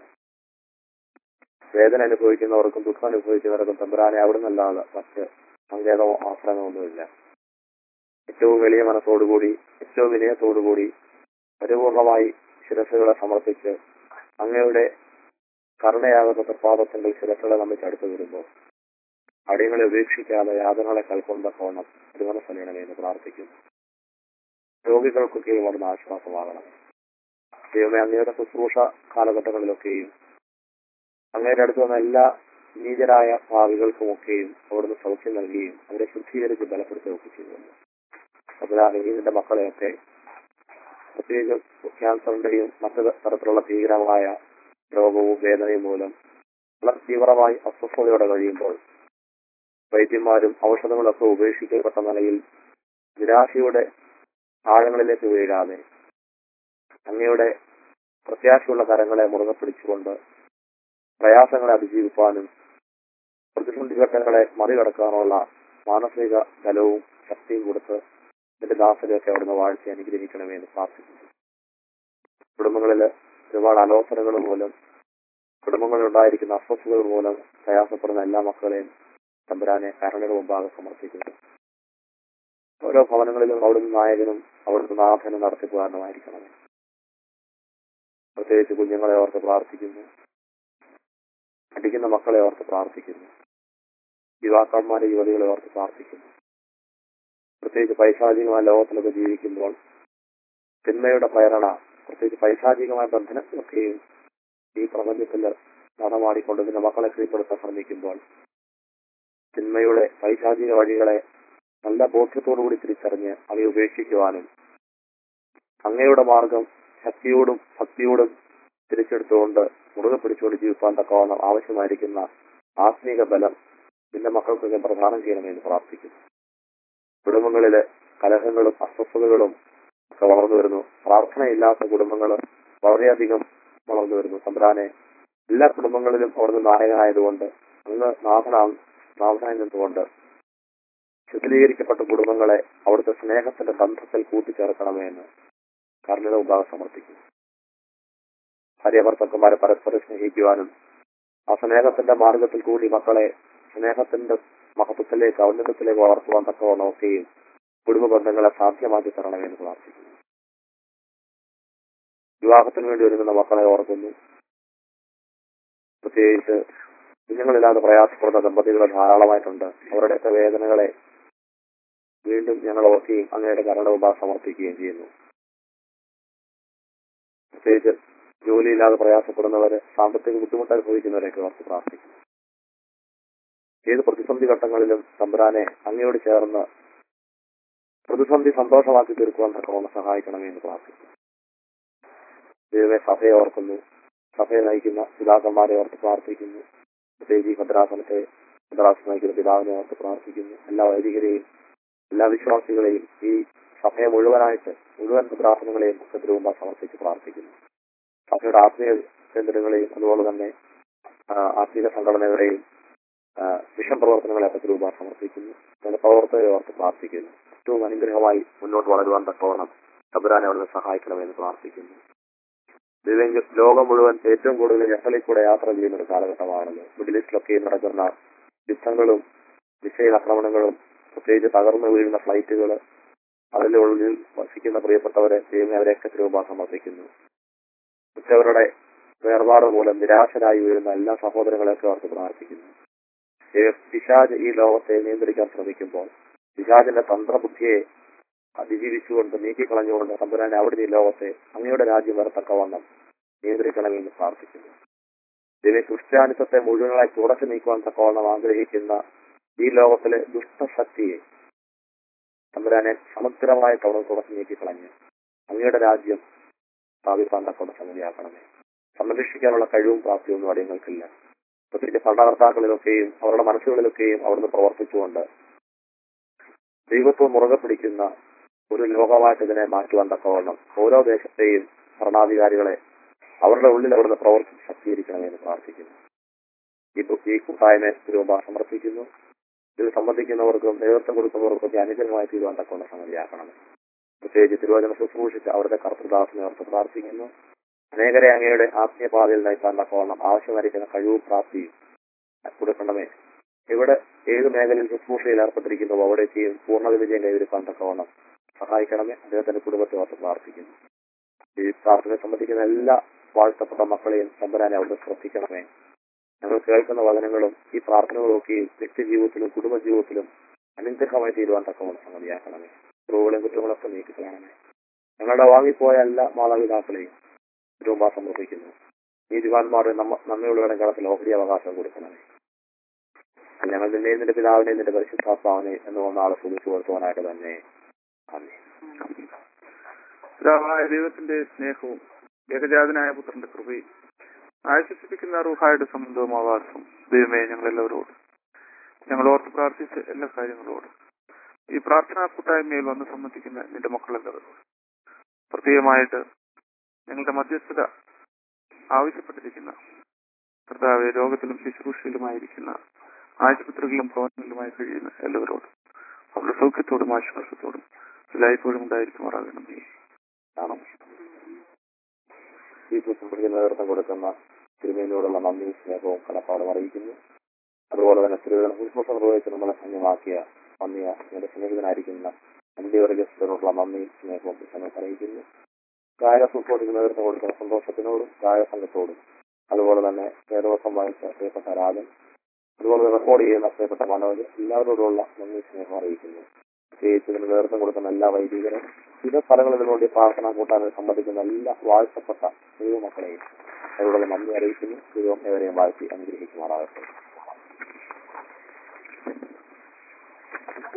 B: വേദന അനുഭവിക്കുന്നവർക്കും ദുഃഖം അനുഭവിക്കുന്നവർക്കും തമ്പുരാനെ അവിടെ നിന്നല്ലാതെ മറ്റ് സങ്കേതമോ ആശ്രയമോ ഒന്നുമില്ല ഏറ്റവും വലിയ മനസ്സോടുകൂടി ഏറ്റവും വിനയത്തോടുകൂടി പരിപൂർണമായി ശിരസുകളെ സമർപ്പിച്ച് അങ്ങയുടെ കരുണയാകുന്ന പ്രസാദത്തിന്റെ ശിരസുകളെ നമ്മൾ അടുത്ത് വരുമ്പോൾ അടിയങ്ങളെ ഉപേക്ഷിക്കാതെ യാതനകളെ കൽക്കൊണ്ടക്കോണം തിരുമനസലയണമെന്ന് പ്രാർത്ഥിക്കുന്നു രോഗികൾക്കൊക്കെയും അവിടുന്ന് ആശ്വാസമാകണം ദൈവമേ അങ്ങയുടെ ശുശ്രൂഷ കാലഘട്ടങ്ങളിലൊക്കെയും അങ്ങയുടെ അടുത്ത് വന്ന എല്ലാ നീചരായ ഭാവികൾക്കുമൊക്കെയും അവിടുന്ന് സൗഖ്യം നൽകുകയും അവരെ ശുദ്ധീകരിച്ച് ബലപ്പെടുത്തുകയൊക്കെ ചെയ്യുന്നു അതിനാൽ ഇതിന്റെ മക്കളെയൊക്കെ പ്രത്യേകിച്ച് ക്യാൻസറിന്റെയും മറ്റു തരത്തിലുള്ള ഭീകരമായ രോഗവും വേദനയും മൂലം വളരെ തീവ്രമായി അസ്വസ്ഥതയോടെ കഴിയുമ്പോൾ വൈദ്യന്മാരും ഔഷധങ്ങളൊക്കെ ഉപേക്ഷിക്കപ്പെട്ട നിലയിൽ നിരാശയുടെ ആഴങ്ങളിലേക്ക് വീഴാതെ അങ്ങയുടെ പ്രത്യാശയുള്ള കരങ്ങളെ മുറുകെ പിടിച്ചുകൊണ്ട് പ്രയാസങ്ങളെ അതിജീവിക്കാനും പ്രതിസന്ധി ഘട്ടങ്ങളെ മറികടക്കാനുള്ള മാനസിക ബലവും ശക്തിയും കൊടുത്ത് എന്റെ ദാസരെയൊക്കെ അവിടുന്ന് വാഴ്ച അനുഗ്രഹിക്കണമേ എന്ന് പ്രാർത്ഥിക്കുന്നു കുടുംബങ്ങളിൽ ഒരുപാട് ആലോചനകൾ മൂലം കുടുംബങ്ങളിൽ ഉണ്ടായിരിക്കുന്ന അസ്വസ്ഥതകൾ മൂലം പ്രയാസപ്പെടുന്ന എല്ലാ മക്കളെയും തമ്പുരാനെ കരുണയുടെ മുമ്പാകെ സമർപ്പിക്കുന്നു ഓരോ ഭവനങ്ങളിലും അവിടുന്ന് നായകനും അവിടുന്ന് നാഥനും നടത്തിപ്പുകാരനുമായിരിക്കണമേ പ്രത്യേകിച്ച് കുഞ്ഞുങ്ങളെ ഓർത്ത് പ്രാർത്ഥിക്കുന്നു അടിക്കുന്ന മക്കളെ ഓർത്ത് പ്രാർത്ഥിക്കുന്നു യുവാക്കന്മാരെ യുവതികളെ ഓർത്ത് പ്രാർത്ഥിക്കുന്നു പ്രത്യേകിച്ച് പൈശാചികമായ ലോകത്തിലൊക്കെ ജീവിക്കുമ്പോൾ തിന്മയുടെ പ്രേരണ പ്രത്യേകിച്ച് പൈശാചികമായ ബന്ധനങ്ങളൊക്കെയും ഈ പ്രപഞ്ചത്തിൽ നടമാടിക്കൊണ്ട് ഇതിന്റെ മക്കളെ കീഴ്പ്പെടുത്താൻ ശ്രമിക്കുമ്പോൾ തിന്മയുടെ പൈശാചിക വഴികളെ നല്ല ബോധ്യത്തോടുകൂടി തിരിച്ചറിഞ്ഞ് അവയെ ഉപേക്ഷിക്കുവാനും അങ്ങയുടെ മാർഗം ശക്തിയോടും ഭക്തിയോടും തിരിച്ചെടുത്തുകൊണ്ട് മുറുകെ പിടിച്ചുകൊണ്ട് ജീവിക്കാൻ തക്കവണ്ണം ആവശ്യമായിരിക്കുന്ന ആത്മീക ബലം നിന്റെ മക്കൾക്കൊക്കെ പ്രദാനം ചെയ്യണമെന്ന് പ്രാർത്ഥിക്കുന്നു കുടുംബങ്ങളിലെ കലഹങ്ങളും അസ്വസ്ഥതകളും ഒക്കെ വളർന്നു വരുന്നു പ്രാർത്ഥനയില്ലാത്ത കുടുംബങ്ങൾ വളരെയധികം വളർന്നു വരുന്നു തമ്പുരാനെ എല്ലാ കുടുംബങ്ങളിലും അവിടുന്ന് നായകനായതുകൊണ്ട് അങ്ങ് നാഥനാ നാഥനായി നിന്നുകൊണ്ട് ശുദ്ധീകരിക്കപ്പെട്ട കുടുംബങ്ങളെ അവിടുത്തെ സ്നേഹത്തിന്റെ ബന്ധത്തിൽ കൂട്ടിച്ചേർക്കണമേ എന്ന് കർണയുടെ മുമ്പാകെ സമർപ്പിക്കുന്നു ഭാര്യഭർത്തക്കന്മാരെ പരസ്പരം സ്നേഹിക്കുവാനും ആ സ്നേഹത്തിന്റെ മാർഗത്തിൽ കൂടി മക്കളെ സ്നേഹത്തിന്റെ മഹത്വത്തിലേക്ക് ഔന്നതത്തിലേക്ക് വളർത്തുവാൻ തക്കവണ്ണം ഒക്കെയും കുടുംബ ബന്ധങ്ങളെ സാധ്യമാക്കി തരണമെന്ന് പ്രാർത്ഥിക്കുന്നു വിവാഹത്തിന് വേണ്ടി ഒരുങ്ങുന്ന മക്കളെ ഓർക്കുന്നു പ്രത്യേകിച്ച് കുഞ്ഞുങ്ങളില്ലാതെ പ്രയാസപ്പെടുന്ന ദമ്പതികൾ ധാരാളമായിട്ടുണ്ട് അവരുടെയൊക്കെ വേദനകളെ വീണ്ടും ഞങ്ങൾ ഓർക്കുകയും അങ്ങയുടെ കരണവുമാ സമർപ്പിക്കുകയും ചെയ്യുന്നു പ്രത്യേകിച്ച് ജോലിയില്ലാതെ പ്രയാസപ്പെടുന്നവര് സാമ്പത്തിക ബുദ്ധിമുട്ട് അനുഭവിക്കുന്നവരെയൊക്കെ ഓർത്ത് പ്രാർത്ഥിക്കുന്നു ഏത് പ്രതിസന്ധി ഘട്ടങ്ങളിലും തമ്പുരാനെ അങ്ങയോട് ചേർന്ന് പ്രതിസന്ധി സന്തോഷമാക്കി തീർക്കുവാൻ തക്കവണ്ണം സഹായിക്കണമേ എന്ന് പ്രാർത്ഥിക്കുന്നു ദൈവമേ സഭയെ ഓർക്കുന്നു സഭയെ നയിക്കുന്ന പിതാക്കന്മാരെ ഓർത്ത് പ്രാർത്ഥിക്കുന്നു പ്രത്യേകിച്ച് ഈ ഭദ്രാസനത്തെ ഭദ്രാസനം നയിക്കുന്ന പിതാവിനെ ഓർത്ത് പ്രാർത്ഥിക്കുന്നു എല്ലാ വൈദികരെയും എല്ലാ വിശ്വാസികളെയും ഈ സഭയെ മുഴുവനായിട്ട് മുഴുവൻ ഭദ്രാസനങ്ങളെയും മുഖത്തിരുമ്പ സമർപ്പിച്ച് പ്രാർത്ഥിക്കുന്നു സഭയുടെ ആത്മീയ കേന്ദ്രങ്ങളെയും അതുപോലെ തന്നെ ആ, ആത്മീയ സംഘടനകളെയും ആ, മിഷൻ പ്രവർത്തനങ്ങളെ രൂപ സമർപ്പിക്കുന്നു അതിന്റെ പ്രവർത്തകരെ ഓർത്ത് പ്രാർത്ഥിക്കുന്നു ഏറ്റവും അനുഗ്രഹമായി മുന്നോട്ട് വളരുവാൻ തക്കവണ്ണം തബുരാനെ അവിടുന്ന് സഹായിക്കണമെന്ന് പ്രാർത്ഥിക്കുന്നു ദൈവം ലോകം മുഴുവൻ ഏറ്റവും കൂടുതൽ ഞെട്ടലിൽ കൂടെ യാത്ര ചെയ്യുന്ന ഒരു കാലഘട്ടമാണല്ലോ മിഡിൽ ഈസ്റ്റിലൊക്കെ നടക്കുന്ന യുദ്ധങ്ങളും മിസൈൽ ആക്രമണങ്ങളും പ്രത്യേകിച്ച് തകർന്നു വീഴുന്ന ഫ്ലൈറ്റുകൾ അതിനുള്ളിൽ വസിക്കുന്ന പ്രിയപ്പെട്ടവരെ ദൈവം അവരെയൊക്കെ രൂപ സമർപ്പിക്കുന്നു ഉച്ചവരുടെ വേർപാട് മൂലം നിരാശരായി വീഴുന്ന എല്ലാ സഹോദരങ്ങളെയൊക്കെ ഓർത്ത് പ്രാർത്ഥിക്കുന്നു ദൈവം പിശാജ് ഈ ലോകത്തെ നിയന്ത്രിക്കാൻ ശ്രമിക്കുമ്പോൾ പിശാജിന്റെ തന്ത്രബുദ്ധിയെ അതിജീവിച്ചുകൊണ്ട് നീക്കിക്കളഞ്ഞുകൊണ്ട് തമ്പുരാനെ അവിടെ ഈ ലോകത്തെ അങ്ങയുടെ രാജ്യം വരത്തക്കവണ്ണം നിയന്ത്രിക്കണമെന്ന് പ്രാർത്ഥിക്കുന്നു ദൈവ ക്രിസ്ത്യാനിത്വത്തെ മുഴുവനായി തുടച്ചു നീക്കുവാൻ തക്കവണ്ണം ആഗ്രഹിക്കുന്ന ഈ ലോകത്തിലെ ദുഷ്ടശക്തിയെ തമ്പുരാനെ സമഗ്രമായ കവണം തുടച്ചു നീക്കിക്കളഞ്ഞ് അങ്ങയുടെ രാജ്യം സ്ഥാപിക്കാൻ തക്കവണ്ണം സംഗതിയാക്കണമേ സംരക്ഷിക്കാനുള്ള കഴിവും പ്രാപ്തിയൊന്നും അടിയങ്ങൾക്കില്ല പ്രത്യേകിച്ച് ഭരണകർത്താക്കളിലൊക്കെയും അവരുടെ മനസ്സുകളിലൊക്കെയും അവിടുന്ന് പ്രവർത്തിച്ചുകൊണ്ട് ദൈവത്വം മുറുകെ പിടിക്കുന്ന ഒരു ലോകമായിട്ട് ഇതിനെ മാറ്റുവാൻ തക്കവണ്ണം ഓരോ ദേശത്തെയും ഭരണാധികാരികളെ അവരുടെ ഉള്ളിൽ അവിടുന്ന് പ്രവർത്തിച്ച് ശക്തീകരിക്കണമെന്ന് പ്രാർത്ഥിക്കുന്നു ഈ ബു- ഈ കൂട്ടായ്മയെ രൂപ സമർപ്പിക്കുന്നു ഇത് സംബന്ധിക്കുന്നവർക്കും നേതൃത്വം കൊടുക്കുന്നവർക്കും ഒക്കെ അനുഗ്രഹമായി തീരുവാൻ തക്കവണ്ണം സംഗതിയാക്കണമേ പ്രത്യേകിച്ച് തിരുവചന ശുശ്രൂഷിച്ച് അവരുടെ കർത്തൃദാസനെ ഓർത്ത് പ്രാർത്ഥിക്കുന്നു അനേകരെ അങ്ങയുടെ ആത്മീയപാതയിൽ നയിക്കാൻ തക്കവണ്ണം ആവശ്യമായിരിക്കുന്ന കഴിവും പ്രാപ്തിയും കൊടുക്കണമേ ഇവിടെ ഏത് മേഖലയിൽ ശുശ്രൂഷയിൽ ഏർപ്പെട്ടിരിക്കുന്നുവോ അവിടേക്കും പൂർണ്ണ വിജയം കൈവരിക്കാൻ തക്കവണ്ണം സഹായിക്കണമേ അദ്ദേഹത്തിന്റെ കുടുംബത്തെ ഓർത്ത് പ്രാർത്ഥിക്കുന്നു ഈ പ്രാർത്ഥനയെ സംബന്ധിക്കുന്ന എല്ലാ വാഴ്ത്തപ്പെട്ട മക്കളെയും തമ്പരാനെ അവിടെ ശ്രദ്ധിക്കണമേ ഞങ്ങൾ കേൾക്കുന്ന വചനങ്ങളും ഈ പ്രാർത്ഥനകളും ഒക്കെയും വ്യക്തി ജീവിതത്തിലും കുടുംബ ജീവിതത്തിലും അനുഗ്രഹമായി തീരുവാൻ തക്കവണ്ണം സംഗതിയാക്കണമേ കുറവുകളും കുറ്റങ്ങളൊക്കെ നീക്കിക്കളയണമേ ഞങ്ങളുടെ വാങ്ങിപ്പോയ എല്ലാ മാതാപിതാക്കളെയും രൂപ സമർപ്പിക്കുന്നു നീതിമാന്മാരുടെ നമ്മ നമ്മയുള്ളവരുടെ കടത്തിൽ ഓഹരി അവകാശം കൊടുക്കണമേ ഞങ്ങൾ നിന്നെയും നിന്റെ പിതാവിനെയും നിന്റെ പരിശുദ്ധാത്മാവിനെ എന്ന് ഒന്നാളെ സുഖിച്ചു കൊടുക്കുവാനായിട്ട് തന്നെ ആമേൻ.
D: പിതാവായ ദൈവത്തിന്റെ സ്നേഹവും ഏകജാതനായ പുത്രന്റെ കൃപയും ആശ്വസിപ്പിക്കുന്ന റുഹായുടെ സംബന്ധവും ആവാസവും ദൈവമേ ഞങ്ങളെല്ലാവരോടും ഞങ്ങൾ ഓർത്ത് പ്രാർത്ഥിച്ച എല്ലാ കാര്യങ്ങളോടും ഈ പ്രാർത്ഥനാ കൂട്ടായ്മയിൽ വന്ന് സംബന്ധിക്കുന്ന നിന്റെ മക്കളെല്ലാവരോടും പ്രത്യേകമായിട്ട് ഞങ്ങളുടെ മധ്യസ്ഥത ആവശ്യപ്പെട്ടിരിക്കുന്ന കർത്താവ് രോഗത്തിലും ശുശ്രൂഷയിലുമായിരിക്കുന്ന ആശുപത്രികളിലും ഭവനങ്ങളിലുമായി കഴിയുന്ന എല്ലാവരോടും അവരുടെ സൗഖ്യത്തോടും ആശ്വാസത്തോടും എല്ലായ്പ്പോഴും ഉണ്ടായിരിക്കുമാറാകണമേ
B: കാണാം ഈ പുസ്തകത്തിന് നേതൃത്വം കൊടുക്കുന്ന തിരുമേനിയോടുള്ള നന്ദിയും സ്നേഹവും കടപ്പാടും അറിയിക്കുന്നു അതുപോലെ തന്നെ തിരുവനന്തപുരം ശുശ്രൂഷ നിർവഹിച്ച് നമ്മളെ ധന്യമാക്കിയ നന്ദിയ എന്റെ സ്നേഹിതനായിരിക്കുന്ന അന്ത്യവർഗസ്ഥരോടുള്ള നന്ദിയും സ്നേഹവും ഞങ്ങൾക്ക് അറിയിക്കുന്നു ഗായക ശുശ്രൂഷയ്ക്ക് നേതൃത്വം കൊടുക്കുന്ന സന്തോഷത്തിനോടും ഗായക സംഘത്തോടും അതുപോലെ തന്നെ വേദവസം വായിച്ച പ്രിയപ്പെട്ട രാജൻ അതുപോലെ റെക്കോർഡ് ചെയ്യുന്ന പ്രിയപ്പെട്ട മനോജ് എല്ലാവരോടുള്ള നന്ദി സ്നേഹം അറിയിക്കുന്നു പ്രത്യേകിച്ച് ഇതിന് നേതൃത്വം കൊടുക്കുന്ന എല്ലാ വൈദികരും വിവിധ സ്ഥലങ്ങളിൽ വേണ്ടി പ്രാർത്ഥന കൂട്ടാൻ സംബന്ധിക്കുന്ന എല്ലാ വാഴ്ത്തപ്പെട്ട ദൈവമക്കളെയും അവരോടുള്ള നന്ദി അറിയിക്കുന്നു ദൈവം എവരെയും വാഴ്ത്തി അനുഗ്രഹിക്കുമാറാകട്ടെ